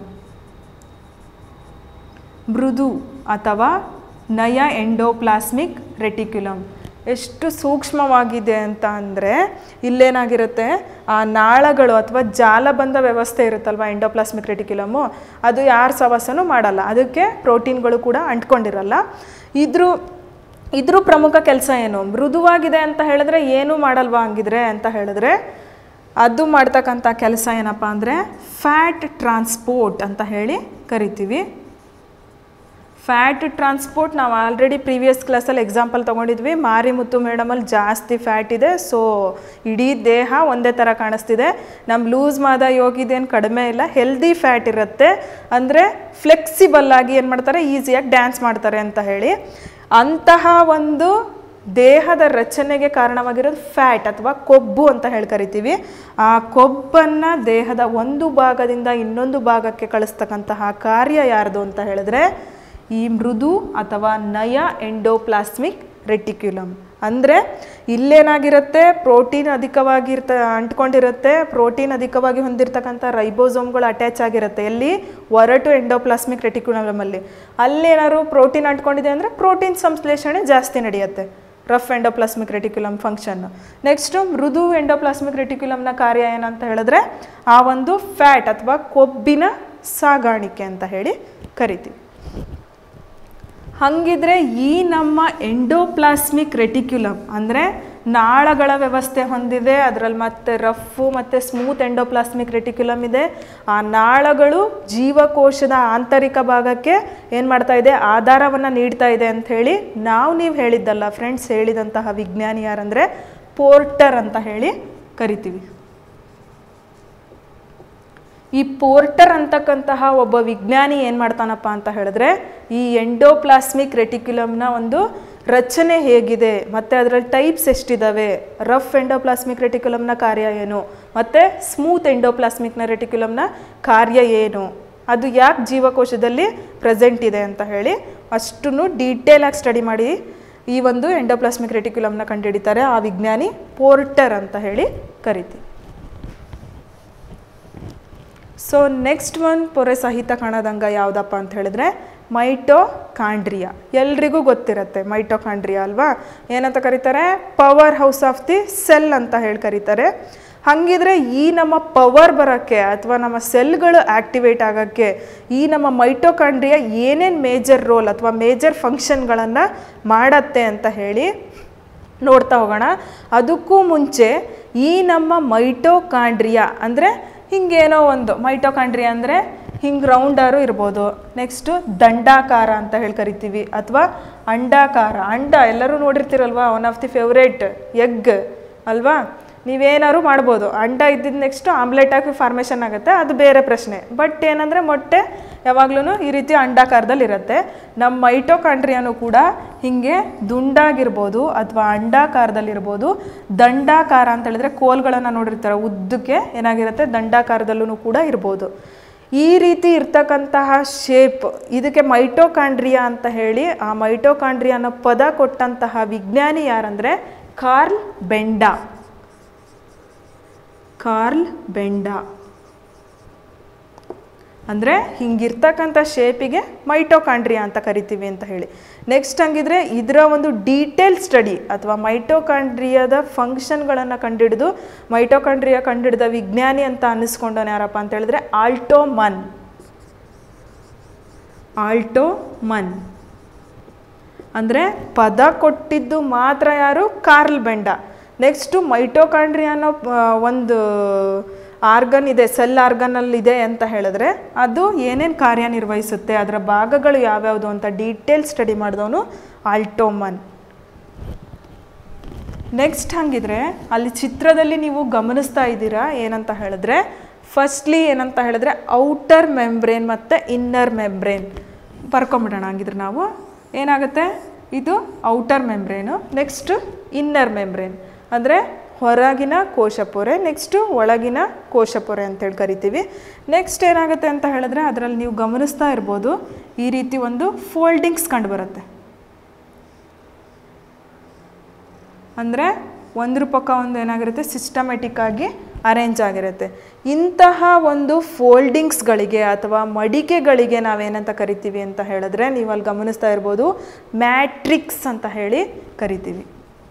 [SPEAKER 1] ಮೃದು ಅಥವಾ ನಯ ಎಂಡೋಪ್ಲಾಸ್ಮಿಕ್ ರೆಟಿಕ್ಯುಲಮ್ ಎಷ್ಟು ಸೂಕ್ಷ್ಮವಾಗಿದೆ ಅಂತ ಅಂದರೆ ಇಲ್ಲೇನಾಗಿರುತ್ತೆ ಆ ನಾಳಗಳು ಅಥವಾ ಜಾಲಬಂಧ ವ್ಯವಸ್ಥೆ ಇರುತ್ತಲ್ವ ಎಂಡೋಪ್ಲಾಸ್ಮಿಕ್ ರೆಟಿಕ್ಯುಲಮು ಅದು ಯಾರ ಸವಸನೂ ಮಾಡಲ್ಲ ಅದಕ್ಕೆ ಪ್ರೋಟೀನ್ಗಳು ಕೂಡ ಅಂಟ್ಕೊಂಡಿರಲ್ಲ ಇದ್ರ ಇದ್ರ ಪ್ರಮುಖ ಕೆಲಸ ಏನು ಮೃದುವಾಗಿದೆ ಅಂತ ಹೇಳಿದ್ರೆ ಏನೂ ಮಾಡಲ್ವಾ ಹಂಗಿದ್ರೆ ಅಂತ ಹೇಳಿದ್ರೆ ಅದು ಮಾಡ್ತಕ್ಕಂಥ ಕೆಲಸ ಏನಪ್ಪ ಅಂದರೆ ಫ್ಯಾಟ್ ಟ್ರಾನ್ಸ್ಪೋರ್ಟ್ ಅಂತ ಹೇಳಿ ಕರಿತೀವಿ ಫ್ಯಾಟ್ ಟ್ರಾನ್ಸ್ಪೋರ್ಟ್ ನಾವು ಆಲ್ರೆಡಿ ಪ್ರೀವಿಯಸ್ ಕ್ಲಾಸಲ್ಲಿ ಎಕ್ಸಾಂಪಲ್ ತೊಗೊಂಡಿದ್ವಿ ಮಾರಿಮುತ್ತು ಮೇಡಮಲ್ಲಿ ಜಾಸ್ತಿ ಫ್ಯಾಟ್ ಇದೆ ಸೊ ಇಡೀ ದೇಹ ಒಂದೇ ಥರ ಕಾಣಿಸ್ತಿದೆ ನಮ್ಮ ಲೂಸ್ ಮಾದ ಯೋಗಿದೇನು ಕಡಿಮೆ ಇಲ್ಲ ಹೆಲ್ದಿ ಫ್ಯಾಟ್ ಇರುತ್ತೆ ಅಂದರೆ ಫ್ಲೆಕ್ಸಿಬಲ್ ಆಗಿ ಏನು ಮಾಡ್ತಾರೆ ಈಸಿಯಾಗಿ ಡ್ಯಾನ್ಸ್ ಮಾಡ್ತಾರೆ ಅಂತ ಹೇಳಿ ಅಂತಹ ಒಂದು ದೇಹದ ರಚನೆಗೆ ಕಾರಣವಾಗಿರೋದು ಫ್ಯಾಟ್ ಅಥವಾ ಕೊಬ್ಬು ಅಂತ ಹೇಳಿ ಕರಿತೀವಿ ಆ ಕೊಬ್ಬನ್ನು ದೇಹದ ಒಂದು ಭಾಗದಿಂದ ಇನ್ನೊಂದು ಭಾಗಕ್ಕೆ ಕಳಿಸ್ತಕ್ಕಂತಹ ಕಾರ್ಯ ಯಾರ್ದು ಅಂತ ಹೇಳಿದ್ರೆ ಈ ಮೃದು ಅಥವಾ ನಯ ಎಂಡೋಪ್ಲಾಸ್ಮಿಕ್ ರೆಟಿಕ್ಯುಲಮ್ ಅಂದರೆ ಇಲ್ಲೇನಾಗಿರುತ್ತೆ ಪ್ರೋಟೀನ್ ಅಧಿಕವಾಗಿರ್ತ ಅಂಟ್ಕೊಂಡಿರುತ್ತೆ ಪ್ರೋಟೀನ್ ಅಧಿಕವಾಗಿ ಹೊಂದಿರತಕ್ಕಂಥ ರೈಬೋಸೋಮ್ಗಳು ಅಟ್ಯಾಚ್ ಆಗಿರುತ್ತೆ ಎಲ್ಲಿ ಒರಟು ಎಂಡೋಪ್ಲಾಸ್ಮಿಕ್ ರೆಟಿಕ್ಯುಲಮಲ್ಲಿ ಅಲ್ಲೇನಾದ್ರು ಪ್ರೋಟೀನ್ ಅಂಟ್ಕೊಂಡಿದೆ ಅಂದರೆ ಪ್ರೋಟೀನ್ ಸಂಶ್ಲೇಷಣೆ ಜಾಸ್ತಿ ನಡೆಯುತ್ತೆ rough endoplasmic reticulum function next ಮೃದು ಎಂಡೋಪ್ಲಾಸ್ಮಿಕ್ ರೆಟಿಕ್ಯುಲಮ್ನ ಕಾರ್ಯ ಏನಂತ ಹೇಳಿದ್ರೆ ಆ ಒಂದು ಫ್ಯಾಟ್ ಅಥವಾ ಕೊಬ್ಬಿನ ಸಾಗಾಣಿಕೆ ಅಂತ ಹೇಳಿ ಕರಿತೀವಿ ಹಾಗಿದ್ರೆ ಈ ನಮ್ಮ ಎಂಡೋಪ್ಲಾಸ್ಮಿಕ್ ರೆಟಿಕ್ಯುಲಮ್ ಅಂದರೆ ನಾಳಗಳ ವ್ಯವಸ್ಥೆ ಹೊಂದಿದೆ ಅದರಲ್ಲಿ ಮತ್ತೆ ರಫು ಮತ್ತು ಸ್ಮೂತ್ ಎಂಡೋಪ್ಲಾಸ್ಮಿಕ್ ರೆಟಿಕ್ಯುಲಮ್ ಇದೆ ಆ ನಾಳಗಳು ಜೀವಕೋಶದ ಆಂತರಿಕ ಭಾಗಕ್ಕೆ ಏನು ಮಾಡ್ತಾ ಇದೆ ಆಧಾರವನ್ನು ನೀಡ್ತಾ ಇದೆ ಅಂತ ಹೇಳಿ ನಾವು ನೀವು ಹೇಳಿದ್ದಲ್ಲ ಫ್ರೆಂಡ್ಸ್ ಹೇಳಿದಂತಹ ವಿಜ್ಞಾನಿ ಯಾರಂದರೆ ಪೋರ್ಟರ್ ಅಂತ ಹೇಳಿ ಕರಿತೀವಿ ಈ ಪೋರ್ಟರ್ ಅಂತಕ್ಕಂತಹ ಒಬ್ಬ ವಿಜ್ಞಾನಿ ಏನು ಮಾಡ್ತಾನಪ್ಪ ಅಂತ ಹೇಳಿದ್ರೆ ಈ ಎಂಡೋಪ್ಲಾಸ್ಮಿಕ್ ರೆಟಿಕ್ಯುಲಮ್ನ ಒಂದು ರಚನೆ ಹೇಗಿದೆ ಮತ್ತು ಅದರಲ್ಲಿ ಟೈಪ್ಸ್ ಎಷ್ಟಿದ್ದಾವೆ ರಫ್ ಎಂಡೋಪ್ಲಾಸ್ಮಿಕ್ ರೆಟಿಕ್ಯುಲಮ್ನ ಕಾರ್ಯ ಏನು ಮತ್ತು ಸ್ಮೂತ್ ಎಂಡೋಪ್ಲಾಸ್ಮಿಕ್ನ ರೆಟಿಕ್ಯುಲಮ್ನ ಕಾರ್ಯ ಏನು ಅದು ಯಾಕೆ ಜೀವಕೋಶದಲ್ಲಿ ಪ್ರೆಸೆಂಟ್ ಇದೆ ಅಂತ ಹೇಳಿ ಅಷ್ಟನ್ನು ಡೀಟೇಲಾಗಿ ಸ್ಟಡಿ ಮಾಡಿ ಈ ಒಂದು ಎಂಡೋಪ್ಲಾಸ್ಮಿಕ್ ರೆಟಿಕ್ಯುಲಮ್ನ ಕಂಡುಹಿಡಿತಾರೆ ಆ ವಿಜ್ಞಾನಿ ಪೋರ್ಟರ್ ಅಂತ ಹೇಳಿ ಕರಿತೀವಿ ಸೊ ನೆಕ್ಸ್ಟ್ ಒನ್ ಪೊರೆ ಸಹಿತ ಕಾಣೋದಂಗ ಯಾವುದಪ್ಪ ಅಂತ ಹೇಳಿದ್ರೆ ಮೈಟೋಕಾಂಡ್ರಿಯಾ ಎಲ್ರಿಗೂ ಗೊತ್ತಿರುತ್ತೆ ಮೈಟೋಕಾಂಡ್ರಿಯಾ ಅಲ್ವಾ ಏನಂತ ಕರೀತಾರೆ power house of the cell ಅಂತ ಹೇಳಿ ಕರೀತಾರೆ ಹಾಗಿದ್ರೆ ಈ ನಮ್ಮ ಪವರ್ ಬರೋಕ್ಕೆ ಅಥವಾ ನಮ್ಮ ಸೆಲ್ಗಳು ಆ್ಯಕ್ಟಿವೇಟ್ ಆಗೋಕ್ಕೆ ಈ ನಮ್ಮ ಮೈಟೋಕಾಂಡ್ರಿಯಾ ಏನೇನು ಮೇಜರ್ ರೋಲ್ ಅಥವಾ ಮೇಜರ್ ಫಂಕ್ಷನ್ಗಳನ್ನು ಮಾಡತ್ತೆ ಅಂತ ಹೇಳಿ ನೋಡ್ತಾ ಹೋಗೋಣ ಅದಕ್ಕೂ ಮುಂಚೆ ಈ ನಮ್ಮ ಮೈಟೋಕಾಂಡ್ರಿಯಾ ಅಂದರೆ ಹಿಂಗೇನೋ ಒಂದು ಮೈಟೋಕಾಂಡ್ರಿಯಾ ಅಂದರೆ ಹಿಂಗೆ ರೌಂಡಾರು ಇರ್ಬೋದು ನೆಕ್ಸ್ಟು ದಂಡಾಕಾರ ಅಂತ ಹೇಳಿ ಕರಿತೀವಿ ಅಥವಾ ಅಂಡಾಕಾರ ಅಂಡ ಎಲ್ಲರೂ ನೋಡಿರ್ತೀರಲ್ವಾ one of the favourite egg ಅಲ್ವಾ ನೀವೇನಾದ್ರು ಮಾಡ್ಬೋದು ಅಂಡ ಇದ್ದಿದ್ದು ನೆಕ್ಸ್ಟ್ ಆಮ್ಲೆಟ್ ಹಾಕಿ ಫಾರ್ಮೇಷನ್ ಆಗುತ್ತೆ ಅದು ಬೇರೆ ಪ್ರಶ್ನೆ ಬಟ್ ಏನಂದರೆ ಮೊಟ್ಟೆ ಯಾವಾಗ್ಲೂ ಈ ರೀತಿ ಅಂಡಾಕಾರದಲ್ಲಿ ಇರುತ್ತೆ ನಮ್ಮ ಮೈಟೋಕಾಂಡ್ರಿಯಾನು ಕೂಡ ಹೀಗೆ ದುಂಡಾಗಿರ್ಬೋದು ಅಥವಾ ಅಂಡಾಕಾರದಲ್ಲಿರ್ಬೋದು ದಂಡಾಕಾರ ಅಂತ ಹೇಳಿದ್ರೆ ಕೋಲ್ಗಳನ್ನು ನೋಡಿರ್ತಾರೆ ಉದ್ದಕ್ಕೆ ಏನಾಗಿರುತ್ತೆ ದಂಡಾಕಾರದಲ್ಲೂ ಕೂಡ ಇರ್ಬೋದು ಈ ರೀತಿ ಇರ್ತಕ್ಕಂತಹ ಶೇಪ್ ಇದಕ್ಕೆ ಮೈಟೋಕಾಂಡ್ರಿಯಾ ಅಂತ ಹೇಳಿ ಆ ಮೈಟೋಕಾಂಡ್ರಿಯಾ ಅನ್ನೋ ಪದ ಕೊಟ್ಟಂತಹ ವಿಜ್ಞಾನಿ ಯಾರಂದರೆ ಕಾರ್ಲ್ ಬೆಂಡಾ ಕಾರ್ಲ್ ಬೆಂಡಾ ಅಂದರೆ ಹಿಂಗಿರ್ತಕ್ಕಂಥ ಶೇಪಿಗೆ ಮೈಟೋಕಾಂಡ್ರಿಯಾ ಅಂತ ಕರಿತೀವಿ ಅಂತ ಹೇಳಿ ನೆಕ್ಸ್ಟ್ ಹಂಗಿದ್ರೆ ಇದರ ಒಂದು ಡೀಟೇಲ್ ಸ್ಟಡಿ ಅಥವಾ ಮೈಟೋಕಾಂಡ್ರಿಯಾದ ಫಂಕ್ಷನ್ಗಳನ್ನು ಕಂಡುಹಿಡಿದು ಮೈಟೋಕಾಂಡ್ರಿಯಾ ಕಂಡುಹಿಡಿದ ವಿಜ್ಞಾನಿ ಅಂತ ಅನ್ನಿಸ್ಕೊಂಡವನು ಯಾರಪ್ಪ ಅಂತ ಹೇಳಿದ್ರೆ ಆಲ್ಟೋ ಮನ್ ಆಲ್ಟೋ ಮನ್ ಅಂದರೆ ಪದ ಕೊಟ್ಟಿದ್ದು ಮಾತ್ರ ಯಾರು ಕಾರ್ಲ್ ಬೆಂಡ ನೆಕ್ಸ್ಟು ಮೈಟೋಕಾಂಡ್ರಿಯಾ ಅನ್ನೋ ಆ, ಒಂದು ಆರ್ಗನ್ ಇದೆ ಸೆಲ್ ಆರ್ಗನಲ್ಲಿ ಇದೆ ಅಂತ ಹೇಳಿದ್ರೆ ಅದು ಏನೇನು ಕಾರ್ಯನಿರ್ವಹಿಸುತ್ತೆ ಅದರ ಭಾಗಗಳು ಯಾವ್ಯಾವುದು ಅಂತ ಡೀಟೇಲ್ ಸ್ಟಡಿ ಮಾಡಿದವನು ಆಲ್ಟೋಮನ್ ನೆಕ್ಸ್ಟ್ ಹಂಗಿದ್ರೆ ಅಲ್ಲಿ ಚಿತ್ರದಲ್ಲಿ ನೀವು ಗಮನಿಸ್ತಾ ಇದ್ದೀರಾ ಏನಂತ ಹೇಳಿದ್ರೆ ಫಸ್ಟ್ಲಿ ಏನಂತ ಹೇಳಿದ್ರೆ ಔಟರ್ ಮೆಂಬ್ರೇನ್ ಮತ್ತು ಇನ್ನರ್ ಮೆಂಬ್ರೇನ್ ಬರ್ಕೊಂಬಿಡೋಣ ಹಂಗಿದ್ರೆ ನಾವು ಏನಾಗುತ್ತೆ ಇದು outer membrane next inner membrane ಅಂದರೆ ಹೊರಗಿನ ಕೋಶಪೊರೆ ನೆಕ್ಸ್ಟು ಒಳಗಿನ ಕೋಶಪೊರೆ ಅಂತೇಳಿ ಕರಿತೀವಿ ನೆಕ್ಸ್ಟ್ ಏನಾಗುತ್ತೆ ಅಂತ ಹೇಳಿದ್ರೆ ಅದರಲ್ಲಿ ನೀವು ಗಮನಿಸ್ತಾ ಇರ್ಬೋದು ಈ ರೀತಿ ಒಂದು ಫೋಲ್ಡಿಂಗ್ಸ್ ಕಂಡುಬರುತ್ತೆ ಅಂದರೆ ಒಂದ್ರ ಪಕ್ಕ ಒಂದು ಏನಾಗಿರುತ್ತೆ ಸಿಸ್ಟಮೆಟಿಕ್ ಆಗಿ ಅರೇಂಜ್ ಆಗಿರುತ್ತೆ ಇಂತಹ ಒಂದು ಫೋಲ್ಡಿಂಗ್ಸ್ಗಳಿಗೆ ಅಥವಾ ಮಡಿಕೆಗಳಿಗೆ ನಾವೇನಂತ ಕರಿತೀವಿ ಅಂತ ಹೇಳಿದ್ರೆ ನೀವು ಅಲ್ಲಿ ಗಮನಿಸ್ತಾ ಇರ್ಬೋದು ಮ್ಯಾಟ್ರಿಕ್ಸ್ ಅಂತ ಹೇಳಿ ಕರಿತೀವಿ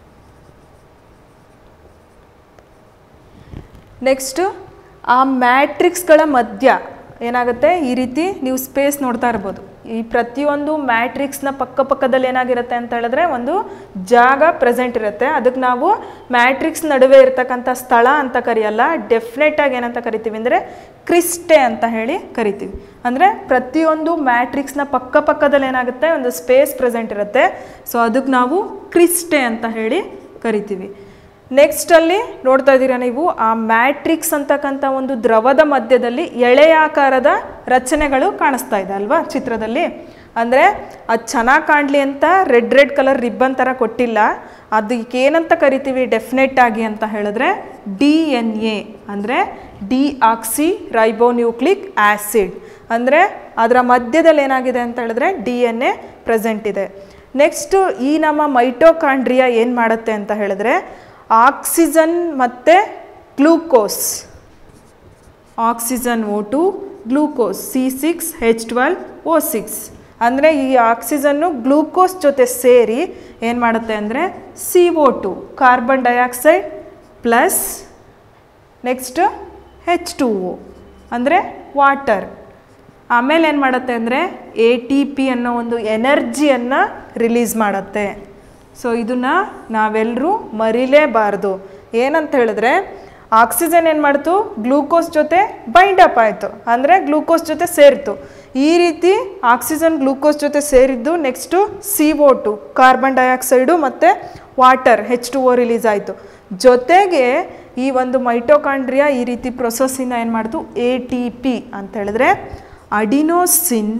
[SPEAKER 1] ನೆಕ್ಸ್ಟು ಆ ಮ್ಯಾಟ್ರಿಕ್ಸ್ಗಳ ಮಧ್ಯ ಏನಾಗುತ್ತೆ ಈ ರೀತಿ ನೀವು ಸ್ಪೇಸ್ ನೋಡ್ತಾ ಇರ್ಬೋದು ಈ ಪ್ರತಿಯೊಂದು ಮ್ಯಾಟ್ರಿಕ್ಸ್ನ ಪಕ್ಕ ಪಕ್ಕದಲ್ಲಿ ಏನಾಗಿರುತ್ತೆ ಅಂತ ಹೇಳಿದ್ರೆ ಒಂದು ಜಾಗ ಪ್ರೆಸೆಂಟ್ ಇರುತ್ತೆ ಅದಕ್ಕೆ ನಾವು ಮ್ಯಾಟ್ರಿಕ್ಸ್ ನಡುವೆ ಇರ್ತಕ್ಕಂಥ ಸ್ಥಳ ಅಂತ ಕರೆಯಲ್ಲ ಡೆಫಿನೆಟ್ ಆಗಿ ಏನಂತ ಕರಿತೀವಿ ಅಂದರೆ ಕ್ರಿಸ್ಟೆ ಅಂತ ಹೇಳಿ ಕರಿತೀವಿ ಅಂದರೆ ಪ್ರತಿಯೊಂದು ಮ್ಯಾಟ್ರಿಕ್ಸ್ನ ಪಕ್ಕ ಪಕ್ಕದಲ್ಲಿ ಏನಾಗುತ್ತೆ ಒಂದು ಸ್ಪೇಸ್ ಪ್ರೆಸೆಂಟ್ ಇರುತ್ತೆ ಸೊ ಅದಕ್ಕೆ ನಾವು ಕ್ರಿಸ್ಟೆ ಅಂತ ಹೇಳಿ ಕರಿತೀವಿ ನೆಕ್ಸ್ಟ್ ಅಲ್ಲಿ ನೋಡ್ತಾ ಇದ್ದೀರಾ ನೀವು ಆ ಮ್ಯಾಟ್ರಿಕ್ಸ್ ಅಂತಕ್ಕಂಥ ಒಂದು ದ್ರವದ ಮಧ್ಯದಲ್ಲಿ ಎಳೆಯಾಕಾರದ ರಚನೆಗಳು ಕಾಣಿಸ್ತಾ ಇದೆ ಅಲ್ವಾ ಚಿತ್ರದಲ್ಲಿ ಅಂದರೆ ಅದು ಚೆನ್ನಾಗಿ ಕಾಣಲಿ ಅಂತ ರೆಡ್ ರೆಡ್ ಕಲರ್ ರಿಬ್ಬನ್ ಥರ ಕೊಟ್ಟಿಲ್ಲ ಅದಕ್ಕೆ ಏನಂತ ಕರಿತೀವಿ ಡೆಫಿನೆಟ್ ಆಗಿ ಅಂತ ಹೇಳಿದ್ರೆ ಡಿ ಎನ್ ಎ ಅಂದರೆ ಡಿ ಆಕ್ಸಿ ರೈಬೋನ್ಯೂಕ್ಲಿಕ್ ಆ್ಯಸಿಡ್ ಅಂದರೆ ಅದರ ಮಧ್ಯದಲ್ಲಿ ಏನಾಗಿದೆ ಅಂತ ಹೇಳಿದ್ರೆ ಡಿ ಎನ್ ಎ ಪ್ರೆಸೆಂಟ್ ಇದೆ ನೆಕ್ಸ್ಟು ಈ ನಮ್ಮ ಮೈಟೋಕಾಂಡ್ರಿಯಾ ಏನು ಮಾಡುತ್ತೆ ಅಂತ ಹೇಳಿದ್ರೆ ಆಕ್ಸಿಜನ್ ಮತ್ತು glucose oxygen O two glucose C six H twelve O six ಅಂದರೆ ಈ ಆಕ್ಸಿಜನ್ನು ಗ್ಲೂಕೋಸ್ ಜೊತೆ ಸೇರಿ ಏನು ಮಾಡುತ್ತೆ ಅಂದರೆ C O two carbon dioxide plus next H two O ಅಂದರೆ ವಾಟರ್ ಆಮೇಲೆ ಏನು ಮಾಡುತ್ತೆ ಅಂದರೆ ಎ ಟಿ ಪಿ ಅನ್ನೋ ಒಂದು ಎನರ್ಜಿಯನ್ನು ರಿಲೀಸ್ ಮಾಡುತ್ತೆ ಸೊ ಇದನ್ನು ನಾವೆಲ್ಲರೂ ಮರಿಲೇಬಾರ್ದು ಏನಂತ ಹೇಳಿದ್ರೆ ಆಕ್ಸಿಜನ್ ಏನು ಮಾಡ್ತು ಗ್ಲೂಕೋಸ್ ಜೊತೆ ಬೈಂಡ್ ಅಪ್ ಆಯಿತು ಅಂದರೆ ಗ್ಲೂಕೋಸ್ ಜೊತೆ ಸೇರಿತು ಈ ರೀತಿ ಆಕ್ಸಿಜನ್ ಗ್ಲೂಕೋಸ್ ಜೊತೆ ಸೇರಿದ್ದು next C O two carbon dioxide ಮತ್ತು water H two O release ಆಯಿತು ಜೊತೆಗೆ ಈ ಒಂದು ಮೈಟೋಕಾಂಡ್ರಿಯಾ ಈ ರೀತಿ ಪ್ರೊಸೆಸ್ಸಿಂದ ಏನು ಮಾಡ್ತು ಎ ಟಿ ಪಿ ಅಂತ ಹೇಳಿದ್ರೆ adenosine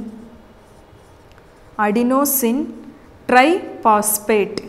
[SPEAKER 1] adenosine triphosphate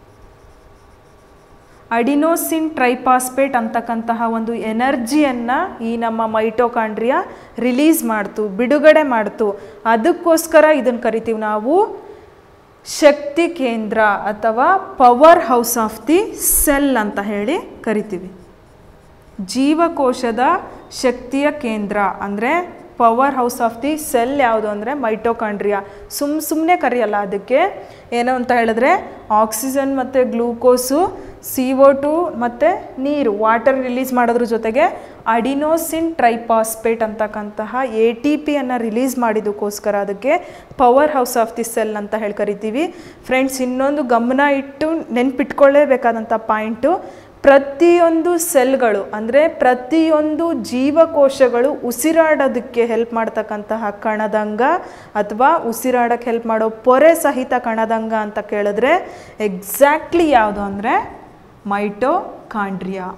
[SPEAKER 1] adenosine triphosphate ಅಂತಕ್ಕಂತಹ ಒಂದು ಎನರ್ಜಿಯನ್ನು ಈ ನಮ್ಮ ಮೈಟೋಕಾಂಡ್ರಿಯಾ ರಿಲೀಸ್ ಮಾಡ್ತು ಬಿಡುಗಡೆ ಮಾಡ್ತು ಅದಕ್ಕೋಸ್ಕರ ಇದನ್ನು ಕರಿತೀವಿ ನಾವು ಶಕ್ತಿ ಕೇಂದ್ರ ಅಥವಾ power house of the cell ಅಂತ ಹೇಳಿ ಕರಿತೀವಿ ಜೀವಕೋಶದ ಶಕ್ತಿಯ ಕೇಂದ್ರ ಅಂದರೆ power house of the cell ಯಾವುದು ಅಂದರೆ ಮೈಟೋಕಾಂಡ್ರಿಯಾ ಸುಮ್ಮ ಸುಮ್ಮನೆ ಕರೆಯಲ್ಲ ಅದಕ್ಕೆ ಏನು ಅಂತ ಹೇಳಿದ್ರೆ ಆಕ್ಸಿಜನ್ ಮತ್ತು ಗ್ಲೂಕೋಸು ಸಿ ಒ ಟು ಮತ್ತು ನೀರು ವಾಟರ್ ರಿಲೀಸ್ ಮಾಡೋದ್ರ ಜೊತೆಗೆ ಅಡಿನೋಸಿನ್ ಟ್ರೈಪಾಸ್ಪೇಟ್ ಅಂತಕ್ಕಂತಹ ಎ ಟಿ ಪಿಯನ್ನು ರಿಲೀಸ್ ಮಾಡಿದ್ದಕ್ಕೋಸ್ಕರ ಅದಕ್ಕೆ power house of the cell ಅಂತ ಹೇಳಿ ಕರಿತೀವಿ ಫ್ರೆಂಡ್ಸ್ ಇನ್ನೊಂದು ಗಮನ ಇಟ್ಟು ನೆನ್ಪಿಟ್ಕೊಳ್ಳೇಬೇಕಾದಂಥ ಪಾಯಿಂಟು ಪ್ರತಿಯೊಂದು ಸೆಲ್ಗಳು ಅಂದರೆ ಪ್ರತಿಯೊಂದು ಜೀವಕೋಶಗಳು ಉಸಿರಾಡೋದಕ್ಕೆ ಹೆಲ್ಪ್ ಮಾಡ್ತಕ್ಕಂತಹ ಕಣದಂಗ ಅಥವಾ ಉಸಿರಾಡೋಕ್ಕೆ ಹೆಲ್ಪ್ ಮಾಡೋ ಪೊರೆ ಸಹಿತ ಕಣದಂಗ ಅಂತ ಕೇಳಿದ್ರೆ ಎಕ್ಸಾಕ್ಟ್ಲಿ ಯಾವುದು ಅಂದರೆ ಮೈಟೋಕಾಂಡ್ರಿಯಾ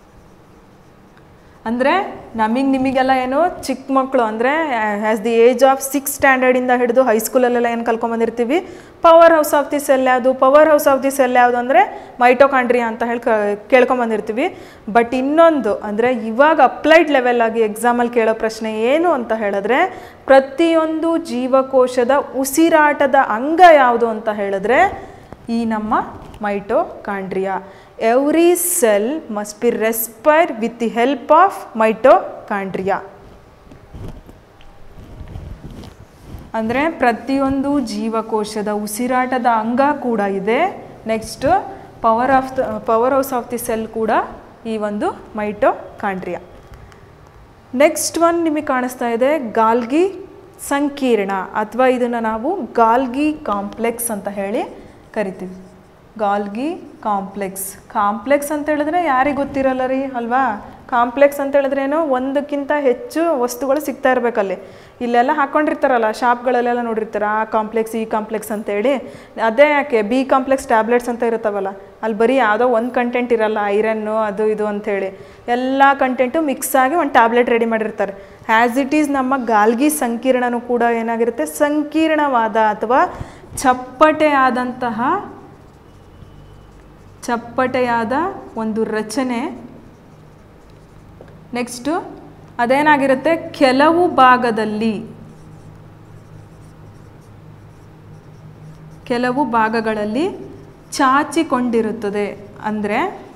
[SPEAKER 1] ಅಂದರೆ ನಮಗೆ ನಿಮಗೆಲ್ಲ ಏನು ಚಿಕ್ಕ ಮಕ್ಕಳು ಅಂದರೆ as the age of six ಸ್ಟ್ಯಾಂಡರ್ಡಿಂದ ಹಿಡಿದು ಹೈಸ್ಕೂಲಲ್ಲೆಲ್ಲ ಏನು ಕಲ್ಕೊಂಬಂದಿರ್ತೀವಿ power house of the cell ಯಾವುದು power house of the cell ಯಾವುದು ಅಂದರೆ ಮೈಟೋಕಾಂಡ್ರಿಯಾ ಅಂತ ಹೇಳಿ ಕೇಳ್ಕೊಂಬಂದಿರ್ತೀವಿ ಬಟ್ ಇನ್ನೊಂದು ಅಂದರೆ ಇವಾಗ ಅಪ್ಲೈಡ್ ಲೆವೆಲ್ ಆಗಿ ಎಕ್ಸಾಮಲ್ಲಿ ಕೇಳೋ ಪ್ರಶ್ನೆ ಏನು ಅಂತ ಹೇಳಿದ್ರೆ ಪ್ರತಿಯೊಂದು ಜೀವಕೋಶದ ಉಸಿರಾಟದ ಅಂಗ ಯಾವುದು ಅಂತ ಹೇಳಿದ್ರೆ ಈ ನಮ್ಮ mitochondria every cell must be respire with the help of mitochondria ಅಂದರೆ ಪ್ರತಿಯೊಂದು ಜೀವಕೋಶದ ಉಸಿರಾಟದ ಅಂಗ ಕೂಡ ಇದೆ next power of the power house of the cell ಕೂಡ ಈ ಒಂದು ಮೈಟೋಕಾಂಡ್ರಿಯಾ ನೆಕ್ಸ್ಟ್ ಒನ್ ನಿಮಗೆ ಕಾಣಿಸ್ತಾ ಇದೆ ಗಾಲ್ಗಿ ಸಂಕೀರ್ಣ ಅಥವಾ ಇದನ್ನು ನಾವು ಗಾಲ್ಗಿ ಕಾಂಪ್ಲೆಕ್ಸ್ ಅಂತ ಹೇಳಿ ಕರಿತೀವಿ ಗಾಲ್ಗಿ ಕಾಂಪ್ಲೆಕ್ಸ್ ಕಾಂಪ್ಲೆಕ್ಸ್ ಅಂತ ಹೇಳಿದ್ರೆ ಯಾರಿಗೆ ಗೊತ್ತಿರಲ್ಲ ರೀ ಅಲ್ವಾ ಕಾಂಪ್ಲೆಕ್ಸ್ ಅಂತ ಹೇಳಿದ್ರೆ ಏನೋ ಒಂದಕ್ಕಿಂತ ಹೆಚ್ಚು ವಸ್ತುಗಳು ಸಿಗ್ತಾ ಇರಬೇಕಲ್ಲಿ ಇಲ್ಲೆಲ್ಲ ಹಾಕ್ಕೊಂಡಿರ್ತಾರಲ್ಲ ಶಾಪ್ಗಳಲ್ಲೆಲ್ಲ ನೋಡಿರ್ತಾರೆ ಆ ಕಾಂಪ್ಲೆಕ್ಸ್ ಈ ಕಾಂಪ್ಲೆಕ್ಸ್ ಅಂತೇಳಿ ಅದೇ ಯಾಕೆ ಬಿ ಕಾಂಪ್ಲೆಕ್ಸ್ ಟ್ಯಾಬ್ಲೆಟ್ಸ್ ಅಂತ ಇರುತ್ತವಲ್ಲ ಅಲ್ಲಿ ಬರೀ ಯಾವುದೋ ಒಂದು ಕಂಟೆಂಟ್ ಇರಲ್ಲ ಐರನ್ನು ಅದು ಇದು ಅಂಥೇಳಿ ಎಲ್ಲ ಕಂಟೆಂಟು ಮಿಕ್ಸ್ ಆಗಿ ಒಂದು ಟ್ಯಾಬ್ಲೆಟ್ ರೆಡಿ ಮಾಡಿರ್ತಾರೆ ಆ್ಯಸ್ ಇಟ್ ಈಸ್ ನಮ್ಮ ಗಾಲ್ಗಿ ಸಂಕೀರ್ಣನೂ ಕೂಡ ಏನಾಗಿರುತ್ತೆ ಸಂಕೀರ್ಣವಾದ ಅಥವಾ ಚಪ್ಪಟೆಯಾದಂತಹ ಚಪ್ಪಟೆಯಾದ ಒಂದು ರಚನೆ ನೆಕ್ಸ್ಟು ಅದೇನಾಗಿರುತ್ತೆ ಕೆಲವು ಭಾಗದಲ್ಲಿ ಕೆಲವು ಭಾಗಗಳಲ್ಲಿ ಚಾಚಿಕೊಂಡಿರುತ್ತದೆ ಅಂದರೆ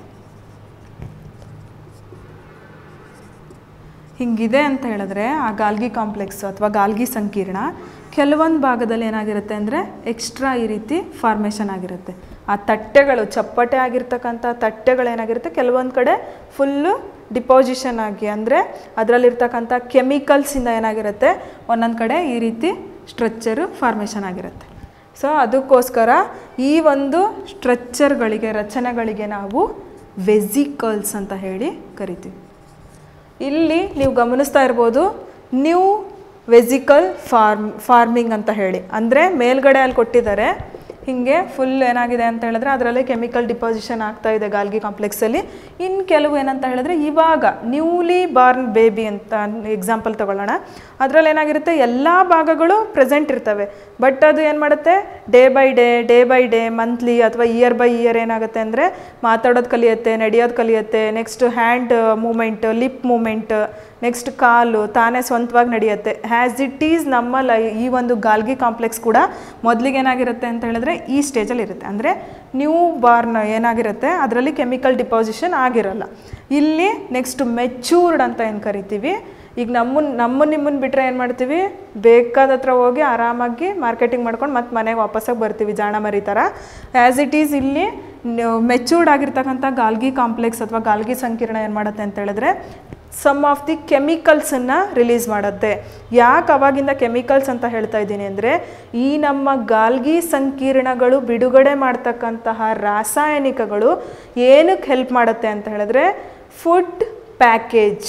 [SPEAKER 1] ಹಿಂಗಿದೆ ಅಂತ ಹೇಳಿದ್ರೆ ಆ ಗಾಲ್ಗಿ ಕಾಂಪ್ಲೆಕ್ಸ್ ಅಥವಾ ಗಾಲ್ಗಿ ಸಂಕೀರ್ಣ ಕೆಲವೊಂದು ಭಾಗದಲ್ಲಿ ಏನಾಗಿರುತ್ತೆ ಅಂದರೆ ಎಕ್ಸ್ಟ್ರಾ ಈ ರೀತಿ ಫಾರ್ಮೇಷನ್ ಆಗಿರುತ್ತೆ ಆ ತಟ್ಟೆಗಳು ಚಪ್ಪಟೆ ಆಗಿರ್ತಕ್ಕಂಥ ತಟ್ಟೆಗಳು ಏನಾಗಿರುತ್ತೆ ಕೆಲವೊಂದು ಕಡೆ ಫುಲ್ಲು ಡಿಪಾಸಿಷನ್ ಆಗಿ ಅಂದರೆ ಅದರಲ್ಲಿರ್ತಕ್ಕಂಥ ಕೆಮಿಕಲ್ಸಿಂದ ಏನಾಗಿರುತ್ತೆ ಒಂದೊಂದು ಕಡೆ ಈ ರೀತಿ ಸ್ಟ್ರಕ್ಚರು ಫಾರ್ಮೇಷನ್ ಆಗಿರುತ್ತೆ ಸೊ ಅದಕ್ಕೋಸ್ಕರ ಈ ಒಂದು ಸ್ಟ್ರಕ್ಚರ್ಗಳಿಗೆ ರಚನೆಗಳಿಗೆ ನಾವು ವೆಸಿಕಲ್ಸ್ ಅಂತ ಹೇಳಿ ಕರಿತೀವಿ ಇಲ್ಲಿ ನೀವು ಗಮನಿಸ್ತಾ ಇರ್ಬೋದು ನ್ಯೂ ವೆಸಿಕಲ್ ಫಾರ್ಮ್ ಫಾರ್ಮಿಂಗ್ ಅಂತ ಹೇಳಿ ಅಂದರೆ ಮೇಲ್ಗಡೆ ಅಲ್ಲಿ ಕೊಟ್ಟಿದ್ದಾರೆ ಹೀಗೆ ಫುಲ್ ಏನಾಗಿದೆ ಅಂತ ಹೇಳಿದ್ರೆ ಅದರಲ್ಲಿ ಕೆಮಿಕಲ್ ಡಿಪಾಸಿಷನ್ ಆಗ್ತಾ ಇದೆ ಗಾಲ್ಗಿ ಕಾಂಪ್ಲೆಕ್ಸಲ್ಲಿ ಇನ್ನು ಕೆಲವು ಏನಂತ ಹೇಳಿದ್ರೆ ಇವಾಗ ನ್ಯೂಲಿ ಬಾರ್ನ್ ಬೇಬಿ ಅಂತ ಎಕ್ಸಾಂಪಲ್ ತಗೊಳ್ಳೋಣ ಅದರಲ್ಲಿ ಏನಾಗಿರುತ್ತೆ ಎಲ್ಲ ಭಾಗಗಳು ಪ್ರೆಸೆಂಟ್ ಇರ್ತವೆ ಬಟ್ ಅದು ಏನು ಮಾಡುತ್ತೆ day by day day by day monthly ಅಥವಾ ಇಯರ್ ಬೈ ಇಯರ್ ಏನಾಗುತ್ತೆ ಅಂದರೆ ಮಾತಾಡೋದು ಕಲಿಯುತ್ತೆ ನಡೆಯೋದು ಕಲಿಯುತ್ತೆ next hand movement lip movement next ಕಾಲು ತಾನೇ ಸ್ವಂತವಾಗಿ ನಡೆಯುತ್ತೆ ಹ್ಯಾಸ್ ಇಟ್ ಈಸ್ ನಮ್ಮ ಲೈ ಈ ಒಂದು ಗಾಲ್ಗಿ ಕಾಂಪ್ಲೆಕ್ಸ್ ಕೂಡ ಮೊದಲಿಗೆ ಏನಾಗಿರುತ್ತೆ ಅಂತ ಹೇಳಿದ್ರೆ ಈ ಸ್ಟೇಜಲ್ಲಿ ಇರುತ್ತೆ ಅಂದರೆ ನ್ಯೂ ಬಾರ್ನ್ ಏನಾಗಿರುತ್ತೆ ಅದರಲ್ಲಿ ಕೆಮಿಕಲ್ ಡಿಪಾಸಿಷನ್ ಆಗಿರಲ್ಲ ಇಲ್ಲಿ ನೆಕ್ಸ್ಟ್ ಮೆಚೂರ್ಡ್ ಅಂತ ಏನು ಕರಿತೀವಿ ಈಗ ನಮ್ಮನ್ನ ನಮ್ಮ ನಿಮ್ಮನ್ನು ಬಿಟ್ಟರೆ ಏನು ಮಾಡ್ತೀವಿ ಬೇಕಾದ ಹತ್ರ ಹೋಗಿ ಆರಾಮಾಗಿ ಮಾರ್ಕೆಟಿಂಗ್ ಮಾಡ್ಕೊಂಡು ಮತ್ತೆ ಮನೆಗೆ ವಾಪಸ್ಸಾಗಿ ಬರ್ತೀವಿ ಜಾಣ ಮರಿ ಥರ ಆ್ಯಸ್ ಇಟ್ ಈಸ್ ಇಲ್ಲಿ ಮೆಚೂರ್ಡ್ ಆಗಿರ್ತಕ್ಕಂಥ ಗಾಲ್ಗಿ ಕಾಂಪ್ಲೆಕ್ಸ್ ಅಥವಾ ಗಾಲ್ಗಿ ಸಂಕೀರ್ಣ ಏನು ಮಾಡುತ್ತೆ ಅಂತ ಹೇಳಿದ್ರೆ ಸಮ್ ಆಫ್ ದಿ ಕೆಮಿಕಲ್ಸನ್ನು ರಿಲೀಸ್ ಮಾಡುತ್ತೆ ಯಾಕೆ ಅವಾಗಿಂದ ಕೆಮಿಕಲ್ಸ್ ಅಂತ ಹೇಳ್ತಾ ಇದ್ದೀನಿ ಅಂದರೆ ಈ ನಮ್ಮ ಗಾಲ್ಗಿ ಸಂಕೀರ್ಣಗಳು ಬಿಡುಗಡೆ ಮಾಡ್ತಕ್ಕಂತಹ ರಾಸಾಯನಿಕಗಳು ಏನಕ್ಕೆ ಹೆಲ್ಪ್ ಮಾಡುತ್ತೆ ಅಂತ ಹೇಳಿದ್ರೆ ಫುಡ್ ಪ್ಯಾಕೇಜ್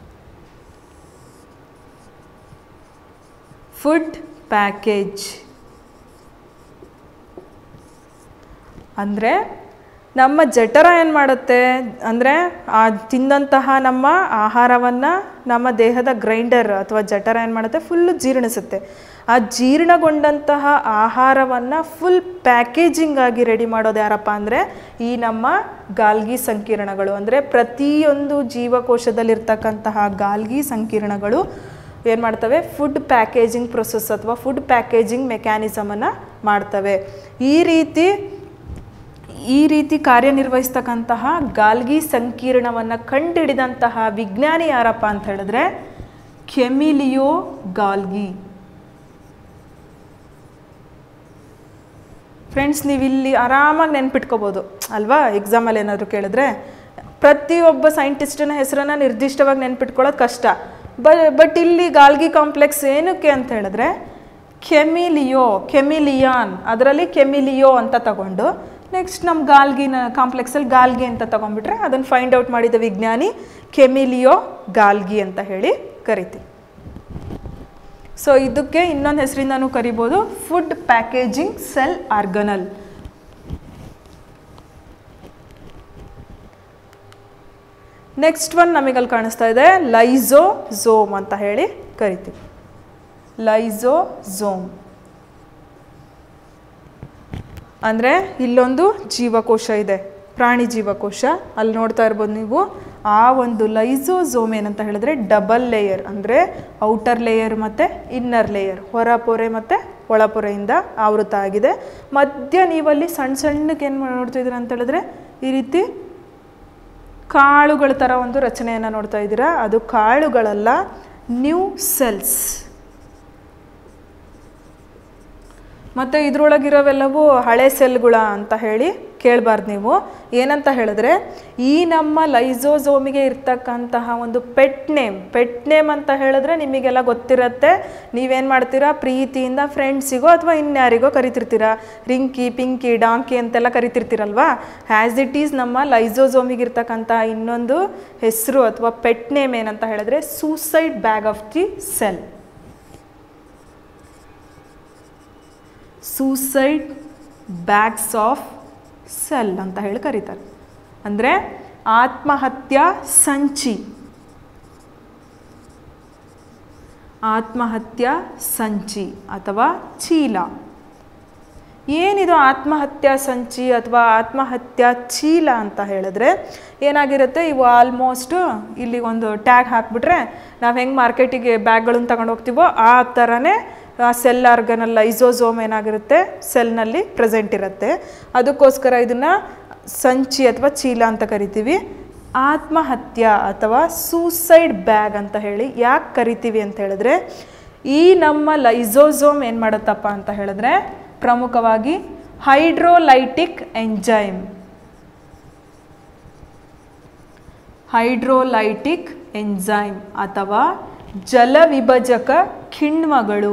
[SPEAKER 1] ಫುಡ್ ಪ್ಯಾಕೇಜ್ ಅಂದರೆ ನಮ್ಮ ಜಠರ ಏನು ಮಾಡುತ್ತೆ ಅಂದರೆ ಆ ತಿಂದಂತಹ ನಮ್ಮ ಆಹಾರವನ್ನು ನಮ್ಮ ದೇಹದ ಗ್ರೈಂಡರ್ ಅಥವಾ ಜಠರ ಏನು ಮಾಡುತ್ತೆ ಫುಲ್ಲು ಜೀರ್ಣಿಸುತ್ತೆ ಆ ಜೀರ್ಣಗೊಂಡಂತಹ ಆಹಾರವನ್ನು ಫುಲ್ ಪ್ಯಾಕೇಜಿಂಗ್ ಆಗಿ ರೆಡಿ ಮಾಡೋದು ಯಾರಪ್ಪ ಅಂದರೆ ಈ ನಮ್ಮ ಗಾಲ್ಗಿ ಸಂಕೀರ್ಣಗಳು ಅಂದರೆ ಪ್ರತಿಯೊಂದು ಜೀವಕೋಶದಲ್ಲಿರ್ತಕ್ಕಂತಹ ಗಾಲ್ಗಿ ಸಂಕೀರ್ಣಗಳು ಏನು ಮಾಡ್ತವೆ ಫುಡ್ ಪ್ಯಾಕೇಜಿಂಗ್ ಪ್ರೊಸೆಸ್ ಅಥವಾ ಫುಡ್ ಪ್ಯಾಕೇಜಿಂಗ್ ಮೆಕ್ಯಾನಿಸಮನ್ನು ಮಾಡ್ತವೆ ಈ ರೀತಿ ಈ ರೀತಿ ಕಾರ್ಯನಿರ್ವಹಿಸ್ತಕ್ಕಂತಹ ಗಾಲ್ಗಿ ಸಂಕೀರ್ಣವನ್ನು ಕಂಡುಹಿಡಿದಂತಹ ವಿಜ್ಞಾನಿ ಯಾರಪ್ಪ ಅಂತ ಹೇಳಿದ್ರೆ ಕೆಮಿಲಿಯೋ ಗಾಲ್ಗಿ ಫ್ರೆಂಡ್ಸ್ ನೀವು ಇಲ್ಲಿ ಆರಾಮಾಗಿ ನೆನ್ಪಿಟ್ಕೋಬೋದು ಅಲ್ವಾ ಎಕ್ಸಾಮಲ್ಲಿ ಏನಾದರೂ ಕೇಳಿದ್ರೆ ಪ್ರತಿಯೊಬ್ಬ ಸೈಂಟಿಸ್ಟನ ಹೆಸರನ್ನು ನಿರ್ದಿಷ್ಟವಾಗಿ ನೆನ್ಪಿಟ್ಕೊಳ್ಳೋದು ಕಷ್ಟ ಬ ಬಟ್ ಇಲ್ಲಿ ಗಾಲ್ಗಿ ಕಾಂಪ್ಲೆಕ್ಸ್ ಏನಕ್ಕೆ ಅಂತ ಹೇಳಿದ್ರೆ ಕೆಮಿಲಿಯೋ ಕೆಮಿಲಿಯಾನ್ ಅದರಲ್ಲಿ ಕೆಮಿಲಿಯೋ ಅಂತ ತಗೊಂಡು ನೆಕ್ಸ್ಟ್ ನಮ್ಮ ಗಾಲ್ಗಿನ ಕಾಂಪ್ಲೆಕ್ಸಲ್ಲಿ ಗಾಲ್ಗಿ ಅಂತ ತಗೊಂಡ್ಬಿಟ್ರೆ ಅದನ್ನು ಫೈಂಡ್ ಔಟ್ ಮಾಡಿದ ವಿಜ್ಞಾನಿ ಕೆಮಿಲಿಯೋ ಗಾಲ್ಗಿ ಅಂತ ಹೇಳಿ ಕರಿತೀವಿ ಸೊ ಇದಕ್ಕೆ ಇನ್ನೊಂದು ಹೆಸರಿಂದನೂ ಕರಿಬೋದು food packaging cell organelle next one ನಮಗಲ್ಲಿ ಕಾಣಿಸ್ತಾ ಇದೆ ಲೈಸೋಝೋಮ್ ಅಂತ ಹೇಳಿ ಕರಿತೀವಿ ಲೈಸೋಝೋಮ್ ಅಂದರೆ ಇಲ್ಲೊಂದು ಜೀವಕೋಶ ಇದೆ ಪ್ರಾಣಿ ಜೀವಕೋಶ ಅಲ್ಲಿ ನೋಡ್ತಾ ಇರ್ಬೋದು ನೀವು ಆ ಒಂದು ಲೈಸೋಝೋಮ್ ಏನಂತ ಹೇಳಿದ್ರೆ ಡಬಲ್ ಲೇಯರ್ ಅಂದರೆ ಔಟರ್ ಲೇಯರ್ ಮತ್ತು ಇನ್ನರ್ ಲೇಯರ್ ಹೊರಪೊರೆ ಮತ್ತು ಒಳಪೊರೆಯಿಂದ ಆವೃತ ಆಗಿದೆ ಮಧ್ಯ ನೀವಲ್ಲಿ ಸಣ್ಣ ಸಣ್ಣಕ್ಕೆ ಏನು ನೋಡ್ತಿದ್ದೀರಾ ಅಂತ ಹೇಳಿದ್ರೆ ಈ ರೀತಿ ಕಾಳುಗಳ ಥರ ಒಂದು ರಚನೆಯನ್ನು ನೋಡ್ತಾ ಇದ್ದೀರಾ ಅದು ಕಾಳುಗಳಲ್ಲ ನ್ಯೂ ಸೆಲ್ಸ್ ಮತ್ತು ಇದ್ರೊಳಗಿರೋವೆಲ್ಲವೂ ಹಳೆ ಸೆಲ್ಗಳ ಅಂತ ಹೇಳಿ ಕೇಳಬಾರ್ದು ನೀವು ಏನಂತ ಹೇಳಿದ್ರೆ ಈ ನಮ್ಮ ಲೈಸೋಝೋಮಿಗೆ ಇರ್ತಕ್ಕಂತಹ ಒಂದು ಪೆಟ್ ನೇಮ್ ಪೆಟ್ ನೇಮ್ ಅಂತ ಹೇಳಿದ್ರೆ ನಿಮಗೆಲ್ಲ ಗೊತ್ತಿರತ್ತೆ ನೀವೇನು ಮಾಡ್ತೀರಾ ಪ್ರೀತಿಯಿಂದ ಫ್ರೆಂಡ್ಸಿಗೋ ಅಥವಾ ಇನ್ಯಾರಿಗೋ ಕರಿತಿರ್ತೀರಾ ರಿಂಕಿ ಪಿಂಕಿ ಡಾಂಕಿ ಅಂತೆಲ್ಲ ಕರಿತಿರ್ತೀರಲ್ವಾ ಹ್ಯಾಸ್ ಇಟ್ ಈಸ್ ನಮ್ಮ ಲೈಸೋಝೋಮಿಗೆ ಇರ್ತಕ್ಕಂತಹ ಇನ್ನೊಂದು ಹೆಸರು ಅಥವಾ ಪೆಟ್ ನೇಮ್ ಏನಂತ ಹೇಳಿದ್ರೆ suicide bag of the cell suicide bags of cell ಅಂತ ಹೇಳಿ ಕರೀತಾರೆ ಅಂದರೆ ಆತ್ಮಹತ್ಯಾ ಸಂಚಿ ಆತ್ಮಹತ್ಯಾ ಸಂಚಿ ಅಥವಾ ಚೀಲ ಏನಿದು ಆತ್ಮಹತ್ಯಾ ಸಂಚಿ ಅಥವಾ ಆತ್ಮಹತ್ಯಾ ಚೀಲ ಅಂತ ಹೇಳಿದ್ರೆ ಏನಾಗಿರುತ್ತೆ ಇವು ಆಲ್ಮೋಸ್ಟ್ ಇಲ್ಲಿ ಒಂದು ಟ್ಯಾಗ್ ಹಾಕ್ಬಿಟ್ರೆ ನಾವು ಹೆಂಗೆ ಮಾರ್ಕೆಟಿಗೆ ಬ್ಯಾಗ್ಗಳನ್ನು ತಗೊಂಡು ಹೋಗ್ತೀವೋ ಆ ಥರನೇ ಆ ಸೆಲ್ ಆರ್ಗನಲ್ ಲೈಸೋಝೋಮ್ ಏನಾಗಿರುತ್ತೆ ಸೆಲ್ನಲ್ಲಿ ಪ್ರೆಸೆಂಟ್ ಇರುತ್ತೆ ಅದಕ್ಕೋಸ್ಕರ ಇದನ್ನು ಸಂಚಿ ಅಥವಾ ಚೀಲ ಅಂತ ಕರಿತೀವಿ ಆತ್ಮಹತ್ಯಾ ಅಥವಾ ಸೂಸೈಡ್ ಬ್ಯಾಗ್ ಅಂತ ಹೇಳಿ ಯಾಕೆ ಕರಿತೀವಿ ಅಂತ ಹೇಳಿದ್ರೆ ಈ ನಮ್ಮ ಲೈಸೋಝೋಮ್ ಏನು ಮಾಡುತ್ತಪ್ಪ ಅಂತ ಹೇಳಿದ್ರೆ ಪ್ರಮುಖವಾಗಿ ಹೈಡ್ರೋಲೈಟಿಕ್ ಎಂಜೈಮ್ ಹೈಡ್ರೋಲೈಟಿಕ್ ಎಂಜೈಮ್ ಅಥವಾ ಜಲವಿಭಜಕ ಕಿಣ್ವಗಳು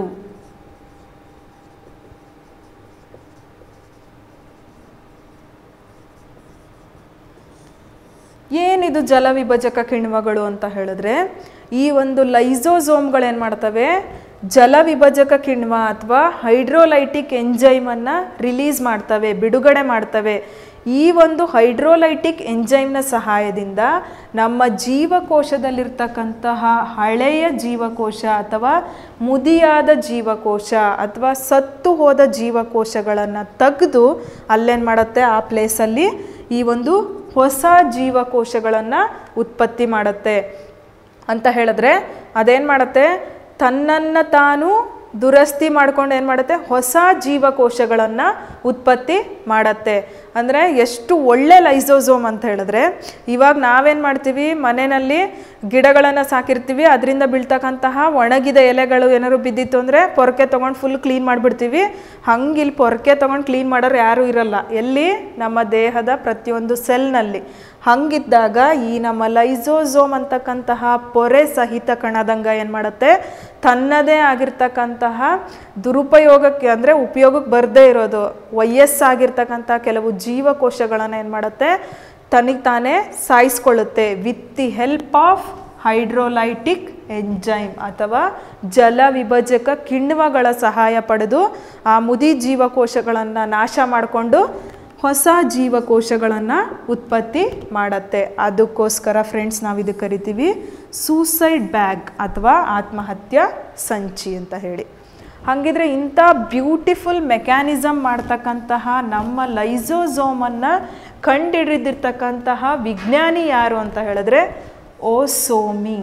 [SPEAKER 1] ಏನಿದು ಜಲವಿಭಜಕ ಕಿಣ್ವಗಳು ಅಂತ ಹೇಳಿದ್ರೆ ಈ ಒಂದು ಲೈಸೋಝೋಮ್ಗಳು ಏನು ಮಾಡ್ತವೆ ಜಲವಿಭಜಕ ಕಿಣ್ವ ಅಥವಾ ಹೈಡ್ರೋಲೈಟಿಕ್ ಎಂಜೈಮನ್ನು ರಿಲೀಸ್ ಮಾಡ್ತವೆ ಬಿಡುಗಡೆ ಮಾಡ್ತವೆ ಈ ಒಂದು ಹೈಡ್ರೋಲೈಟಿಕ್ ಎಂಜೈಮ್ನ ಸಹಾಯದಿಂದ ನಮ್ಮ ಜೀವಕೋಶದಲ್ಲಿರ್ತಕ್ಕಂತಹ ಹಳೆಯ ಜೀವಕೋಶ ಅಥವಾ ಮುದಿಯಾದ ಜೀವಕೋಶ ಅಥವಾ ಸತ್ತು ಹೋದ ಜೀವಕೋಶಗಳನ್ನು ತೆಗೆದು ಅಲ್ಲೇನು ಮಾಡುತ್ತೆ ಆ ಪ್ಲೇಸಲ್ಲಿ ಈ ಒಂದು ಹೊಸ ಜೀವಕೋಶಗಳನ್ನು ಉತ್ಪತ್ತಿ ಮಾಡುತ್ತೆ ಅಂತ ಹೇಳಿದ್ರೆ ಅದೇನು ಮಾಡುತ್ತೆ ತನ್ನನ್ನು ತಾನು ದುರಸ್ತಿ ಮಾಡ್ಕೊಂಡು ಏನು ಮಾಡುತ್ತೆ ಹೊಸ ಜೀವಕೋಶಗಳನ್ನು ಉತ್ಪತ್ತಿ ಮಾಡತ್ತೆ ಅಂದರೆ ಎಷ್ಟು ಒಳ್ಳೆ ಲೈಸೋಝೋಮ್ ಅಂತ ಹೇಳಿದ್ರೆ ಇವಾಗ ನಾವೇನು ಮಾಡ್ತೀವಿ ಮನೆಯಲ್ಲಿ ಗಿಡಗಳನ್ನು ಸಾಕಿರ್ತೀವಿ ಅದರಿಂದ ಬೀಳ್ತಕ್ಕಂತಹ ಒಣಗಿದ ಎಲೆಗಳು ಏನಾದ್ರು ಬಿದ್ದಿತ್ತು ಅಂದರೆ ಪೊರಕೆ ತೊಗೊಂಡು ಫುಲ್ ಕ್ಲೀನ್ ಮಾಡಿಬಿಡ್ತೀವಿ ಹಂಗೆ ಇಲ್ಲಿ ಪೊರಕೆ ತೊಗೊಂಡು ಕ್ಲೀನ್ ಮಾಡೋರು ಯಾರೂ ಇರಲ್ಲ ಎಲ್ಲಿ ನಮ್ಮ ದೇಹದ ಪ್ರತಿಯೊಂದು ಸೆಲ್ನಲ್ಲಿ ಹಂಗಿದ್ದಾಗ ಈ ನಮ್ಮ ಲೈಸೋಝೋಮ್ ಅಂತಕ್ಕಂತಹ ಪೊರೆ ಸಹಿತ ಕಣದಂಗ ಏನು ಮಾಡುತ್ತೆ ತನ್ನದೇ ಆಗಿರ್ತಕ್ಕಂತಹ ದುರುಪಯೋಗಕ್ಕೆ ಅಂದರೆ ಉಪಯೋಗಕ್ಕೆ ಬರದೇ ಇರೋದು ವಯಸ್ಸಾಗಿರ್ತಕ್ಕಂಥ ಕೆಲವು ಜೀವಕೋಶಗಳನ್ನು ಏನು ಮಾಡುತ್ತೆ ತನಗೆ ತಾನೇ ಸಾಯಿಸ್ಕೊಳ್ಳುತ್ತೆ with the help of hydrolytic enzyme ಅಥವಾ ಜಲ ವಿಭಜಕ ಕಿಣ್ವಗಳ ಸಹಾಯ ಪಡೆದು ಆ ಮುದಿ ಜೀವಕೋಶಗಳನ್ನು ನಾಶ ಮಾಡಿಕೊಂಡು ಹೊಸ ಜೀವಕೋಶಗಳನ್ನು ಉತ್ಪತ್ತಿ ಮಾಡತ್ತೆ ಅದಕ್ಕೋಸ್ಕರ ಫ್ರೆಂಡ್ಸ್ ನಾವು ಇದಕ್ಕೆ ಕರಿತೀವಿ ಸೂಸೈಡ್ ಬ್ಯಾಗ್ ಅಥವಾ ಆತ್ಮಹತ್ಯಾ ಸಂಚಿ ಅಂತ ಹೇಳಿ ಹಾಗಿದ್ರೆ ಇಂಥ ಬ್ಯೂಟಿಫುಲ್ ಮೆಕ್ಯಾನಿಸಮ್ ಮಾಡ್ತಕ್ಕಂತಹ ನಮ್ಮ ಲೈಸೋಝೋಮನ್ನು ಕಂಡುಹಿಡಿದಿರ್ತಕ್ಕಂತಹ ವಿಜ್ಞಾನಿ ಯಾರು ಅಂತ ಹೇಳಿದ್ರೆ ಓಸೋಮಿ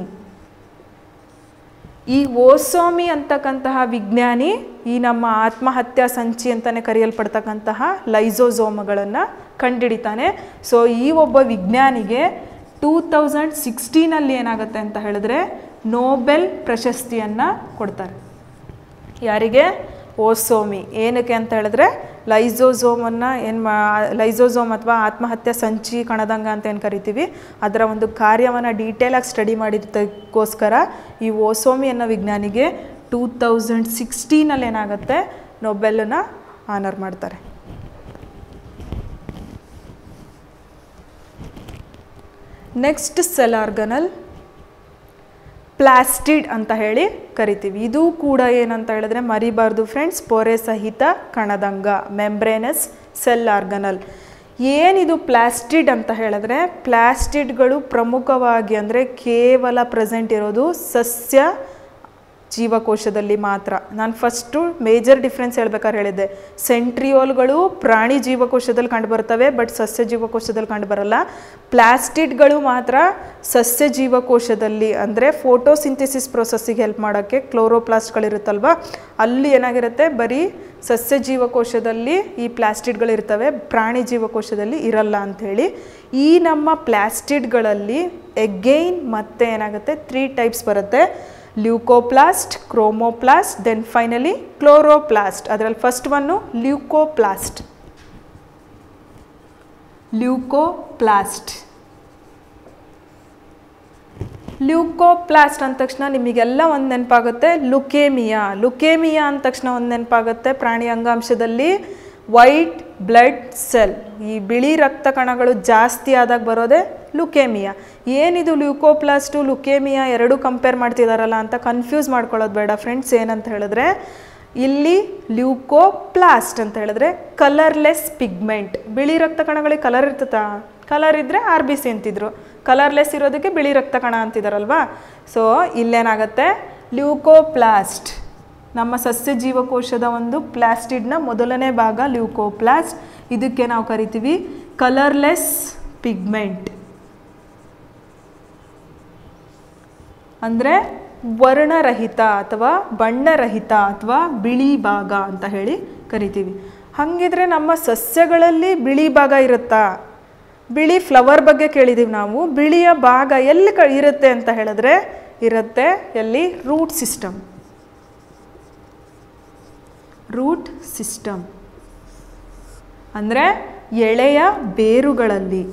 [SPEAKER 1] ಈ ಓಸೋಮಿ ಅಂತಕ್ಕಂತಹ ವಿಜ್ಞಾನಿ ಈ ನಮ್ಮ ಆತ್ಮಹತ್ಯಾ ಸಂಚಿ ಅಂತಲೇ ಕರೆಯಲ್ಪಡ್ತಕ್ಕಂತಹ ಲೈಸೋಝೋಮ್ಗಳನ್ನು ಕಂಡುಹಿಡಿತಾನೆ ಸೊ ಈ ಒಬ್ಬ ವಿಜ್ಞಾನಿಗೆ ಟೂ ತೌಸಂಡ್ ಸಿಕ್ಸ್ಟೀನಲ್ಲಿ ಏನಾಗುತ್ತೆ ಅಂತ ಹೇಳಿದ್ರೆ ನೋಬೆಲ್ ಪ್ರಶಸ್ತಿಯನ್ನು ಕೊಡ್ತಾರೆ ಯಾರಿಗೆ ಓಸೋಮಿ ಏನಕ್ಕೆ ಅಂತ ಹೇಳಿದ್ರೆ ಲೈಸೋಸೋಮನ್ನು ಏನು ಮಾ ಲೈಸೋಸೋಮ್ ಅಥವಾ ಆತ್ಮಹತ್ಯೆ ಸಂಚಿ ಕಣದಂಗ ಅಂತ ಏನು ಕರಿತೀವಿ ಅದರ ಒಂದು ಕಾರ್ಯವನ್ನು ಡೀಟೇಲಾಗಿ ಸ್ಟಡಿ ಮಾಡಿದ್ದಕ್ಕೋಸ್ಕರ ಈ ಓಸೋಮಿ ಅನ್ನೋ ವಿಜ್ಞಾನಿಗೆ ಟೂ ತೌಸಂಡ್ ಸಿಕ್ಸ್ಟೀನಲ್ಲಿ ಏನಾಗುತ್ತೆ ನೊಬೆಲನ್ನು ಆನರ್ ಮಾಡ್ತಾರೆ ನೆಕ್ಸ್ಟ್ ಸೆಲ್ ಆರ್ಗನಲ್ ಪ್ಲಾಸ್ಟಿಡ್ ಅಂತ ಹೇಳಿ ಕರಿತೀವಿ ಇದು ಕೂಡ ಏನಂತ ಹೇಳಿದ್ರೆ ಮರಿಬಾರ್ದು ಫ್ರೆಂಡ್ಸ್ ಪೊರೆ ಸಹಿತ ಕಣದಂಗ ಮೆಂಬ್ರೇನಸ್ ಸೆಲ್ ಆರ್ಗನಲ್ ಏನಿದು ಪ್ಲಾಸ್ಟಿಡ್ ಅಂತ ಹೇಳಿದ್ರೆ ಪ್ಲಾಸ್ಟಿಡ್ಗಳು ಪ್ರಮುಖವಾಗಿ ಅಂದರೆ ಕೇವಲ ಪ್ರೆಸೆಂಟ್ ಇರೋದು ಸಸ್ಯ ಜೀವಕೋಶದಲ್ಲಿ ಮಾತ್ರ ನಾನು ಫಸ್ಟು ಮೇಜರ್ ಡಿಫ್ರೆನ್ಸ್ ಹೇಳ್ಬೇಕಾದ್ರೆ ಹೇಳಿದ್ದೆ ಸೆಂಟ್ರಿಯೋಲ್ಗಳು ಪ್ರಾಣಿ ಜೀವಕೋಶದಲ್ಲಿ ಕಂಡುಬರ್ತವೆ ಬಟ್ ಸಸ್ಯ ಜೀವಕೋಶದಲ್ಲಿ ಕಂಡುಬರಲ್ಲ ಪ್ಲಾಸ್ಟಿಡ್ಗಳು ಮಾತ್ರ ಸಸ್ಯ ಜೀವಕೋಶದಲ್ಲಿ ಅಂದರೆ ಫೋಟೋಸಿಂಥೆಸಿಸ್ ಪ್ರೊಸೆಸ್ಸಿಗೆ ಹೆಲ್ಪ್ ಮಾಡೋಕ್ಕೆ ಕ್ಲೋರೋಪ್ಲಾಸ್ಟ್ಗಳಿರುತ್ತಲ್ವ ಅಲ್ಲಿ ಏನಾಗಿರುತ್ತೆ ಬರೀ ಸಸ್ಯ ಜೀವಕೋಶದಲ್ಲಿ ಈ ಪ್ಲಾಸ್ಟಿಡ್ಗಳಿರ್ತವೆ ಪ್ರಾಣಿ ಜೀವಕೋಶದಲ್ಲಿ ಇರಲ್ಲ ಅಂಥೇಳಿ ಈ ನಮ್ಮ ಪ್ಲಾಸ್ಟಿಡ್ಗಳಲ್ಲಿ ಎಗೈನ್ ಮತ್ತೆ ಏನಾಗುತ್ತೆ ತ್ರೀ ಟೈಪ್ಸ್ ಬರುತ್ತೆ leucoplast chromoplast then finally chloroplast ಅದರಲ್ಲಿ first one leucoplast leucoplast leucoplast ಅಂದ ತಕ್ಷಣ ನಿಮಗೆಲ್ಲ ಒಂದು ನೆನಪಾಗುತ್ತೆ ಲುಕೇಮಿಯಾ ಲುಕೇಮಿಯಾ ಅಂದ ತಕ್ಷಣ ಒಂದು ನೆನಪಾಗುತ್ತೆ ಪ್ರಾಣಿ ಅಂಗಾಂಶದಲ್ಲಿ ವೈಟ್ ಬ್ಲಡ್ ಸೆಲ್ ಈ ಬಿಳಿ ರಕ್ತ ಕಣಗಳು ಜಾಸ್ತಿ ಆದಾಗ ಬರೋದೇ ಲುಕೇಮಿಯಾ ಏನಿದು ಲ್ಯೂಕೋಪ್ಲಾಸ್ಟು ಲುಕೇಮಿಯಾ ಎರಡು ಕಂಪೇರ್ ಮಾಡ್ತಿದಾರಲ್ಲ ಅಂತ ಕನ್ಫ್ಯೂಸ್ ಮಾಡ್ಕೊಳ್ಳೋದು ಬೇಡ ಫ್ರೆಂಡ್ಸ್ ಏನಂತ ಹೇಳಿದ್ರೆ ಇಲ್ಲಿ ಲ್ಯೂಕೋಪ್ಲಾಸ್ಟ್ ಅಂತ ಹೇಳಿದ್ರೆ ಕಲರ್ಲೆಸ್ ಪಿಗ್ಮೆಂಟ್ ಬಿಳಿ ರಕ್ತ ಕಣಗಳಿಗೆ ಕಲರ್ ಇರ್ತತಾ ಕಲರ್ ಇದ್ದರೆ ಆರ್ ಬಿ ಸಿ ಅಂತಿದ್ರು ಕಲರ್ಲೆಸ್ ಇರೋದಕ್ಕೆ ಬಿಳಿ ರಕ್ತ ಕಣ ಅಂತಿದಾರಲ್ವಾ ಸೊ ಇಲ್ಲೇನಾಗುತ್ತೆ ಲ್ಯೂಕೋಪ್ಲಾಸ್ಟ್ ನಮ್ಮ ಸಸ್ಯ ಜೀವಕೋಶದ ಒಂದು ಪ್ಲಾಸ್ಟಿಡ್ನ ಮೊದಲನೇ ಭಾಗ ಲ್ಯೂಕೋಪ್ಲಾಸ್ಟ್ ಇದಕ್ಕೆ ನಾವು ಕರಿತೀವಿ ಕಲರ್ಲೆಸ್ ಪಿಗ್ಮೆಂಟ್ ಅಂದರೆ ವರ್ಣರಹಿತ ಅಥವಾ ಬಣ್ಣರಹಿತ ಅಥವಾ ಬಿಳಿ ಭಾಗ ಅಂತ ಹೇಳಿ ಕರಿತೀವಿ ಹಾಗಿದ್ರೆ ನಮ್ಮ ಸಸ್ಯಗಳಲ್ಲಿ ಬಿಳಿ ಭಾಗ ಇರುತ್ತಾ ಬಿಳಿ ಫ್ಲವರ್ ಬಗ್ಗೆ ಕೇಳಿದ್ದೀವಿ ನಾವು ಬಿಳಿಯ ಭಾಗ ಎಲ್ಲಿ ಕ ಇರುತ್ತೆ ಅಂತ ಹೇಳಿದ್ರೆ ಇರುತ್ತೆ ಎಲ್ಲಿ ರೂಟ್ ಸಿಸ್ಟಮ್ ರೂಟ್ ಸಿಸ್ಟಮ್ ಅಂದರೆ ಎಳೆಯ ಬೇರುಗಳಲ್ಲಿ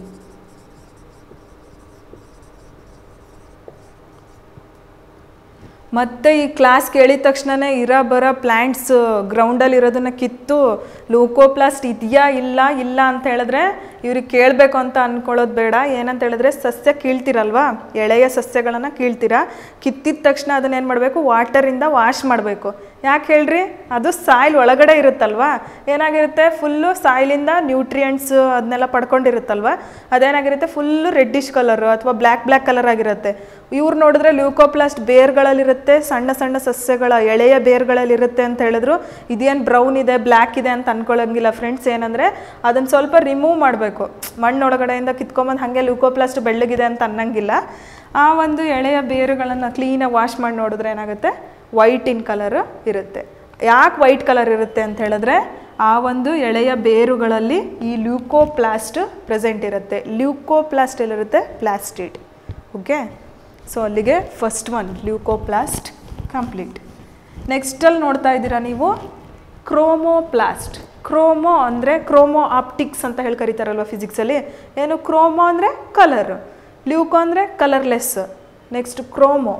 [SPEAKER 1] ಮತ್ತು ಈ ಕ್ಲಾಸ್ ಕೇಳಿದ ತಕ್ಷಣನೇ ಇರ ಬರ ಪ್ಲ್ಯಾಂಟ್ಸ್ ಗ್ರೌಂಡಲ್ಲಿ ಇರೋದನ್ನು ಕಿತ್ತು ಲೂಕೋಪ್ಲಾಸ್ಟ್ ಇದೆಯಾ ಇಲ್ಲ ಇಲ್ಲ ಅಂತ ಹೇಳಿದ್ರೆ ಇವ್ರಿಗೆ ಕೇಳಬೇಕು ಅಂತ ಅಂದ್ಕೊಳ್ಳೋದು ಬೇಡ ಏನಂತ ಹೇಳಿದ್ರೆ ಸಸ್ಯ ಕೀಳ್ತಿರಲ್ವಾ ಎಳೆಯ ಸಸ್ಯಗಳನ್ನು ಕೀಳ್ತೀರಾ ಕಿತ್ತಿದ ತಕ್ಷಣ ಅದನ್ನೇನು ಮಾಡಬೇಕು ವಾಟರಿಂದ ವಾಶ್ ಮಾಡಬೇಕು ಯಾಕೆ ಹೇಳ್ರಿ ಅದು ಸಾಯಿಲ್ ಒಳಗಡೆ ಇರುತ್ತಲ್ವಾ ಏನಾಗಿರುತ್ತೆ ಫುಲ್ಲು ಸಾಯಿಲಿಂದ ನ್ಯೂಟ್ರಿಯೆಂಟ್ಸ್ ಅದನ್ನೆಲ್ಲ ಪಡ್ಕೊಂಡಿರುತ್ತಲ್ವ ಅದೇನಾಗಿರುತ್ತೆ ಫುಲ್ಲು ರೆಡ್ಡಿಶ್ ಕಲರು ಅಥವಾ ಬ್ಲ್ಯಾಕ್ ಬ್ಲ್ಯಾಕ್ ಕಲರ್ ಆಗಿರುತ್ತೆ ಇವ್ರು ನೋಡಿದ್ರೆ ಲ್ಯೂಕೋಪ್ಲಾಸ್ಟ್ ಬೇರ್ಗಳಲ್ಲಿರುತ್ತೆ ಸಣ್ಣ ಸಣ್ಣ ಸಸ್ಯಗಳ ಎಳೆಯ ಬೇರ್ಗಳಲ್ಲಿರುತ್ತೆ ಅಂತ ಹೇಳಿದ್ರು ಇದೇನು ಬ್ರೌನ್ ಇದೆ ಬ್ಲ್ಯಾಕ್ ಇದೆ ಅಂತ ಅನ್ಕೊಳ್ಳೋಂಗಿಲ್ಲ ಫ್ರೆಂಡ್ಸ್ ಏನಂದರೆ ಅದನ್ನು ಸ್ವಲ್ಪ ರಿಮೂವ್ ಮಾಡಬೇಕು ಮಣ್ಣೊಳಗಡೆಯಿಂದ ಕಿತ್ಕೊಂಬಂದು ಹಾಗೆ ಲ್ಯೂಕೋಪ್ಲಾಸ್ಟ್ ಬೆಳ್ಳಗಿದೆ ಅಂತ ಅನ್ನಂಗಿಲ್ಲ ಆ ಒಂದು ಎಳೆಯ ಬೇರುಗಳನ್ನು ಕ್ಲೀನಾಗಿ ವಾಶ್ ಮಾಡಿ ನೋಡಿದ್ರೆ ಏನಾಗುತ್ತೆ ವೈಟ್ ಇನ್ ಕಲರ್ ಇರುತ್ತೆ ಯಾಕೆ ವೈಟ್ ಕಲರ್ ಇರುತ್ತೆ ಅಂತ ಹೇಳಿದ್ರೆ ಆ ಒಂದು ಎಳೆಯ ಬೇರುಗಳಲ್ಲಿ ಈ ಲ್ಯೂಕೋಪ್ಲಾಸ್ಟ್ ಪ್ರೆಸೆಂಟ್ ಇರುತ್ತೆ ಲ್ಯೂಕೋಪ್ಲಾಸ್ಟ್ ಎಲ್ಲಿರುತ್ತೆ ಪ್ಲಾಸ್ಟಿಡ್ ಓಕೆ ಸೊ ಅಲ್ಲಿಗೆ ಫಸ್ಟ್ ಒನ್ ಲ್ಯೂಕೋಪ್ಲಾಸ್ಟ್ ಕಂಪ್ಲೀಟ್ ನೆಕ್ಸ್ಟಲ್ಲಿ ನೋಡ್ತಾ ಇದ್ದೀರಾ ನೀವು ಕ್ರೋಮೋಪ್ಲಾಸ್ಟ್ ಕ್ರೋಮೋ ಅಂದರೆ ಕ್ರೋಮೋ ಆಪ್ಟಿಕ್ಸ್ ಅಂತ ಹೇಳಿ ಕರೀತಾರಲ್ವ ಫಿಸಿಕ್ಸಲ್ಲಿ ಏನು ಕ್ರೋಮೋ ಅಂದರೆ ಕಲರ್ ಲ್ಯೂಕೋ ಅಂದರೆ colourless next chromo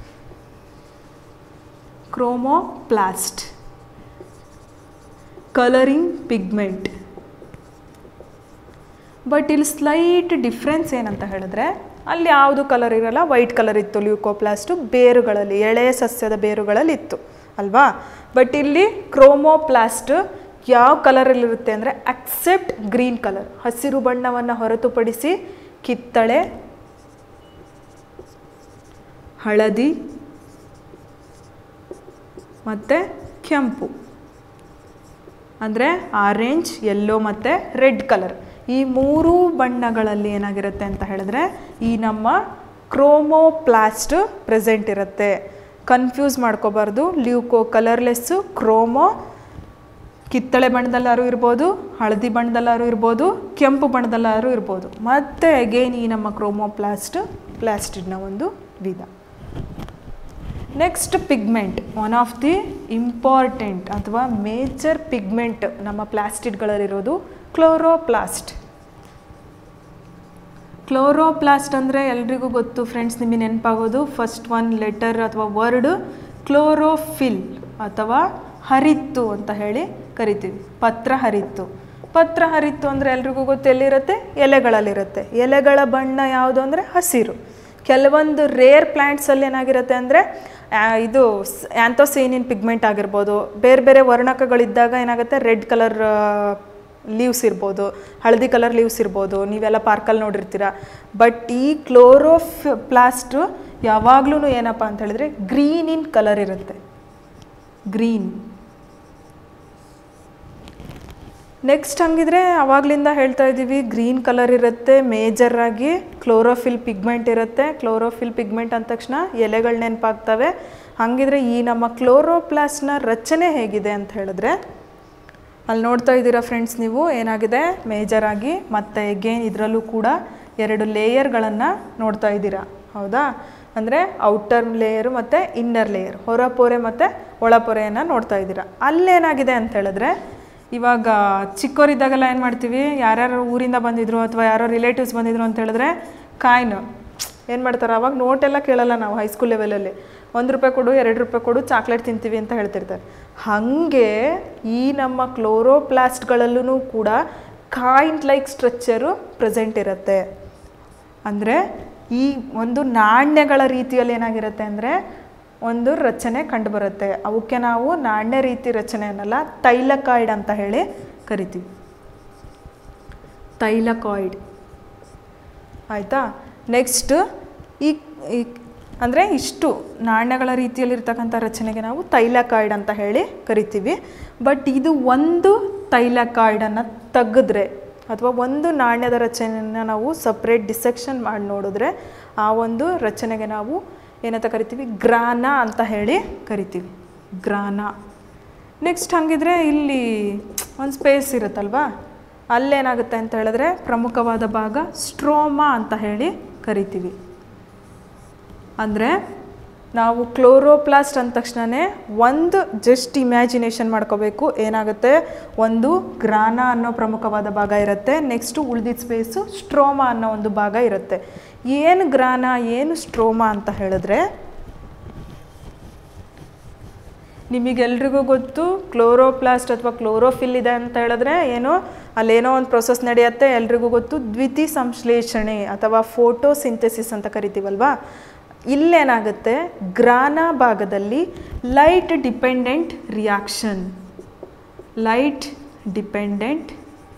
[SPEAKER 1] chromoplast colouring pigment but ಇಲ್ಲಿ ಸ್ಲೈಟ್ ಡಿಫ್ರೆನ್ಸ್ ಏನಂತ ಹೇಳಿದ್ರೆ ಅಲ್ಲಿ ಯಾವುದು ಕಲರ್ ಇರಲ್ಲ ವೈಟ್ ಕಲರ್ ಇತ್ತು ಲ್ಯೂಕೋಪ್ಲಾಸ್ಟು ಬೇರುಗಳಲ್ಲಿ ಎಳೆಯ ಸಸ್ಯದ ಬೇರುಗಳಲ್ಲಿ ಇತ್ತು ಅಲ್ವಾ ಬಟ್ ಇಲ್ಲಿ ಕ್ರೋಮೋಪ್ಲಾಸ್ಟ್ ಯಾವ ಕಲರಲ್ಲಿರುತ್ತೆ ಅಂದರೆ ಅಕ್ಸೆಪ್ಟ್ ಗ್ರೀನ್ ಕಲರ್ ಹಸಿರು ಬಣ್ಣವನ್ನು ಹೊರತುಪಡಿಸಿ ಕಿತ್ತಳೆ ಹಳದಿ ಮತ್ತು ಕೆಂಪು ಅಂದರೆ ಆರೆಂಜ್ ಯೆಲ್ಲೋ ಮತ್ತು ರೆಡ್ ಕಲರ್ ಈ ಮೂರೂ ಬಣ್ಣಗಳಲ್ಲಿ ಏನಾಗಿರುತ್ತೆ ಅಂತ ಹೇಳಿದ್ರೆ ಈ ನಮ್ಮ ಕ್ರೋಮೋಪ್ಲಾಸ್ಟ್ ಪ್ರೆಸೆಂಟ್ ಇರುತ್ತೆ ಕನ್ಫ್ಯೂಸ್ ಮಾಡ್ಕೋಬಾರ್ದು ಲ್ಯೂಕೋ ಕಲರ್ಲೆಸ್ಸು ಕ್ರೋಮೋ ಕಿತ್ತಳೆ ಬಣ್ಣದಲ್ಲಾರು ಇರ್ಬೋದು ಹಳದಿ ಬಣ್ಣದಲ್ಲಾರು ಇರ್ಬೋದು ಕೆಂಪು ಬಣ್ಣದಲ್ಲಾರು ಇರ್ಬೋದು ಮತ್ತು ಅಗೇನ್ ಈ ನಮ್ಮ ಕ್ರೋಮೋಪ್ಲಾಸ್ಟ್ ಪ್ಲಾಸ್ಟಿಡ್ನ ಒಂದು ವಿಧ next pigment one of the important ಅಥವಾ ಮೇಜರ್ ಪಿಗ್ಮೆಂಟ್ ನಮ್ಮ ಪ್ಲಾಸ್ಟಿಡ್ಗಳಲ್ಲಿರೋದು ಕ್ಲೋರೋಪ್ಲಾಸ್ಟ್ ಕ್ಲೋರೋಪ್ಲಾಸ್ಟ್ ಅಂದರೆ ಎಲ್ರಿಗೂ ಗೊತ್ತು ಫ್ರೆಂಡ್ಸ್ ನಿಮಗೆ ನೆನಪಾಗೋದು ಫಸ್ಟ್ ಒನ್ ಲೆಟರ್ ಅಥವಾ ವರ್ಡ್ ಕ್ಲೋರೋಫಿಲ್ ಅಥವಾ ಹರಿತ್ತು ಅಂತ ಹೇಳಿ ಕರಿತೀವಿ ಪತ್ರ ಹರಿತ್ತು ಪತ್ರ ಹರಿತ್ತು ಅಂದರೆ ಎಲ್ರಿಗೂ ಗೊತ್ತು ಎಲ್ಲಿರುತ್ತೆ ಎಲೆಗಳಲ್ಲಿರುತ್ತೆ ಎಲೆಗಳ ಬಣ್ಣ ಯಾವುದು ಅಂದರೆ ಹಸಿರು ಕೆಲವೊಂದು ರೇರ್ ಪ್ಲ್ಯಾಂಟ್ಸಲ್ಲಿ ಏನಾಗಿರುತ್ತೆ ಅಂದರೆ ಇದು ಆ್ಯಂಥೋಸೇನಿನ್ ಪಿಗ್ಮೆಂಟ್ ಆಗಿರ್ಬೋದು ಬೇರೆ ಬೇರೆ ವರ್ಣಕಗಳಿದ್ದಾಗ ಏನಾಗುತ್ತೆ ರೆಡ್ ಕಲರ್ ಲೀವ್ಸ್ ಇರ್ಬೋದು ಹಳದಿ ಕಲರ್ ಲೀವ್ಸ್ ಇರ್ಬೋದು ನೀವೆಲ್ಲ ಪಾರ್ಕಲ್ಲಿ ನೋಡಿರ್ತೀರ ಬಟ್ ಈ ಕ್ಲೋರೋಫ್ ಪ್ಲಾಸ್ಟು ಯಾವಾಗಲೂ ಏನಪ್ಪ ಅಂತ ಹೇಳಿದ್ರೆ ಗ್ರೀನ್ ಇನ್ ಕಲರ್ ಇರುತ್ತೆ ಗ್ರೀನ್ ನೆಕ್ಸ್ಟ್ ಹಂಗಿದ್ರೆ ಅವಾಗಲಿಂದ ಹೇಳ್ತಾ ಇದ್ದೀವಿ ಗ್ರೀನ್ ಕಲರ್ ಇರುತ್ತೆ ಮೇಜರ್ ಆಗಿ ಕ್ಲೋರೋಫಿಲ್ ಪಿಗ್ಮೆಂಟ್ ಇರುತ್ತೆ ಕ್ಲೋರೋಫಿಲ್ ಪಿಗ್ಮೆಂಟ್ ಅಂದ ತಕ್ಷಣ ಎಲೆಗಳು ನೆನಪಾಗ್ತವೆ ಹಾಗಿದ್ರೆ ಈ ನಮ್ಮ ಕ್ಲೋರೋಪ್ಲಾಸ್ಟ್ನ ರಚನೆ ಹೇಗಿದೆ ಅಂತ ಹೇಳಿದ್ರೆ ಅಲ್ಲಿ ನೋಡ್ತಾ ಇದ್ದೀರಾ ಫ್ರೆಂಡ್ಸ್ ನೀವು ಏನಾಗಿದೆ ಮೇಜರ್ ಆಗಿ ಮತ್ತು ಎಗೇನ್ ಇದರಲ್ಲೂ ಕೂಡ ಎರಡು ಲೇಯರ್ಗಳನ್ನು ನೋಡ್ತಾ ಇದ್ದೀರಾ ಹೌದಾ ಅಂದರೆ ಔಟರ್ ಲೇಯರು ಮತ್ತು ಇನ್ನರ್ ಲೇಯರ್ ಹೊರಪೊರೆ ಮತ್ತು ಒಳಪೊರೆಯನ್ನು ನೋಡ್ತಾ ಇದ್ದೀರಾ ಅಲ್ಲೇನಾಗಿದೆ ಅಂತ ಹೇಳಿದ್ರೆ ಇವಾಗ ಚಿಕ್ಕವರಿದ್ದಾಗೆಲ್ಲ ಏನು ಮಾಡ್ತೀವಿ ಯಾರ್ಯಾರು ಊರಿಂದ ಬಂದಿದ್ರು ಅಥವಾ ಯಾರೋ ರಿಲೇಟಿವ್ಸ್ ಬಂದಿದ್ರು ಅಂತ ಹೇಳಿದ್ರೆ ಕಾಯಿನು ಏನು ಮಾಡ್ತಾರೆ ಅವಾಗ ನೋಟೆಲ್ಲ ಕೇಳಲ್ಲ ನಾವು ಹೈಸ್ಕೂಲ್ ಲೆವೆಲಲ್ಲಿ ಒಂದು ರೂಪಾಯಿ ಕೊಡು ಎರಡು ರೂಪಾಯಿ ಕೊಡು ಚಾಕ್ಲೇಟ್ ತಿಂತೀವಿ ಅಂತ ಹೇಳ್ತಿರ್ತಾರೆ ಹಾಗೆ ಈ ನಮ್ಮ ಕ್ಲೋರೋಪ್ಲಾಸ್ಟ್ಗಳಲ್ಲೂ ಕೂಡ ಕಾಯಿನ್ ಲೈಕ್ ಸ್ಟ್ರಕ್ಚರು ಪ್ರೆಸೆಂಟ್ ಇರುತ್ತೆ ಅಂದರೆ ಈ ಒಂದು ನಾಣ್ಯಗಳ ರೀತಿಯಲ್ಲಿ ಏನಾಗಿರುತ್ತೆ ಅಂದರೆ ಒಂದು ರಚನೆ ಕಂಡುಬರುತ್ತೆ ಅವಕ್ಕೆ ನಾವು ನಾಣ್ಯ ರೀತಿ ರಚನೆ ಅನ್ನಲ್ಲ ತೈಲಕಾಯ್ಡ್ ಅಂತ ಹೇಳಿ ಕರಿತೀವಿ ತೈಲಕಾಯ್ಡ್ ಆಯಿತಾ ನೆಕ್ಸ್ಟ್ ಈ ಈ ಅಂದರೆ ಇಷ್ಟು ನಾಣ್ಯಗಳ ರೀತಿಯಲ್ಲಿರ್ತಕ್ಕಂಥ ರಚನೆಗೆ ನಾವು ತೈಲಕಾಯ್ಡ್ ಅಂತ ಹೇಳಿ ಕರಿತೀವಿ ಬಟ್ ಇದು ಒಂದು ತೈಲಕಾಯ್ಡನ್ನು ತೆಗೆದ್ರೆ ಅಥವಾ ಒಂದು ನಾಣ್ಯದ ರಚನೆಯನ್ನು ನಾವು ಸಪ್ರೇಟ್ ಡಿಸೆಕ್ಷನ್ ಮಾಡಿ ನೋಡಿದ್ರೆ ಆ ಒಂದು ರಚನೆಗೆ ನಾವು ಏನಂತ ಕರಿತೀವಿ ಗ್ರಾನ ಅಂತ ಹೇಳಿ ಕರಿತೀವಿ ಗ್ರಾನ ನೆಕ್ಸ್ಟ್ ಹಾಗಿದ್ರೆ ಇಲ್ಲಿ ಒಂದು ಸ್ಪೇಸ್ ಇರುತ್ತಲ್ವಾ ಅಲ್ಲೇನಾಗುತ್ತೆ ಅಂತ ಹೇಳಿದ್ರೆ ಪ್ರಮುಖವಾದ ಭಾಗ ಸ್ಟ್ರೋಮಾ ಅಂತ ಹೇಳಿ ಕರಿತೀವಿ ಅಂದರೆ ನಾವು ಕ್ಲೋರೋಪ್ಲಾಸ್ಟ್ ಅಂದ ತಕ್ಷಣವೇ ಒಂದು ಜಸ್ಟ್ ಇಮ್ಯಾಜಿನೇಷನ್ ಮಾಡ್ಕೋಬೇಕು ಏನಾಗುತ್ತೆ ಒಂದು ಗ್ರಾನ ಅನ್ನೋ ಪ್ರಮುಖವಾದ ಭಾಗ ಇರುತ್ತೆ ನೆಕ್ಸ್ಟು ಉಳಿದಿದ್ದ ಸ್ಪೇಸು ಸ್ಟ್ರೋಮಾ ಅನ್ನೋ ಒಂದು ಭಾಗ ಇರುತ್ತೆ ಏನು ಗ್ರಾನ ಏನು ಸ್ಟ್ರೋಮಾ ಅಂತ ಹೇಳಿದ್ರೆ ನಿಮಗೆಲ್ರಿಗೂ ಗೊತ್ತು ಕ್ಲೋರೋಪ್ಲಾಸ್ಟ್ ಅಥವಾ ಕ್ಲೋರೋಫಿಲ್ ಇದೆ ಅಂತ ಹೇಳಿದ್ರೆ ಏನೋ ಅಲ್ಲೇನೋ ಒಂದು ಪ್ರೊಸೆಸ್ ನಡೆಯುತ್ತೆ ಎಲ್ರಿಗೂ ಗೊತ್ತು ದ್ವಿತಿ ಸಂಶ್ಲೇಷಣೆ ಅಥವಾ ಫೋಟೋ ಸಿಂಥೆಸಿಸ್ ಅಂತ ಕರಿತೀವಲ್ವಾ ಇಲ್ಲೇನಾಗುತ್ತೆ ಗ್ರಾನ ಭಾಗದಲ್ಲಿ light dependent reaction light dependent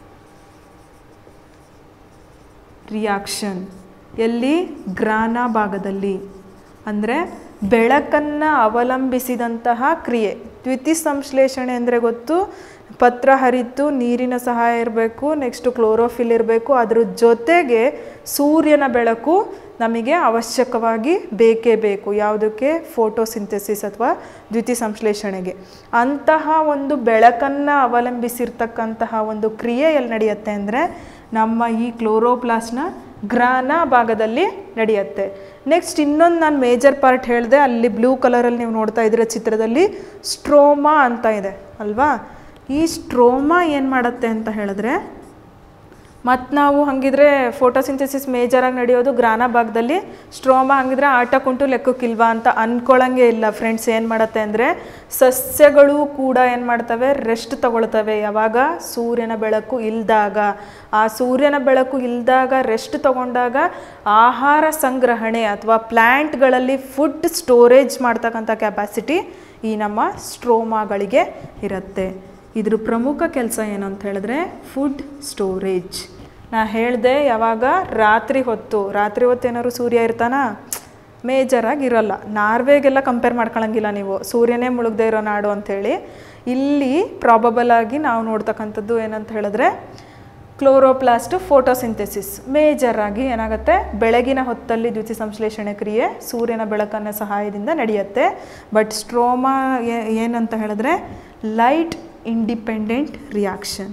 [SPEAKER 1] reaction ಎಲ್ಲಿ ಗ್ರಾನ ಭಾಗದಲ್ಲಿ ಅಂದರೆ ಬೆಳಕನ್ನು ಅವಲಂಬಿಸಿದಂತಹ ಕ್ರಿಯೆ ದ್ವಿತಿ ಸಂಶ್ಲೇಷಣೆ ಅಂದರೆ ಗೊತ್ತು ಪತ್ರ ಹರಿತು ನೀರಿನ ಸಹಾಯ ಇರಬೇಕು ನೆಕ್ಸ್ಟು ಕ್ಲೋರೋಫಿಲ್ ಇರಬೇಕು ಅದ್ರ ಜೊತೆಗೆ ಸೂರ್ಯನ ಬೆಳಕು ನಮಗೆ ಅವಶ್ಯಕವಾಗಿ ಬೇಕೇ ಬೇಕು ಯಾವುದಕ್ಕೆ ಫೋಟೋಸಿಂಥೆಸಿಸ್ ಅಥವಾ ದ್ವಿತಿ ಸಂಶ್ಲೇಷಣೆಗೆ ಅಂತಹ ಒಂದು ಬೆಳಕನ್ನು ಅವಲಂಬಿಸಿರ್ತಕ್ಕಂತಹ ಒಂದು ಕ್ರಿಯೆ ಎಲ್ಲಿ ನಡೆಯುತ್ತೆ ಅಂದರೆ ನಮ್ಮ ಈ ಕ್ಲೋರೋಪ್ಲಾಸ್ನ ಗ್ರಾನ ಭಾಗದಲ್ಲಿ ನಡೆಯುತ್ತೆ ನೆಕ್ಸ್ಟ್ ಇನ್ನೊಂದು ನಾನು ಮೇಜರ್ ಪಾರ್ಟ್ ಹೇಳಿದೆ ಅಲ್ಲಿ ಬ್ಲೂ ಕಲರಲ್ಲಿ ನೀವು ನೋಡ್ತಾ ಇದ್ದೀರ ಚಿತ್ರದಲ್ಲಿ ಸ್ಟ್ರೋಮಾ ಅಂತ ಇದೆ ಅಲ್ವಾ ಈ ಸ್ಟ್ರೋಮಾ ಏನು ಮಾಡುತ್ತೆ ಅಂತ ಹೇಳಿದ್ರೆ ಮತ್ತು ನಾವು ಹಾಗಿದ್ರೆ ಫೋಟೋಸಿಂಥೆಸಿಸ್ ಮೇಜರಾಗಿ ನಡೆಯೋದು ಗ್ರಾನ ಭಾಗದಲ್ಲಿ ಸ್ಟ್ರೋಮಾ ಹಂಗಿದ್ರೆ ಆಟ ಕುಂಟು ಲೆಕ್ಕಕ್ಕಿಲ್ವಾ ಅಂತ ಅಂದ್ಕೊಳ್ಳಂಗೆ ಇಲ್ಲ ಫ್ರೆಂಡ್ಸ್ ಏನು ಮಾಡುತ್ತೆ ಅಂದರೆ ಸಸ್ಯಗಳು ಕೂಡ ಏನು ಮಾಡ್ತವೆ ರೆಸ್ಟ್ ತಗೊಳ್ತವೆ ಯಾವಾಗ ಸೂರ್ಯನ ಬೆಳಕು ಇಲ್ದಾಗ ಆ ಸೂರ್ಯನ ಬೆಳಕು ಇಲ್ದಾಗ ರೆಸ್ಟ್ ತಗೊಂಡಾಗ ಆಹಾರ ಸಂಗ್ರಹಣೆ ಅಥವಾ ಪ್ಲ್ಯಾಂಟ್ಗಳಲ್ಲಿ ಫುಡ್ ಸ್ಟೋರೇಜ್ ಮಾಡ್ತಕ್ಕಂಥ ಕೆಪಾಸಿಟಿ ಈ ನಮ್ಮ ಸ್ಟ್ರೋಮಾಗಳಿಗೆ ಇರುತ್ತೆ ಇದ್ರ ಪ್ರಮುಖ ಕೆಲಸ ಏನು ಅಂತ ಹೇಳಿದ್ರೆ ಫುಡ್ ಸ್ಟೋರೇಜ್ ನಾ ಹೇಳಿದೆ ಯಾವಾಗ ರಾತ್ರಿ ಹೊತ್ತು ರಾತ್ರಿ ಹೊತ್ತು ಏನಾದ್ರು ಸೂರ್ಯ ಇರ್ತಾನಾ ಮೇಜರಾಗಿ ಇರಲ್ಲ ನಾರ್ವೆಗೆಲ್ಲ ಕಂಪೇರ್ ಮಾಡ್ಕೊಳಂಗಿಲ್ಲ ನೀವು ಸೂರ್ಯನೇ ಮುಳುಗದೆ ಇರೋ ನಾಡು ಅಂಥೇಳಿ ಇಲ್ಲಿ ಪ್ರಾಬಬಲ್ ಆಗಿ ನಾವು ನೋಡ್ತಕ್ಕಂಥದ್ದು ಏನಂತ ಹೇಳಿದ್ರೆ ಕ್ಲೋರೋಪ್ಲಾಸ್ಟ್ ಫೋಟೋಸಿಂಥೆಸಿಸ್ ಮೇಜರ್ ಆಗಿ ಏನಾಗುತ್ತೆ ಬೆಳಗಿನ ಹೊತ್ತಲ್ಲಿ ದ್ಯುತಿ ಸಂಶ್ಲೇಷಣೆ ಕ್ರಿಯೆ ಸೂರ್ಯನ ಬೆಳಕನ್ನ ಸಹಾಯದಿಂದ ನಡೆಯುತ್ತೆ ಬಟ್ ಸ್ಟ್ರೋಮಾ ಏನಂತ ಹೇಳಿದ್ರೆ light independent reaction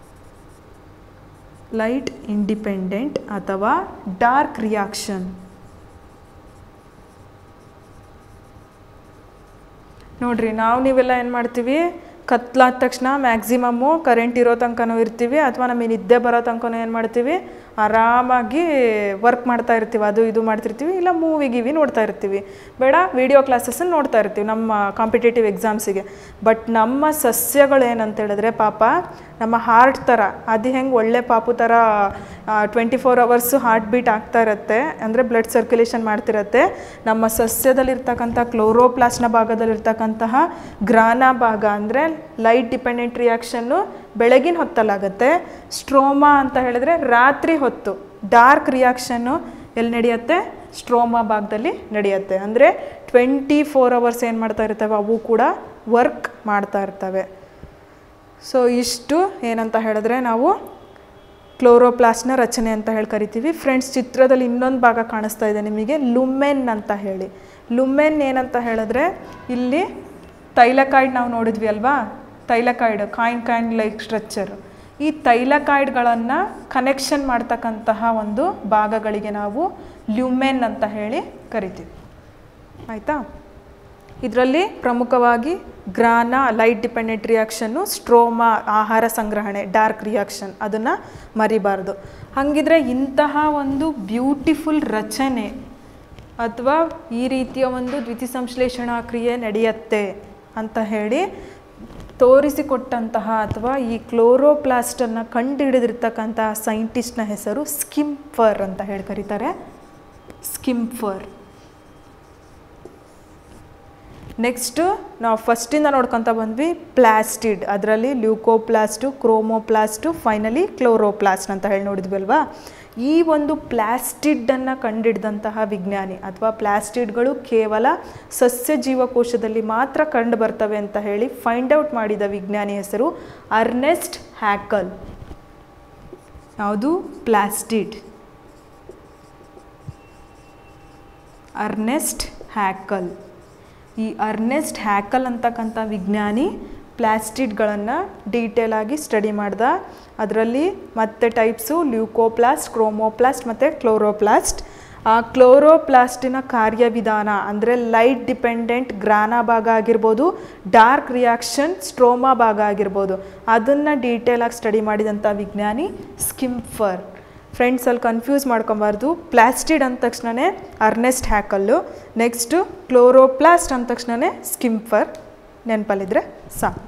[SPEAKER 1] light independent ಅಥವಾ ಡಾರ್ಕ್ ರಿಯಾಕ್ಷನ್ ನೋಡ್ರಿ ನಾವು ನೀವೆಲ್ಲ ಏನು ಮಾಡ್ತೀವಿ ಕತ್ಲಾದ ತಕ್ಷಣ ಮ್ಯಾಕ್ಸಿಮಮ್ಮು ಕರೆಂಟ್ ಇರೋ ತನಕನೂ ಇರ್ತೀವಿ ಅಥವಾ ನಮಗೆ ನಿದ್ದೆ ಬರೋ ತನಕನೂ ಏನು ಮಾಡ್ತೀವಿ ಆರಾಮಾಗಿ ವರ್ಕ್ ಮಾಡ್ತಾ ಇರ್ತೀವಿ ಅದು ಇದು ಮಾಡ್ತಿರ್ತೀವಿ ಇಲ್ಲ ಮೂವಿ ಗಿವಿ ನೋಡ್ತಾ ಇರ್ತೀವಿ ಬೇಡ ವಿಡಿಯೋ ಕ್ಲಾಸಸ್ಸನ್ನು ನೋಡ್ತಾ ಇರ್ತೀವಿ ನಮ್ಮ ಕಾಂಪಿಟೇಟಿವ್ ಎಕ್ಸಾಮ್ಸಿಗೆ ಬಟ್ ನಮ್ಮ ಸಸ್ಯಗಳು ಏನಂತ ಹೇಳಿದ್ರೆ ಪಾಪ ನಮ್ಮ ಹಾರ್ಟ್ ಥರ ಅದು ಹೆಂಗೆ ಒಳ್ಳೆ ಪಾಪು ಥರ twenty four hours heart beat ಆಗ್ತಾ ಇರುತ್ತೆ ಅಂದರೆ ಬ್ಲಡ್ ಸರ್ಕ್ಯುಲೇಷನ್ ಮಾಡ್ತಿರತ್ತೆ ನಮ್ಮ ಸಸ್ಯದಲ್ಲಿರ್ತಕ್ಕಂಥ ಕ್ಲೋರೋಪ್ಲಾಸ್ಟ್ನ ಭಾಗದಲ್ಲಿರ್ತಕ್ಕಂತಹ ಗ್ರಾನ ಭಾಗ ಅಂದರೆ ಲೈಟ್ ಡಿಪೆಂಡೆಂಟ್ ರಿಯಾಕ್ಷನ್ನು ಬೆಳಗಿನ ಹೊತ್ತಲ್ಲಾಗುತ್ತೆ ಸ್ಟ್ರೋಮಾ ಅಂತ ಹೇಳಿದ್ರೆ ರಾತ್ರಿ ಹೊತ್ತು ಡಾರ್ಕ್ ರಿಯಾಕ್ಷನ್ನು ಎಲ್ಲಿ ನಡೆಯುತ್ತೆ ಸ್ಟ್ರೋಮಾ ಭಾಗದಲ್ಲಿ ನಡೆಯುತ್ತೆ ಅಂದರೆ ಟ್ವೆಂಟಿ ಫೋರ್ ಅವರ್ಸ್ ಏನು ಮಾಡ್ತಾ ಇರ್ತವೆ ಅವು ಕೂಡ ವರ್ಕ್ ಮಾಡ್ತಾ ಇರ್ತವೆ ಸೊ ಇಷ್ಟು ಏನಂತ ಹೇಳಿದ್ರೆ ನಾವು ಕ್ಲೋರೋಪ್ಲಾಸ್ಟ್ನ ರಚನೆ ಅಂತ ಹೇಳಿ ಕರಿತೀವಿ ಫ್ರೆಂಡ್ಸ್ ಚಿತ್ರದಲ್ಲಿ ಇನ್ನೊಂದು ಭಾಗ ಕಾಣಿಸ್ತಾ ಇದೆ ನಿಮಗೆ ಲುಮೆನ್ ಅಂತ ಹೇಳಿ ಲುಮೆನ್ ಏನಂತ ಹೇಳಿದ್ರೆ ಇಲ್ಲಿ ತೈಲಕಾಯ್ಡ್ ನಾವು ನೋಡಿದ್ವಿ ಅಲ್ವಾ thylakoid coin coin like structure ಈ ತೈಲಕಾಯ್ಡ್ಗಳನ್ನು ಕನೆಕ್ಷನ್ ಮಾಡ್ತಕ್ಕಂತಹ ಒಂದು ಭಾಗಗಳಿಗೆ ನಾವು ಲ್ಯುಮೆನ್ ಅಂತ ಹೇಳಿ ಕರಿತೀವಿ ಆಯಿತಾ ಇದರಲ್ಲಿ ಪ್ರಮುಖವಾಗಿ ಗ್ರಾನ ಲೈಟ್ ಡಿಪೆಂಡೆಂಟ್ ರಿಯಾಕ್ಷನ್ನು ಸ್ಟ್ರೋಮಾ ಆಹಾರ ಸಂಗ್ರಹಣೆ ಡಾರ್ಕ್ ರಿಯಾಕ್ಷನ್ ಅದನ್ನು ಮರಿಬಾರ್ದು ಹಾಗಿದ್ರೆ ಇಂತಹ ಒಂದು ಬ್ಯೂಟಿಫುಲ್ ರಚನೆ ಅಥವಾ ಈ ರೀತಿಯ ಒಂದು ದ್ವಿತಿಸಂಶ್ಲೇಷಣಾ ಕ್ರಿಯೆ ನಡೆಯುತ್ತೆ ಅಂತ ಹೇಳಿ ತೋರಿಸಿಕೊಟ್ಟಂತಹ ಅಥವಾ ಈ ಕ್ಲೋರೋಪ್ಲಾಸ್ಟನ್ನು ಕಂಡುಹಿಡಿದಿರ್ತಕ್ಕಂತಹ ಸೈಂಟಿಸ್ಟ್ನ ಹೆಸರು ಸ್ಕಿಂಫರ್ ಅಂತ ಹೇಳಿ ಕರೀತಾರೆ ಸ್ಕಿಂಫರ್ ನೆಕ್ಸ್ಟು ನಾವು ಫಸ್ಟಿಂದ ನೋಡ್ಕೊತ ಬಂದ್ವಿ ಪ್ಲಾಸ್ಟಿಡ್ ಅದರಲ್ಲಿ ಲ್ಯೂಕೋಪ್ಲಾಸ್ಟು ಕ್ರೋಮೋಪ್ಲಾಸ್ಟು ಫೈನಲಿ ಕ್ಲೋರೋಪ್ಲಾಸ್ಟ್ ಅಂತ ಹೇಳಿ ನೋಡಿದ್ವಿ ಅಲ್ವಾ ಈ ಒಂದು ಪ್ಲಾಸ್ಟಿಡನ್ನು ಕಂಡಿಡಿದಂತಹ ವಿಜ್ಞಾನಿ ಅಥವಾ ಪ್ಲಾಸ್ಟಿಡ್ಗಳು ಕೇವಲ ಸಸ್ಯ ಜೀವಕೋಶದಲ್ಲಿ ಮಾತ್ರ ಕಂಡು ಬರ್ತವೆ ಅಂತ ಹೇಳಿ ಫೈಂಡ್ ಔಟ್ ಮಾಡಿದ ವಿಜ್ಞಾನಿ ಹೆಸರು ಅರ್ನೆಸ್ಟ್ ಹ್ಯಾಕಲ್ ಯಾವುದು ಪ್ಲಾಸ್ಟಿಡ್ ಅರ್ನೆಸ್ಟ್ ಹ್ಯಾಕಲ್ ಈ ಅರ್ನೆಸ್ಟ್ ಹ್ಯಾಕಲ್ ಅಂತಕ್ಕಂಥ ವಿಜ್ಞಾನಿ ಪ್ಲಾಸ್ಟಿಡ್ಗಳನ್ನು ಡೀಟೇಲ್ ಆಗಿ ಸ್ಟಡಿ ಮಾಡ್ದ ಅದರಲ್ಲಿ ಮತ್ತೆ ಟೈಪ್ಸು ಲ್ಯೂಕೋಪ್ಲಾಸ್ಟ್ ಕ್ರೋಮೋಪ್ಲಾಸ್ಟ್ ಮತ್ತು ಕ್ಲೋರೋಪ್ಲಾಸ್ಟ್ ಆ ಕ್ಲೋರೋಪ್ಲಾಸ್ಟಿನ ಕಾರ್ಯವಿಧಾನ ಅಂದರೆ ಲೈಟ್ ಡಿಪೆಂಡೆಂಟ್ ಗ್ರಾನ ಭಾಗ ಆಗಿರ್ಬೋದು ಡಾರ್ಕ್ ರಿಯಾಕ್ಷನ್ ಸ್ಟ್ರೋಮಾ ಭಾಗ ಆಗಿರ್ಬೋದು ಅದನ್ನು ಡೀಟೇಲಾಗಿ ಸ್ಟಡಿ ಮಾಡಿದಂಥ ವಿಜ್ಞಾನಿ ಸ್ಕಿಂಫರ್ ಫ್ರೆಂಡ್ಸ್ ಅಲ್ಲಿ ಕನ್ಫ್ಯೂಸ್ ಮಾಡ್ಕೊಬಾರ್ದು ಪ್ಲಾಸ್ಟಿಡ್ ಅಂದ ತಕ್ಷಣವೇ ಅರ್ನೆಸ್ಟ್ ಹ್ಯಾಕಲ್ಲು ನೆಕ್ಸ್ಟು ಕ್ಲೋರೋಪ್ಲಾಸ್ಟ್ ಅಂದ ತಕ್ಷಣವೇ ಸ್ಕಿಂಫರ್ ನೆನಪಲ್ಲಿದ್ರೆ ಸಾಕು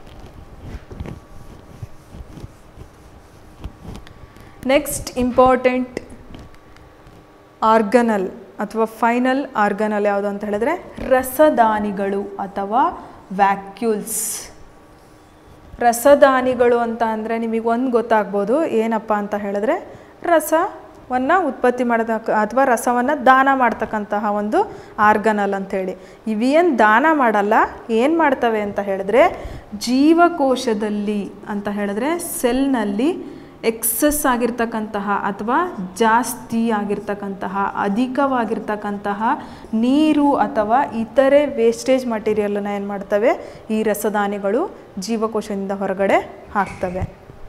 [SPEAKER 1] ನೆಕ್ಸ್ಟ್ ಇಂಪಾರ್ಟೆಂಟ್ ಆರ್ಗನಲ್ ಅಥವಾ ಫೈನಲ್ ಆರ್ಗನಲ್ ಯಾವುದು ಅಂತ ಹೇಳಿದ್ರೆ ರಸದಾನಿಗಳು ಅಥವಾ ವ್ಯಾಕ್ಯೂಲ್ಸ್ ರಸದಾನಿಗಳು ಅಂತ ಅಂದರೆ ನಿಮಗೆ ಒಂದು ಗೊತ್ತಾಗ್ಬೋದು ಏನಪ್ಪ ಅಂತ ಹೇಳಿದ್ರೆ ರಸವನ್ನು ಉತ್ಪತ್ತಿ ಮಾಡೋದಕ್ಕೆ ಅಥವಾ ರಸವನ್ನು ದಾನ ಮಾಡ್ತಕ್ಕಂತಹ ಒಂದು ಆರ್ಗನಲ್ ಅಂಥೇಳಿ ಇವೇನು ದಾನ ಮಾಡಲ್ಲ ಏನು ಮಾಡ್ತವೆ ಅಂತ ಹೇಳಿದ್ರೆ ಜೀವಕೋಶದಲ್ಲಿ ಅಂತ ಹೇಳಿದ್ರೆ ಸೆಲ್ನಲ್ಲಿ ಎಕ್ಸಸ್ ಆಗಿರ್ತಕ್ಕಂತಹ ಅಥವಾ ಜಾಸ್ತಿ ಆಗಿರ್ತಕ್ಕಂತಹ ಅಧಿಕವಾಗಿರ್ತಕ್ಕಂತಹ ನೀರು ಅಥವಾ ಇತರೆ ವೇಸ್ಟೇಜ್ ಮಟೀರಿಯಲನ್ನು ಏನು ಮಾಡ್ತವೆ ಈ ರಸದಾನಿಗಳು ಜೀವಕೋಶದಿಂದ ಹೊರಗಡೆ ಹಾಕ್ತವೆ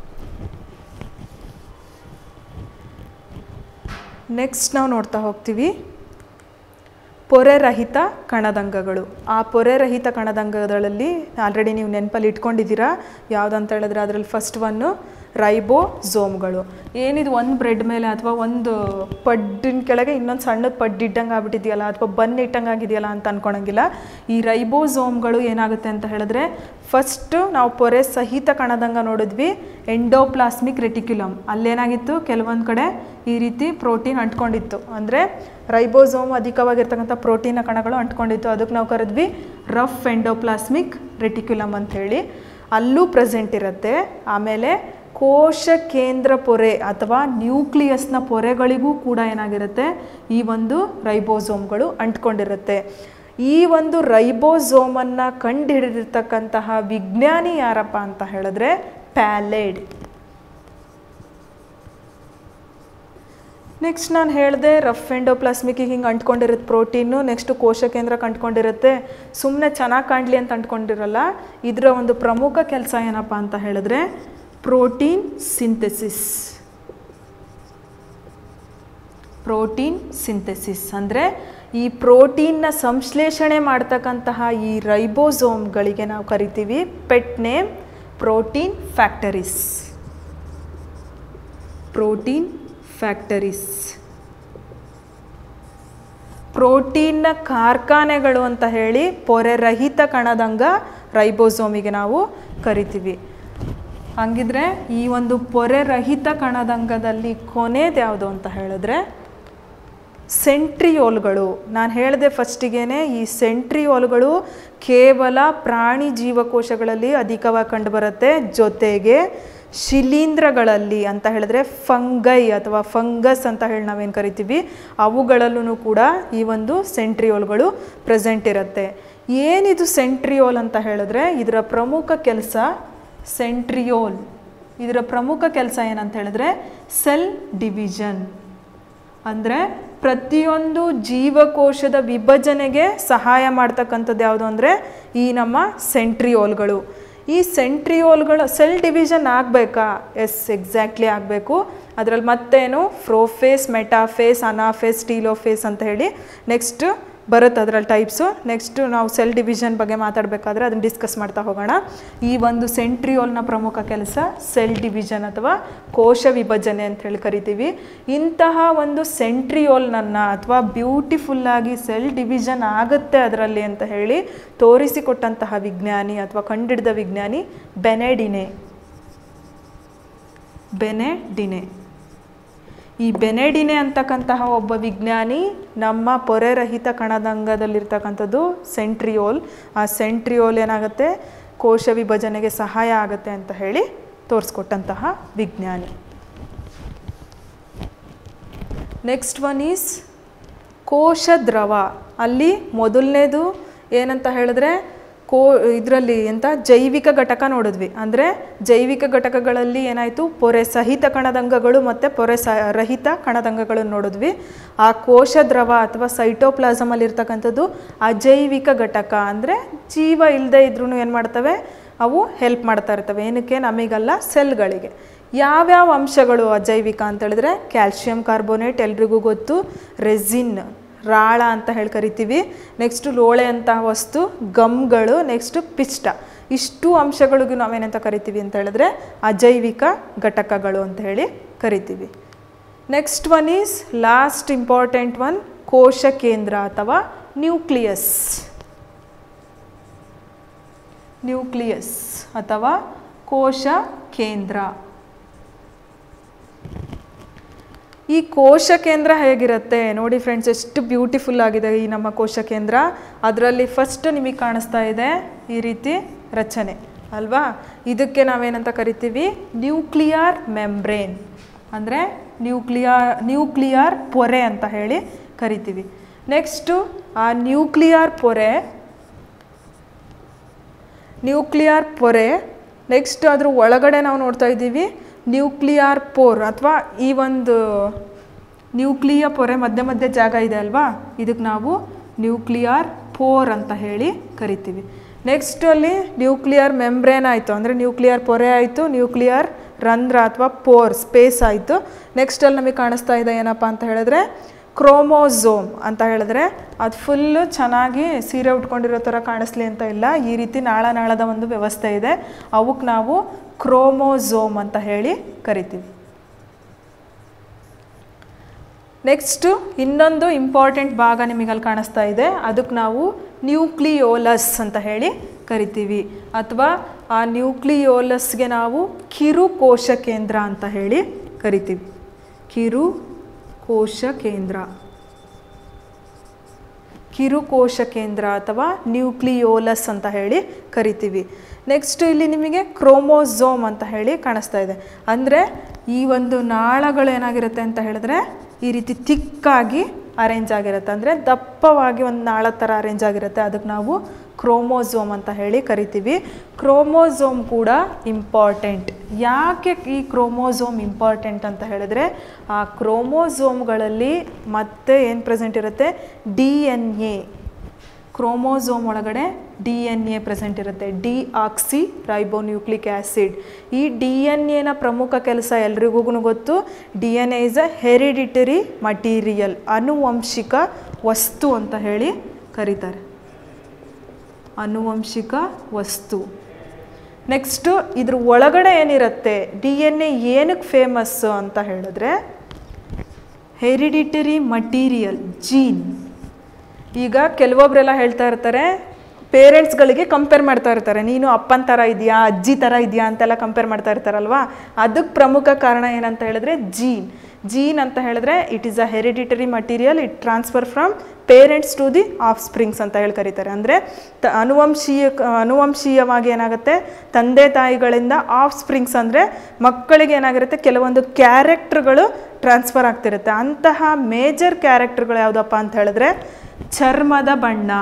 [SPEAKER 1] ನೆಕ್ಸ್ಟ್ ನಾವು ನೋಡ್ತಾ ಹೋಗ್ತೀವಿ ಪೊರೆರಹಿತ ಕಣದಂಗಗಳು ಆ ಪೊರೆರಹಿತ ಕಣದಂಗಗಳಲ್ಲಿ ಆಲ್ರೆಡಿ ನೀವು ನೆನಪಲ್ಲಿ ಇಟ್ಕೊಂಡಿದ್ದೀರಾ ಯಾವುದಂತ ಹೇಳಿದ್ರೆ ಅದರಲ್ಲಿ ಫಸ್ಟ್ ಒನ್ನು ರೈಬೋಝೋಮ್ಗಳು ಏನಿದು ಒಂದು ಬ್ರೆಡ್ ಮೇಲೆ ಅಥವಾ ಒಂದು ಪಡ್ಡಿನ ಕೆಳಗೆ ಇನ್ನೊಂದು ಸಣ್ಣದ ಪಡ್ಡು ಇಟ್ಟಂಗೆ ಆಗ್ಬಿಟ್ಟಿದೆಯಲ್ಲ ಅಥವಾ ಬನ್ ಇಟ್ಟಂಗೆ ಆಗಿದೆಯಲ್ಲ ಅಂತ ಅನ್ಕೊಳಂಗಿಲ್ಲ ಈ ರೈಬೋಝೋಮ್ಗಳು ಏನಾಗುತ್ತೆ ಅಂತ ಹೇಳಿದ್ರೆ ಫಸ್ಟು ನಾವು ಪೊರೆ ಸಹಿತ ಕಣದಂಗ ನೋಡಿದ್ವಿ ಎಂಡೋಪ್ಲಾಸ್ಮಿಕ್ ರೆಟಿಕ್ಯುಲಮ್ ಅಲ್ಲೇನಾಗಿತ್ತು ಕೆಲವೊಂದು ಕಡೆ ಈ ರೀತಿ ಪ್ರೋಟೀನ್ ಅಂಟ್ಕೊಂಡಿತ್ತು ಅಂದರೆ ರೈಬೋಸೋಮ್ ಅಧಿಕವಾಗಿರ್ತಕ್ಕಂಥ ಪ್ರೋಟೀನ ಕಣಗಳು ಅಂಟ್ಕೊಂಡಿತ್ತು ಅದಕ್ಕೆ ನಾವು ಕರೆದ್ವಿ ರಫ್ ಎಂಡೋಪ್ಲಾಸ್ಮಿಕ್ ರೆಟಿಕ್ಯುಲಮ್ ಅಂಥೇಳಿ ಅಲ್ಲೂ ಪ್ರೆಸೆಂಟ್ ಇರುತ್ತೆ ಆಮೇಲೆ ಕೋಶ ಕೇಂದ್ರ ಪೊರೆ ಅಥವಾ ನ್ಯೂಕ್ಲಿಯಸ್ನ ಪೊರೆಗಳಿಗೂ ಕೂಡ ಏನಾಗಿರುತ್ತೆ ಈ ಒಂದು ರೈಬೋಸೋಮ್ಗಳು ಅಂಟ್ಕೊಂಡಿರುತ್ತೆ ಈ ಒಂದು ರೈಬೋಸೋಮನ್ನು ಕಂಡುಹಿಡಿದಿರ್ತಕ್ಕಂತಹ ವಿಜ್ಞಾನಿ ಯಾರಪ್ಪ ಅಂತ ಹೇಳಿದ್ರೆ ಪ್ಯಾಲೆಡ್ ನೆಕ್ಸ್ಟ್ ನಾನು ಹೇಳಿದೆ ರಫ್ ಎಂಡೋಪ್ಲಾಸ್ಮಿಕ್ಕಿಗೆ ಹಿಂಗೆ ಅಂಟ್ಕೊಂಡಿರುತ್ತೆ ಪ್ರೋಟೀನು ನೆಕ್ಸ್ಟು ಕೋಶ ಕೇಂದ್ರಕ್ಕೆ ಅಂಟ್ಕೊಂಡಿರುತ್ತೆ ಸುಮ್ಮನೆ ಚೆನ್ನಾಗಿ ಕಾಣಲಿ ಅಂತ ಅಂಟ್ಕೊಂಡಿರಲ್ಲ ಇದರ ಒಂದು ಪ್ರಮುಖ ಕೆಲಸ ಏನಪ್ಪ ಅಂತ ಹೇಳಿದ್ರೆ ಪ್ರೋಟೀನ್ ಸಿಂಥೆಸಿಸ್ ಪ್ರೋಟೀನ್ ಸಿಂಥೆಸಿಸ್ ಅಂದರೆ ಈ ಪ್ರೋಟೀನ್ನ ಸಂಶ್ಲೇಷಣೆ ಮಾಡ್ತಕ್ಕಂತಹ ಈ ರೈಬೋಸೋಮ್ಗಳಿಗೆ ನಾವು ಕರಿತೀವಿ pet name protein factories protein factories ಪ್ರೋಟೀನ್ನ ಕಾರ್ಖಾನೆಗಳು ಅಂತ ಹೇಳಿ ಪೊರೆರಹಿತ ಕಣದಂಗ ರೈಬೋಸೋಮಿಗೆ ನಾವು ಕರಿತೀವಿ ಹಂಗಿದ್ರೆ ಈ ಒಂದು ಪೊರೆರಹಿತ ಕಣದಂಗದಲ್ಲಿ ಕೊನೆದು ಯಾವುದು ಅಂತ ಹೇಳಿದ್ರೆ ಸೆಂಟ್ರಿಯೋಲ್ಗಳು ನಾನು ಹೇಳಿದೆ ಫಸ್ಟಿಗೇನೆ ಈ ಸೆಂಟ್ರಿಯೋಲ್ಗಳು ಕೇವಲ ಪ್ರಾಣಿ ಜೀವಕೋಶಗಳಲ್ಲಿ ಅಧಿಕವಾಗಿ ಕಂಡುಬರುತ್ತೆ ಜೊತೆಗೆ ಶಿಲೀಂಧ್ರಗಳಲ್ಲಿ ಅಂತ ಹೇಳಿದ್ರೆ ಫಂಗೈ ಅಥವಾ ಫಂಗಸ್ ಅಂತ ಹೇಳಿ ನಾವೇನು ಕರಿತೀವಿ ಅವುಗಳಲ್ಲೂ ಕೂಡ ಈ ಒಂದು ಸೆಂಟ್ರಿಯೋಲ್ಗಳು ಪ್ರೆಸೆಂಟ್ ಇರುತ್ತೆ ಏನಿದು ಸೆಂಟ್ರಿಯೋಲ್ ಅಂತ ಹೇಳಿದ್ರೆ ಇದರ ಪ್ರಮುಖ ಕೆಲಸ ಸೆಂಟ್ರಿಯೋಲ್ ಇದರ ಪ್ರಮುಖ ಕೆಲಸ ಏನಂತ ಹೇಳಿದ್ರೆ ಸೆಲ್ ಡಿವಿಷನ್ ಅಂದರೆ ಪ್ರತಿಯೊಂದು ಜೀವಕೋಶದ ವಿಭಜನೆಗೆ ಸಹಾಯ ಮಾಡ್ತಕ್ಕಂಥದ್ದು ಯಾವುದು ಅಂದರೆ ಈ ನಮ್ಮ ಸೆಂಟ್ರಿಯೋಲ್ಗಳು ಈ ಸೆಂಟ್ರಿಯೋಲ್ಗಳು ಸೆಲ್ ಡಿವಿಷನ್ ಆಗಬೇಕಾ ಎಸ್ ಎಕ್ಸಾಕ್ಟ್ಲಿ ಆಗಬೇಕು ಅದರಲ್ಲಿ ಮತ್ತೇನು ಫ್ರೋಫೇಸ್ ಮೆಟಾಫೇಸ್ ಅನಾಫೇಸ್ ಟೀಲೋಫೇಸ್ ಅಂತ ಹೇಳಿ ನೆಕ್ಸ್ಟ್ ಬರುತ್ತೆ ಅದರಲ್ಲಿ ಟೈಪ್ಸು ನೆಕ್ಸ್ಟು ನಾವು ಸೆಲ್ ಡಿವಿಷನ್ ಬಗ್ಗೆ ಮಾತಾಡಬೇಕಾದ್ರೆ ಅದನ್ನು ಡಿಸ್ಕಸ್ ಮಾಡ್ತಾ ಹೋಗೋಣ ಈ ಒಂದು ಸೆಂಟ್ರಿಯೋಲ್ನ ಪ್ರಮುಖ ಕೆಲಸ ಸೆಲ್ ಡಿವಿಷನ್ ಅಥವಾ ಕೋಶ ವಿಭಜನೆ ಅಂತ ಹೇಳಿ ಕರಿತೀವಿ ಇಂತಹ ಒಂದು ಸೆಂಟ್ರಿಯೋಲ್ನನ್ನು ಅಥವಾ ಬ್ಯೂಟಿಫುಲ್ಲಾಗಿ ಸೆಲ್ ಡಿವಿಷನ್ ಆಗುತ್ತೆ ಅದರಲ್ಲಿ ಅಂತ ಹೇಳಿ ತೋರಿಸಿಕೊಟ್ಟಂತಹ ವಿಜ್ಞಾನಿ ಅಥವಾ ಕಂಡಿಡಿದ ವಿಜ್ಞಾನಿ ಬೆನೆಡಿನೆ ಬೆನೆಡಿನೆ ಈ ಬೆನೆಡಿನೆ ಅಂತಕ್ಕಂತಹ ಒಬ್ಬ ವಿಜ್ಞಾನಿ ನಮ್ಮ ಪೊರೆರಹಿತ ಕಣದಂಗದಲ್ಲಿರ್ತಕ್ಕಂಥದ್ದು ಸೆಂಟ್ರಿಯೋಲ್ ಆ ಸೆಂಟ್ರಿಯೋಲ್ ಏನಾಗುತ್ತೆ ಕೋಶ ವಿಭಜನೆಗೆ ಸಹಾಯ ಆಗುತ್ತೆ ಅಂತ ಹೇಳಿ ತೋರಿಸ್ಕೊಟ್ಟಂತಹ ವಿಜ್ಞಾನಿ ನೆಕ್ಸ್ಟ್ ಒನ್ ಈಸ್ ಕೋಶ ದ್ರವ ಅಲ್ಲಿ ಮೊದಲನೇದು ಏನಂತ ಹೇಳಿದ್ರೆ ಕೋ ಇದರಲ್ಲಿ ಎಂತ ಜೈವಿಕ ಘಟಕ ನೋಡಿದ್ವಿ ಅಂದರೆ ಜೈವಿಕ ಘಟಕಗಳಲ್ಲಿ ಏನಾಯಿತು ಪೊರೆ ಸಹಿತ ಕಣದಂಗಗಳು ಮತ್ತು ಪೊರೆ ಸ ರಹಿತ ಕಣದಂಗಗಳನ್ನು ನೋಡಿದ್ವಿ ಆ ಕೋಶ ದ್ರವ ಅಥವಾ ಸೈಟೋಪ್ಲಾಸಮಲ್ಲಿ ಇರ್ತಕ್ಕಂಥದ್ದು ಅಜೈವಿಕ ಘಟಕ ಅಂದರೆ ಜೀವ ಇಲ್ಲದೆ ಇದ್ರೂ ಏನು ಮಾಡ್ತವೆ ಅವು ಹೆಲ್ಪ್ ಮಾಡ್ತಾ ಇರ್ತವೆ ಏನಕ್ಕೆ ನಮಗಲ್ಲ ಸೆಲ್ಗಳಿಗೆ ಯಾವ್ಯಾವ ಅಂಶಗಳು ಅಜೈವಿಕ ಅಂತ ಹೇಳಿದ್ರೆ ಕ್ಯಾಲ್ಶಿಯಂ ಕಾರ್ಬೋನೇಟ್ ಎಲ್ರಿಗೂ ಗೊತ್ತು ರೆಸಿನ್ ರಾಳ ಅಂತ ಹೇಳಿ ಕರಿತೀವಿ ನೆಕ್ಸ್ಟು ಲೋಳೆ ಅಂತ ವಸ್ತು ಗಮ್ಗಳು ನೆಕ್ಸ್ಟು ಪಿಷ್ಟ ಇಷ್ಟು ಅಂಶಗಳಿಗೂ ನಾವೇನಂತ ಕರಿತೀವಿ ಅಂತ ಹೇಳಿದ್ರೆ ಅಜೈವಿಕ ಘಟಕಗಳು ಅಂತ ಹೇಳಿ ಕರಿತೀವಿ next one is last important one ಕೋಶ ಕೇಂದ್ರ ಅಥವಾ ನ್ಯೂಕ್ಲಿಯಸ್ ನ್ಯೂಕ್ಲಿಯಸ್ ಅಥವಾ ಕೋಶ ಕೇಂದ್ರ ಈ ಕೋಶ ಕೇಂದ್ರ ಹೇಗಿರುತ್ತೆ ನೋಡಿ ಫ್ರೆಂಡ್ಸ್ ಎಷ್ಟು ಬ್ಯೂಟಿಫುಲ್ ಆಗಿದೆ ಈ ನಮ್ಮ ಕೋಶ ಕೇಂದ್ರ ಅದರಲ್ಲಿ ಫಸ್ಟ್ ನಿಮಗೆ ಕಾಣಿಸ್ತಾ ಇದೆ ಈ ರೀತಿ ರಚನೆ ಅಲ್ವಾ ಇದಕ್ಕೆ ನಾವೇನಂತ ಕರಿತೀವಿ ನ್ಯೂಕ್ಲಿಯರ್ ಮೆಂಬ್ರೇನ್ ಅಂದರೆ ನ್ಯೂಕ್ಲಿಯರ್ ನ್ಯೂಕ್ಲಿಯರ್ ಪೊರೆ ಅಂತ ಹೇಳಿ ಕರಿತೀವಿ ನೆಕ್ಸ್ಟು ಆ ನ್ಯೂಕ್ಲಿಯರ್ ಪೊರೆ ನ್ಯೂಕ್ಲಿಯರ್ ಪೊರೆ ನೆಕ್ಸ್ಟ್ ಅದ್ರ ಒಳಗಡೆ ನಾವು ನೋಡ್ತಾ ಇದ್ದೀವಿ ನ್ಯೂಕ್ಲಿಯರ್ ಪೋರ್ ಅಥವಾ ಈ ಒಂದು ನ್ಯೂಕ್ಲಿಯ ಪೊರೆ ಮಧ್ಯ ಮಧ್ಯ ಜಾಗ ಇದೆ ಅಲ್ವಾ ಇದಕ್ಕೆ ನಾವು ನ್ಯೂಕ್ಲಿಯರ್ ಪೋರ್ ಅಂತ ಹೇಳಿ ಕರಿತೀವಿ ನೆಕ್ಸ್ಟ್ ಅಲ್ಲಿ ನ್ಯೂಕ್ಲಿಯರ್ ಮೆಂಬ್ರೇನ್ ಆಯಿತು ಅಂದರೆ ನ್ಯೂಕ್ಲಿಯರ್ ಪೊರೆ ಆಯಿತು ನ್ಯೂಕ್ಲಿಯರ್ ರಂಧ್ರ ಅಥವಾ ಪೋರ್ ಸ್ಪೇಸ್ ಆಯಿತು ನೆಕ್ಸ್ಟ್ ಅಲ್ಲಿ ನಮಗೆ ಕಾಣಿಸ್ತಾ ಇದೆ ಏನಪ್ಪ ಅಂತ ಹೇಳಿದ್ರೆ ಕ್ರೋಮೋಝೋಮ್ ಅಂತ ಹೇಳಿದ್ರೆ ಅದು ಫುಲ್ಲು ಚೆನ್ನಾಗಿ ಸೀರೆ ಉಟ್ಕೊಂಡಿರೋ ಥರ ಕಾಣಿಸ್ಲಿ ಅಂತ ಇಲ್ಲ ಈ ರೀತಿ ನಾಳ ನಾಳದ ಒಂದು ವ್ಯವಸ್ಥೆ ಇದೆ ಅವಕ್ಕೆ ನಾವು ಕ್ರೋಮೋಝೋಮ್ ಅಂತ ಹೇಳಿ ಕರಿತೀವಿ ನೆಕ್ಸ್ಟು ಇನ್ನೊಂದು ಇಂಪಾರ್ಟೆಂಟ್ ಭಾಗ ನಿಮಗಲ್ಲಿ ಕಾಣಿಸ್ತಾ ಇದೆ ಅದಕ್ಕೆ ನಾವು ನ್ಯೂಕ್ಲಿಯೋಲಸ್ ಅಂತ ಹೇಳಿ ಕರಿತೀವಿ ಅಥವಾ ಆ ನ್ಯೂಕ್ಲಿಯೋಲಸ್ಗೆ ನಾವು ಕಿರು ಕೋಶ ಕೇಂದ್ರ ಅಂತ ಹೇಳಿ ಕರಿತೀವಿ ಕಿರು ಕೋಶ ಕೇಂದ್ರ ಕಿರುಕೋಶ ಕೇಂದ್ರ ಅಥವಾ ನ್ಯೂಕ್ಲಿಯೋಲಸ್ ಅಂತ ಹೇಳಿ ಕರಿತೀವಿ ನೆಕ್ಸ್ಟ್ ಇಲ್ಲಿ ನಿಮಗೆ ಕ್ರೋಮೋಝೋಮ್ ಅಂತ ಹೇಳಿ ಕಾಣಿಸ್ತಾ ಇದೆ ಅಂದರೆ ಈ ಒಂದು ನಾಳಗಳು ಏನಾಗಿರುತ್ತೆ ಅಂತ ಹೇಳಿದ್ರೆ ಈ ರೀತಿ ತಿಕ್ಕಾಗಿ ಅರೇಂಜ್ ಆಗಿರುತ್ತೆ ಅಂದರೆ ದಪ್ಪವಾಗಿ ಒಂದು ನಾಳ ಥರ ಅರೇಂಜ್ ಆಗಿರುತ್ತೆ ಅದಕ್ಕೆ ನಾವು ಕ್ರೋಮೋಝೋಮ್ ಅಂತ ಹೇಳಿ ಕರಿತೀವಿ ಕ್ರೋಮೋಝೋಮ್ ಕೂಡ ಇಂಪಾರ್ಟೆಂಟ್ ಯಾಕೆ ಈ ಕ್ರೋಮೋಝೋಮ್ ಇಂಪಾರ್ಟೆಂಟ್ ಅಂತ ಹೇಳಿದ್ರೆ ಆ ಕ್ರೋಮೋಝೋಮ್ಗಳಲ್ಲಿ ಮತ್ತೆ ಏನು ಪ್ರೆಸೆಂಟ್ ಇರುತ್ತೆ ಡಿ ಎನ್ ಎ ಕ್ರೋಮೋಝೋಮ್ ಒಳಗಡೆ ಡಿ ಎನ್ ಎ ಪ್ರೆಸೆಂಟ್ ಇರುತ್ತೆ ಡಿ ಆಕ್ಸಿ ರೈಬೋನ್ಯೂಕ್ಲಿಕ್ ಆ್ಯಸಿಡ್ ಈ ಡಿ ಎನ್ ಎನ ಪ್ರಮುಖ ಕೆಲಸ ಎಲ್ರಿಗೂ ಗೊತ್ತು D N A is a hereditary material ಅನುವಂಶಿಕ ವಸ್ತು ಅಂತ ಹೇಳಿ ಕರೀತಾರೆ ಅನುವಂಶಿಕ ವಸ್ತು ನೆಕ್ಸ್ಟು ಇದ್ರ ಒಳಗಡೆ ಏನಿರುತ್ತೆ ಡಿ ಎನ್ ಎ ಏನಕ್ಕೆ ಫೇಮಸ್ಸು ಅಂತ ಹೇಳಿದ್ರೆ ಹೆರಿಡಿಟರಿ ಮಟೀರಿಯಲ್ ಜೀನ್ ಈಗ ಕೆಲವೊಬ್ಬರೆಲ್ಲ ಹೇಳ್ತಾ ಇರ್ತಾರೆ ಪೇರೆಂಟ್ಸ್ಗಳಿಗೆ ಕಂಪೇರ್ ಮಾಡ್ತಾ ಇರ್ತಾರೆ ನೀನು ಅಪ್ಪನ ಥರ ಇದೆಯಾ ಅಜ್ಜಿ ಥರ ಇದೆಯಾ ಅಂತೆಲ್ಲ ಕಂಪೇರ್ ಮಾಡ್ತಾ ಇರ್ತಾರಲ್ವಾ ಅದಕ್ಕೆ ಪ್ರಮುಖ ಕಾರಣ ಏನಂತ ಹೇಳಿದ್ರೆ ಜೀನ್ ಜೀನ್ ಅಂತ ಹೇಳಿದ್ರೆ it is a hereditary material it transfer from parents to the offsprings ಅಂತ ಹೇಳಿ ಕರೀತಾರೆ ಅಂದರೆ ತ ಅನುವಂಶೀಯ ಅನುವಂಶೀಯವಾಗಿ ಏನಾಗುತ್ತೆ ತಂದೆ ತಾಯಿಗಳಿಂದ ಆಫ್ ಸ್ಪ್ರಿಂಗ್ಸ್ ಅಂದರೆ ಮಕ್ಕಳಿಗೆ ಏನಾಗಿರುತ್ತೆ ಕೆಲವೊಂದು ಕ್ಯಾರೆಕ್ಟರ್ಗಳು ಟ್ರಾನ್ಸ್ಫರ್ ಆಗ್ತಿರುತ್ತೆ ಅಂತಹ ಮೇಜರ್ ಕ್ಯಾರೆಕ್ಟರ್ಗಳು ಯಾವುದಪ್ಪ ಅಂತ ಹೇಳಿದ್ರೆ ಚರ್ಮದ ಬಣ್ಣ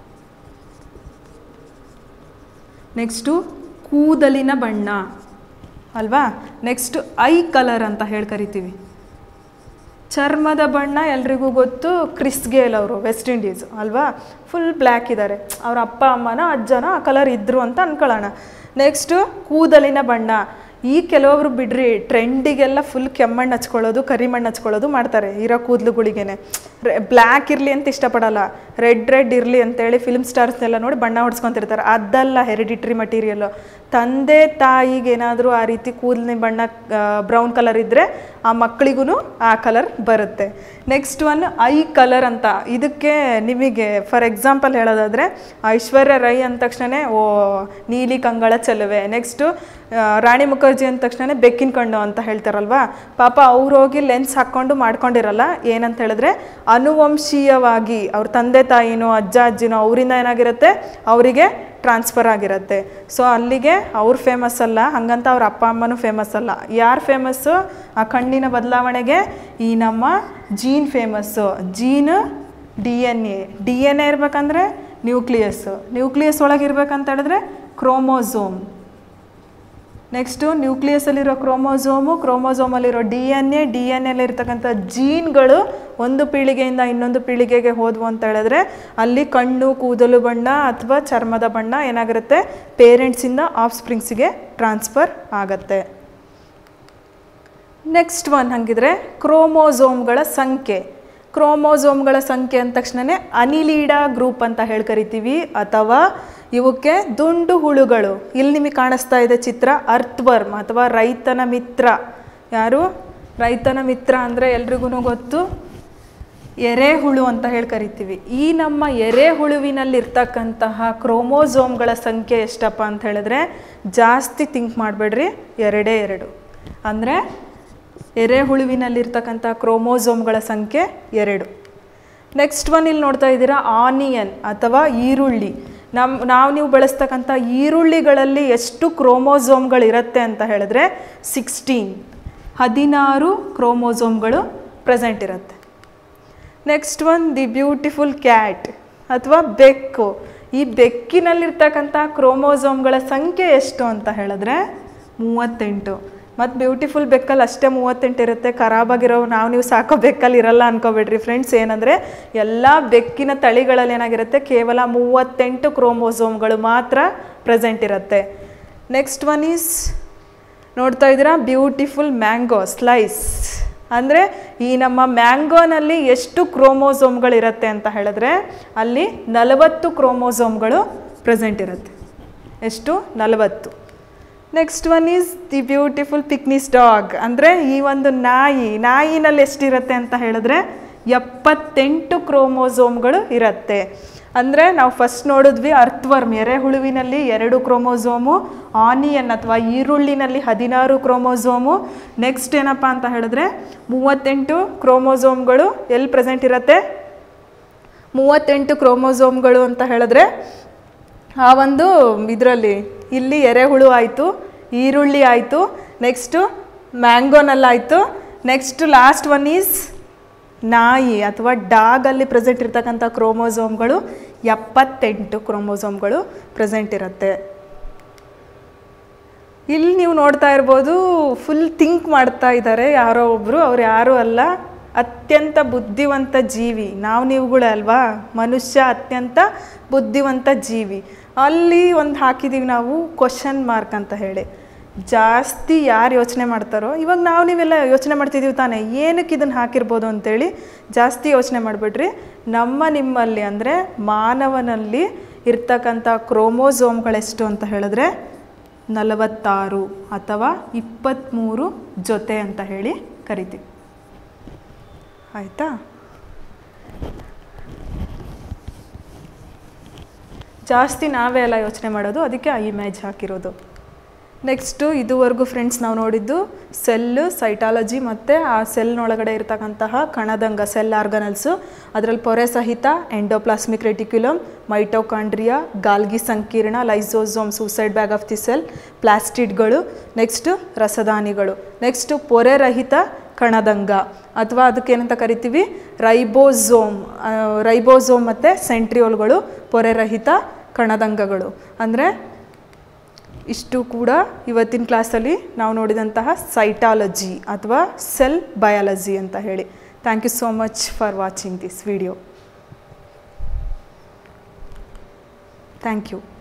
[SPEAKER 1] ನೆಕ್ಸ್ಟು ಕೂದಲಿನ ಬಣ್ಣ ಅಲ್ವಾ ನೆಕ್ಸ್ಟ್ ಐ ಕಲರ್ ಅಂತ ಹೇಳಿ ಕರಿತೀವಿ ಚರ್ಮದ ಬಣ್ಣ ಎಲ್ರಿಗೂ ಗೊತ್ತು ಕ್ರಿಸ್ ಗೇಲ್ ಅವರು ವೆಸ್ಟ್ ಇಂಡೀಸ್ ಅಲ್ವಾ ಫುಲ್ ಬ್ಲ್ಯಾಕ್ ಇದ್ದಾರೆ ಅವ್ರ ಅಪ್ಪ ಅಮ್ಮನ ಅಜ್ಜನ ಆ ಕಲರ್ ಇದ್ದರು ಅಂತ ಅನ್ಕೊಳ್ಳೋಣ ನೆಕ್ಸ್ಟು ಕೂದಲಿನ ಬಣ್ಣ ಈ ಕೆಲವೊಬ್ರು ಬಿಡ್ರಿ ಟ್ರೆಂಡಿಗೆಲ್ಲ ಫುಲ್ ಕೆಮ್ಮಣ್ಣು ಹಚ್ಕೊಳ್ಳೋದು ಕರಿಮಣ್ಣು ಹಚ್ಕೊಳ್ಳೋದು ಮಾಡ್ತಾರೆ ಇರೋ ಕೂದಲುಗಳಿಗೇನೆ ಬ್ಲ್ಯಾಕ್ ಇರಲಿ ಅಂತ ಇಷ್ಟಪಡಲ್ಲ ರೆಡ್ ರೆಡ್ ಇರಲಿ ಅಂತೇಳಿ ಫಿಲ್ಮ್ ಸ್ಟಾರ್ಸ್ನೆಲ್ಲ ನೋಡಿ ಬಣ್ಣ ಹೊಡ್ಸ್ಕೊತಿರ್ತಾರೆ ಅದಲ್ಲ ಹೆರಿಡಿಟ್ರಿ ಮಟೀರಿಯಲ್ಲು ತಂದೆ ತಾಯಿಗೆ ಏನಾದರೂ ಆ ರೀತಿ ಕೂದಲಿನ ಬಣ್ಣ ಬ್ರೌನ್ ಕಲರ್ ಇದ್ದರೆ ಆ ಮಕ್ಕಳಿಗೂ ಆ ಕಲರ್ ಬರುತ್ತೆ ನೆಕ್ಸ್ಟ್ ಒನ್ ಐ ಕಲರ್ ಅಂತ ಇದಕ್ಕೆ ನಿಮಗೆ ಫಾರ್ ಎಕ್ಸಾಂಪಲ್ ಹೇಳೋದಾದರೆ ಐಶ್ವರ್ಯ ರೈ ಅಂದ ತಕ್ಷಣ ಓ ನೀಲಿ ಕಂಗಳ ಚೆಲುವೆ ನೆಕ್ಸ್ಟು ರಾಣಿ ಮುಖರ್ಜಿ ಅಂದ ತಕ್ಷಣ ಬೆಕ್ಕಿನ ಕಣ್ಣು ಅಂತ ಹೇಳ್ತಾರಲ್ವಾ ಪಾಪ ಅವ್ರು ಹೋಗಿ ಲೆನ್ಸ್ ಹಾಕ್ಕೊಂಡು ಮಾಡ್ಕೊಂಡಿರಲ್ಲ ಏನಂತ ಹೇಳಿದ್ರೆ ಅನುವಂಶೀಯವಾಗಿ ಅವ್ರ ತಂದೆ ತಾಯಿನೋ ಅಜ್ಜ ಅಜ್ಜಿನೋ ಅವರಿಂದ ಏನಾಗಿರುತ್ತೆ ಅವರಿಗೆ ಟ್ರಾನ್ಸ್ಫರ್ ಆಗಿರುತ್ತೆ ಸೊ ಅಲ್ಲಿಗೆ ಅವ್ರು ಫೇಮಸ್ ಅಲ್ಲ ಹಾಗಂತ ಅವ್ರ ಅಪ್ಪ ಅಮ್ಮನೂ ಫೇಮಸ್ ಅಲ್ಲ ಯಾರು ಫೇಮಸ್ಸು ಆ ಕಣ್ಣಿನ ಬದಲಾವಣೆಗೆ ಈ ನಮ್ಮ gene famous gene D N A D N A ಇರ್ಬೇಕಂದ್ರೆ ನ್ಯೂಕ್ಲಿಯಸ್ಸು ನ್ಯೂಕ್ಲಿಯಸ್ ಒಳಗೆ ಇರ್ಬೇಕಂತ ಹೇಳಿದ್ರೆ ಕ್ರೋಮೋಸೋಮ್ ನೆಕ್ಸ್ಟು ನ್ಯೂಕ್ಲಿಯಸಲ್ಲಿರೋ ಕ್ರೋಮೋಸೋಮು ಕ್ರೋಮೋಸೋಮಲ್ಲಿರೋ D N A D N ಎಲ್ಲಿ ಇರ್ತಕ್ಕಂಥ ಜೀನ್ಗಳು ಒಂದು ಪೀಳಿಗೆಯಿಂದ ಇನ್ನೊಂದು ಪೀಳಿಗೆಗೆ ಹೋದ್ವು ಅಂತ ಹೇಳಿದ್ರೆ ಅಲ್ಲಿ ಕಣ್ಣು ಕೂದಲು ಬಣ್ಣ ಅಥವಾ ಚರ್ಮದ ಬಣ್ಣ ಏನಾಗಿರುತ್ತೆ ಪೇರೆಂಟ್ಸಿಂದ ಆಫ್ ಸ್ಪ್ರಿಂಗ್ಸಿಗೆ ಟ್ರಾನ್ಸ್ಫರ್ ಆಗತ್ತೆ ನೆಕ್ಸ್ಟ್ ಒನ್ ಹಂಗಿದ್ರೆ ಕ್ರೋಮೋಸೋಮ್ಗಳ ಸಂಖ್ಯೆ ಕ್ರೋಮೋಸೋಮ್ಗಳ ಸಂಖ್ಯೆ ಅಂದ ತಕ್ಷಣವೇ ಅನಿಲೀಡಾ ಗ್ರೂಪ್ ಅಂತ ಹೇಳಿ ಕರಿತೀವಿ ಅಥವಾ ಇವಕ್ಕೆ ದುಂಡು ಹುಳುಗಳು ಇಲ್ಲಿ ನಿಮಗೆ ಕಾಣಿಸ್ತಾ ಇದೆ ಚಿತ್ರ ಅರ್ಥ್ವರ್ಮ್ ಅಥವಾ ರೈತನ ಮಿತ್ರ ಯಾರು ರೈತನ ಮಿತ್ರ ಅಂದರೆ ಎಲ್ರಿಗೂ ಗೊತ್ತು ಎರೆಹುಳು ಅಂತ ಹೇಳಿ ಕರಿತೀವಿ ಈ ನಮ್ಮ ಎರೆಹುಳುವಿನಲ್ಲಿರ್ತಕ್ಕಂತಹ ಕ್ರೋಮೋಸೋಮ್ಗಳ ಸಂಖ್ಯೆ ಎಷ್ಟಪ್ಪ ಅಂತ ಹೇಳಿದ್ರೆ ಜಾಸ್ತಿ ಥಿಂಕ್ ಮಾಡಬೇಡ್ರಿ ಎರಡೇ ಎರಡು ಅಂದರೆ ಎರೆಹುಳುವಿನಲ್ಲಿರ್ತಕ್ಕಂಥ ಕ್ರೋಮೋಸೋಮ್ಗಳ ಸಂಖ್ಯೆ ಎರಡು ನೆಕ್ಸ್ಟ್ ಒನ್ ಇಲ್ಲಿ ನೋಡ್ತಾ ಇದ್ದೀರಾ ಆನಿಯನ್ ಅಥವಾ ಈರುಳ್ಳಿ ನಮ್ಮ ನಾವು ನೀವು ಬಳಸ್ತಕ್ಕಂಥ ಈರುಳ್ಳಿಗಳಲ್ಲಿ ಎಷ್ಟು ಕ್ರೋಮೋಸೋಮ್ಗಳಿರುತ್ತೆ ಅಂತ ಹೇಳಿದ್ರೆ ಸಿಕ್ಸ್ಟೀನ್ ಹದಿನಾರು ಕ್ರೋಮೋಸೋಮ್ಗಳು ಪ್ರೆಸೆಂಟ್ ಇರುತ್ತೆ next one the beautiful cat ಅಥವಾ ಬೆಕ್ಕು ಈ ಬೆಕ್ಕಿನಲ್ಲಿರ್ತಕ್ಕಂಥ ಕ್ರೋಮೋಸೋಮ್ಗಳ ಸಂಖ್ಯೆ ಎಷ್ಟು ಅಂತ ಹೇಳಿದ್ರೆ ಮೂವತ್ತೆಂಟು ಮತ್ತು ಬ್ಯೂಟಿಫುಲ್ ಬೆಕ್ಕಲ್ಲಿ ಅಷ್ಟೇ ಮೂವತ್ತೆಂಟು ಇರುತ್ತೆ ಖರಾಬಾಗಿರೋ ನಾವು ನೀವು ಸಾಕೋ ಬೆಕ್ಕಲ್ಲಿ ಇರಲ್ಲ ಅನ್ಕೋಬೇಡ್ರಿ ಫ್ರೆಂಡ್ಸ್ ಏನಂದರೆ ಎಲ್ಲ ಬೆಕ್ಕಿನ ತಳಿಗಳಲ್ಲಿ ಏನಾಗಿರುತ್ತೆ ಕೇವಲ ಮೂವತ್ತೆಂಟು ಕ್ರೋಮೋಸೋಮ್ಗಳು ಮಾತ್ರ ಪ್ರೆಸೆಂಟ್ ಇರುತ್ತೆ ನೆಕ್ಸ್ಟ್ ಒನ್ ಈಸ್ ನೋಡ್ತಾ ಇದ್ದೀರಾ ಬ್ಯೂಟಿಫುಲ್ ಮ್ಯಾಂಗೋ ಸ್ಲೈಸ್ ಅಂದರೆ ಈ ನಮ್ಮ ಮ್ಯಾಂಗೋನಲ್ಲಿ ಎಷ್ಟು ಕ್ರೋಮೋಸೋಮ್ಗಳಿರುತ್ತೆ ಅಂತ ಹೇಳಿದ್ರೆ ಅಲ್ಲಿ ನಲವತ್ತು ಕ್ರೋಮೋಸೋಮ್ಗಳು ಪ್ರೆಸೆಂಟ್ ಇರುತ್ತೆ ಎಷ್ಟು ನಲವತ್ತು next one is the beautiful Pekinese dog ಅಂದರೆ ಈ ಒಂದು ನಾಯಿ ನಾಯಿನಲ್ಲಿ ಎಷ್ಟಿರುತ್ತೆ ಅಂತ ಹೇಳಿದ್ರೆ ಎಪ್ಪತ್ತೆಂಟು ಕ್ರೋಮೋಸೋಮ್ಗಳು ಇರುತ್ತೆ ಅಂದರೆ ನಾವು ಫಸ್ಟ್ ನೋಡಿದ್ವಿ ಅರ್ಥ್ವರ್ಮ್ ಎರೆಹುಳುವಿನಲ್ಲಿ ಎರಡು ಕ್ರೋಮೋಸೋಮು ಆನಿಯನ್ ಅಥವಾ ಈರುಳ್ಳಿನಲ್ಲಿ ಹದಿನಾರು ಕ್ರೋಮೋಸೋಮು ನೆಕ್ಸ್ಟ್ ಏನಪ್ಪ ಅಂತ ಹೇಳಿದ್ರೆ ಮೂವತ್ತೆಂಟು ಕ್ರೋಮೋಸೋಮ್ಗಳು ಎಲ್ಲಿ ಪ್ರೆಸೆಂಟ್ ಇರುತ್ತೆ ಮೂವತ್ತೆಂಟು ಕ್ರೋಮೋಸೋಮ್ಗಳು ಅಂತ ಹೇಳಿದ್ರೆ ಆ ಒಂದು ಇದರಲ್ಲಿ ಇಲ್ಲಿ ಎರೆಹುಳು ಆಯಿತು ಈರುಳ್ಳಿ ಆಯಿತು ನೆಕ್ಸ್ಟು ಮ್ಯಾಂಗೋನಲ್ಲಾಯಿತು ನೆಕ್ಸ್ಟ್ ಲಾಸ್ಟ್ ಒನ್ ಈಸ್ ನಾಯಿ ಅಥವಾ ಡಾಗಲ್ಲಿ ಪ್ರೆಸೆಂಟ್ ಇರ್ತಕ್ಕಂಥ ಕ್ರೋಮೋಸೋಮ್ಗಳು ಎಪ್ಪತ್ತೆಂಟು ಕ್ರೋಮೋಸೋಮ್ಗಳು ಪ್ರೆಸೆಂಟ್ ಇರುತ್ತೆ ಇಲ್ಲಿ ನೀವು ನೋಡ್ತಾ ಇರ್ಬೋದು ಫುಲ್ ಥಿಂಕ್ ಮಾಡ್ತಾ ಇದ್ದಾರೆ ಯಾರೋ ಒಬ್ಬರು ಅವ್ರು ಯಾರೂ ಅಲ್ಲ ಅತ್ಯಂತ ಬುದ್ಧಿವಂತ ಜೀವಿ ನಾವು ನೀವುಗಳೇ ಅಲ್ವಾ ಮನುಷ್ಯ ಅತ್ಯಂತ ಬುದ್ಧಿವಂತ ಜೀವಿ ಅಲ್ಲಿ ಒಂದು ಹಾಕಿದ್ದೀವಿ ನಾವು ಕ್ವಶನ್ ಮಾರ್ಕ್ ಅಂತ ಹೇಳಿ ಜಾಸ್ತಿ ಯಾರು ಯೋಚನೆ ಮಾಡ್ತಾರೋ ಇವಾಗ ನಾವು ನೀವೆಲ್ಲ ಯೋಚನೆ ಮಾಡ್ತಿದ್ದೀವಿ ತಾನೇ ಏನಕ್ಕೆ ಇದನ್ನು ಹಾಕಿರ್ಬೋದು ಅಂತೇಳಿ ಜಾಸ್ತಿ ಯೋಚನೆ ಮಾಡಿಬಿಡ್ರಿ ನಮ್ಮ ನಿಮ್ಮಲ್ಲಿ ಅಂದರೆ ಮಾನವನಲ್ಲಿ ಇರ್ತಕ್ಕಂಥ ಕ್ರೋಮೋಸೋಮ್ಗಳೆಷ್ಟು ಅಂತ ಹೇಳಿದ್ರೆ ನಲವತ್ತಾರು ಅಥವಾ ಇಪ್ಪತ್ತ್ಮೂರು ಜೊತೆ ಅಂತ ಹೇಳಿ ಕರಿತೀವಿ ಆಯಿತಾ ಜಾಸ್ತಿ ನಾವೇ ಎಲ್ಲ ಯೋಚನೆ ಮಾಡೋದು ಅದಕ್ಕೆ ಆ ಇಮೇಜ್ ಹಾಕಿರೋದು ನೆಕ್ಸ್ಟು ಇದುವರೆಗೂ ಫ್ರೆಂಡ್ಸ್ ನಾವು ನೋಡಿದ್ದು ಸೆಲ್ಲು ಸೈಟಾಲಜಿ ಮತ್ತು ಆ ಸೆಲ್ನೊಳಗಡೆ ಇರ್ತಕ್ಕಂತಹ ಕಣದಂಗ ಸೆಲ್ ಆರ್ಗನಲ್ಸು ಅದರಲ್ಲಿ ಪೊರೆ ಸಹಿತ ಎಂಡೋಪ್ಲಾಸ್ಮಿಕ್ ರೆಟಿಕ್ಯುಲಮ್ ಮೈಟೋಕಾಂಡ್ರಿಯಾ ಗಾಲ್ಗಿ ಸಂಕೀರ್ಣ lysosome suicide bag of the cell ಪ್ಲಾಸ್ಟಿಡ್ಗಳು ನೆಕ್ಸ್ಟು ರಸದಾನಿಗಳು ನೆಕ್ಸ್ಟು ಪೊರೆ ರಹಿತ ಕಣದಂಗ ಅಥವಾ ಅದಕ್ಕೆ ಏನಂತ ಕರಿತೀವಿ ರೈಬೋಸೋಮ್ ಆ, ರೈಬೋಸೋಮ್ ಮತ್ತು ಸೆಂಟ್ರಿಯೋಲ್ಗಳು ಪೊರೆರಹಿತ ಕಣದಂಗಗಳು ಅಂದರೆ ಇಷ್ಟು ಕೂಡ ಇವತ್ತಿನ ಕ್ಲಾಸಲ್ಲಿ ನಾವು ನೋಡಿದಂತಹ ಸೈಟಾಲಜಿ ಅಥವಾ ಸೆಲ್ ಬಯಾಲಜಿ ಅಂತ ಹೇಳಿ thank you so much for watching this video thank you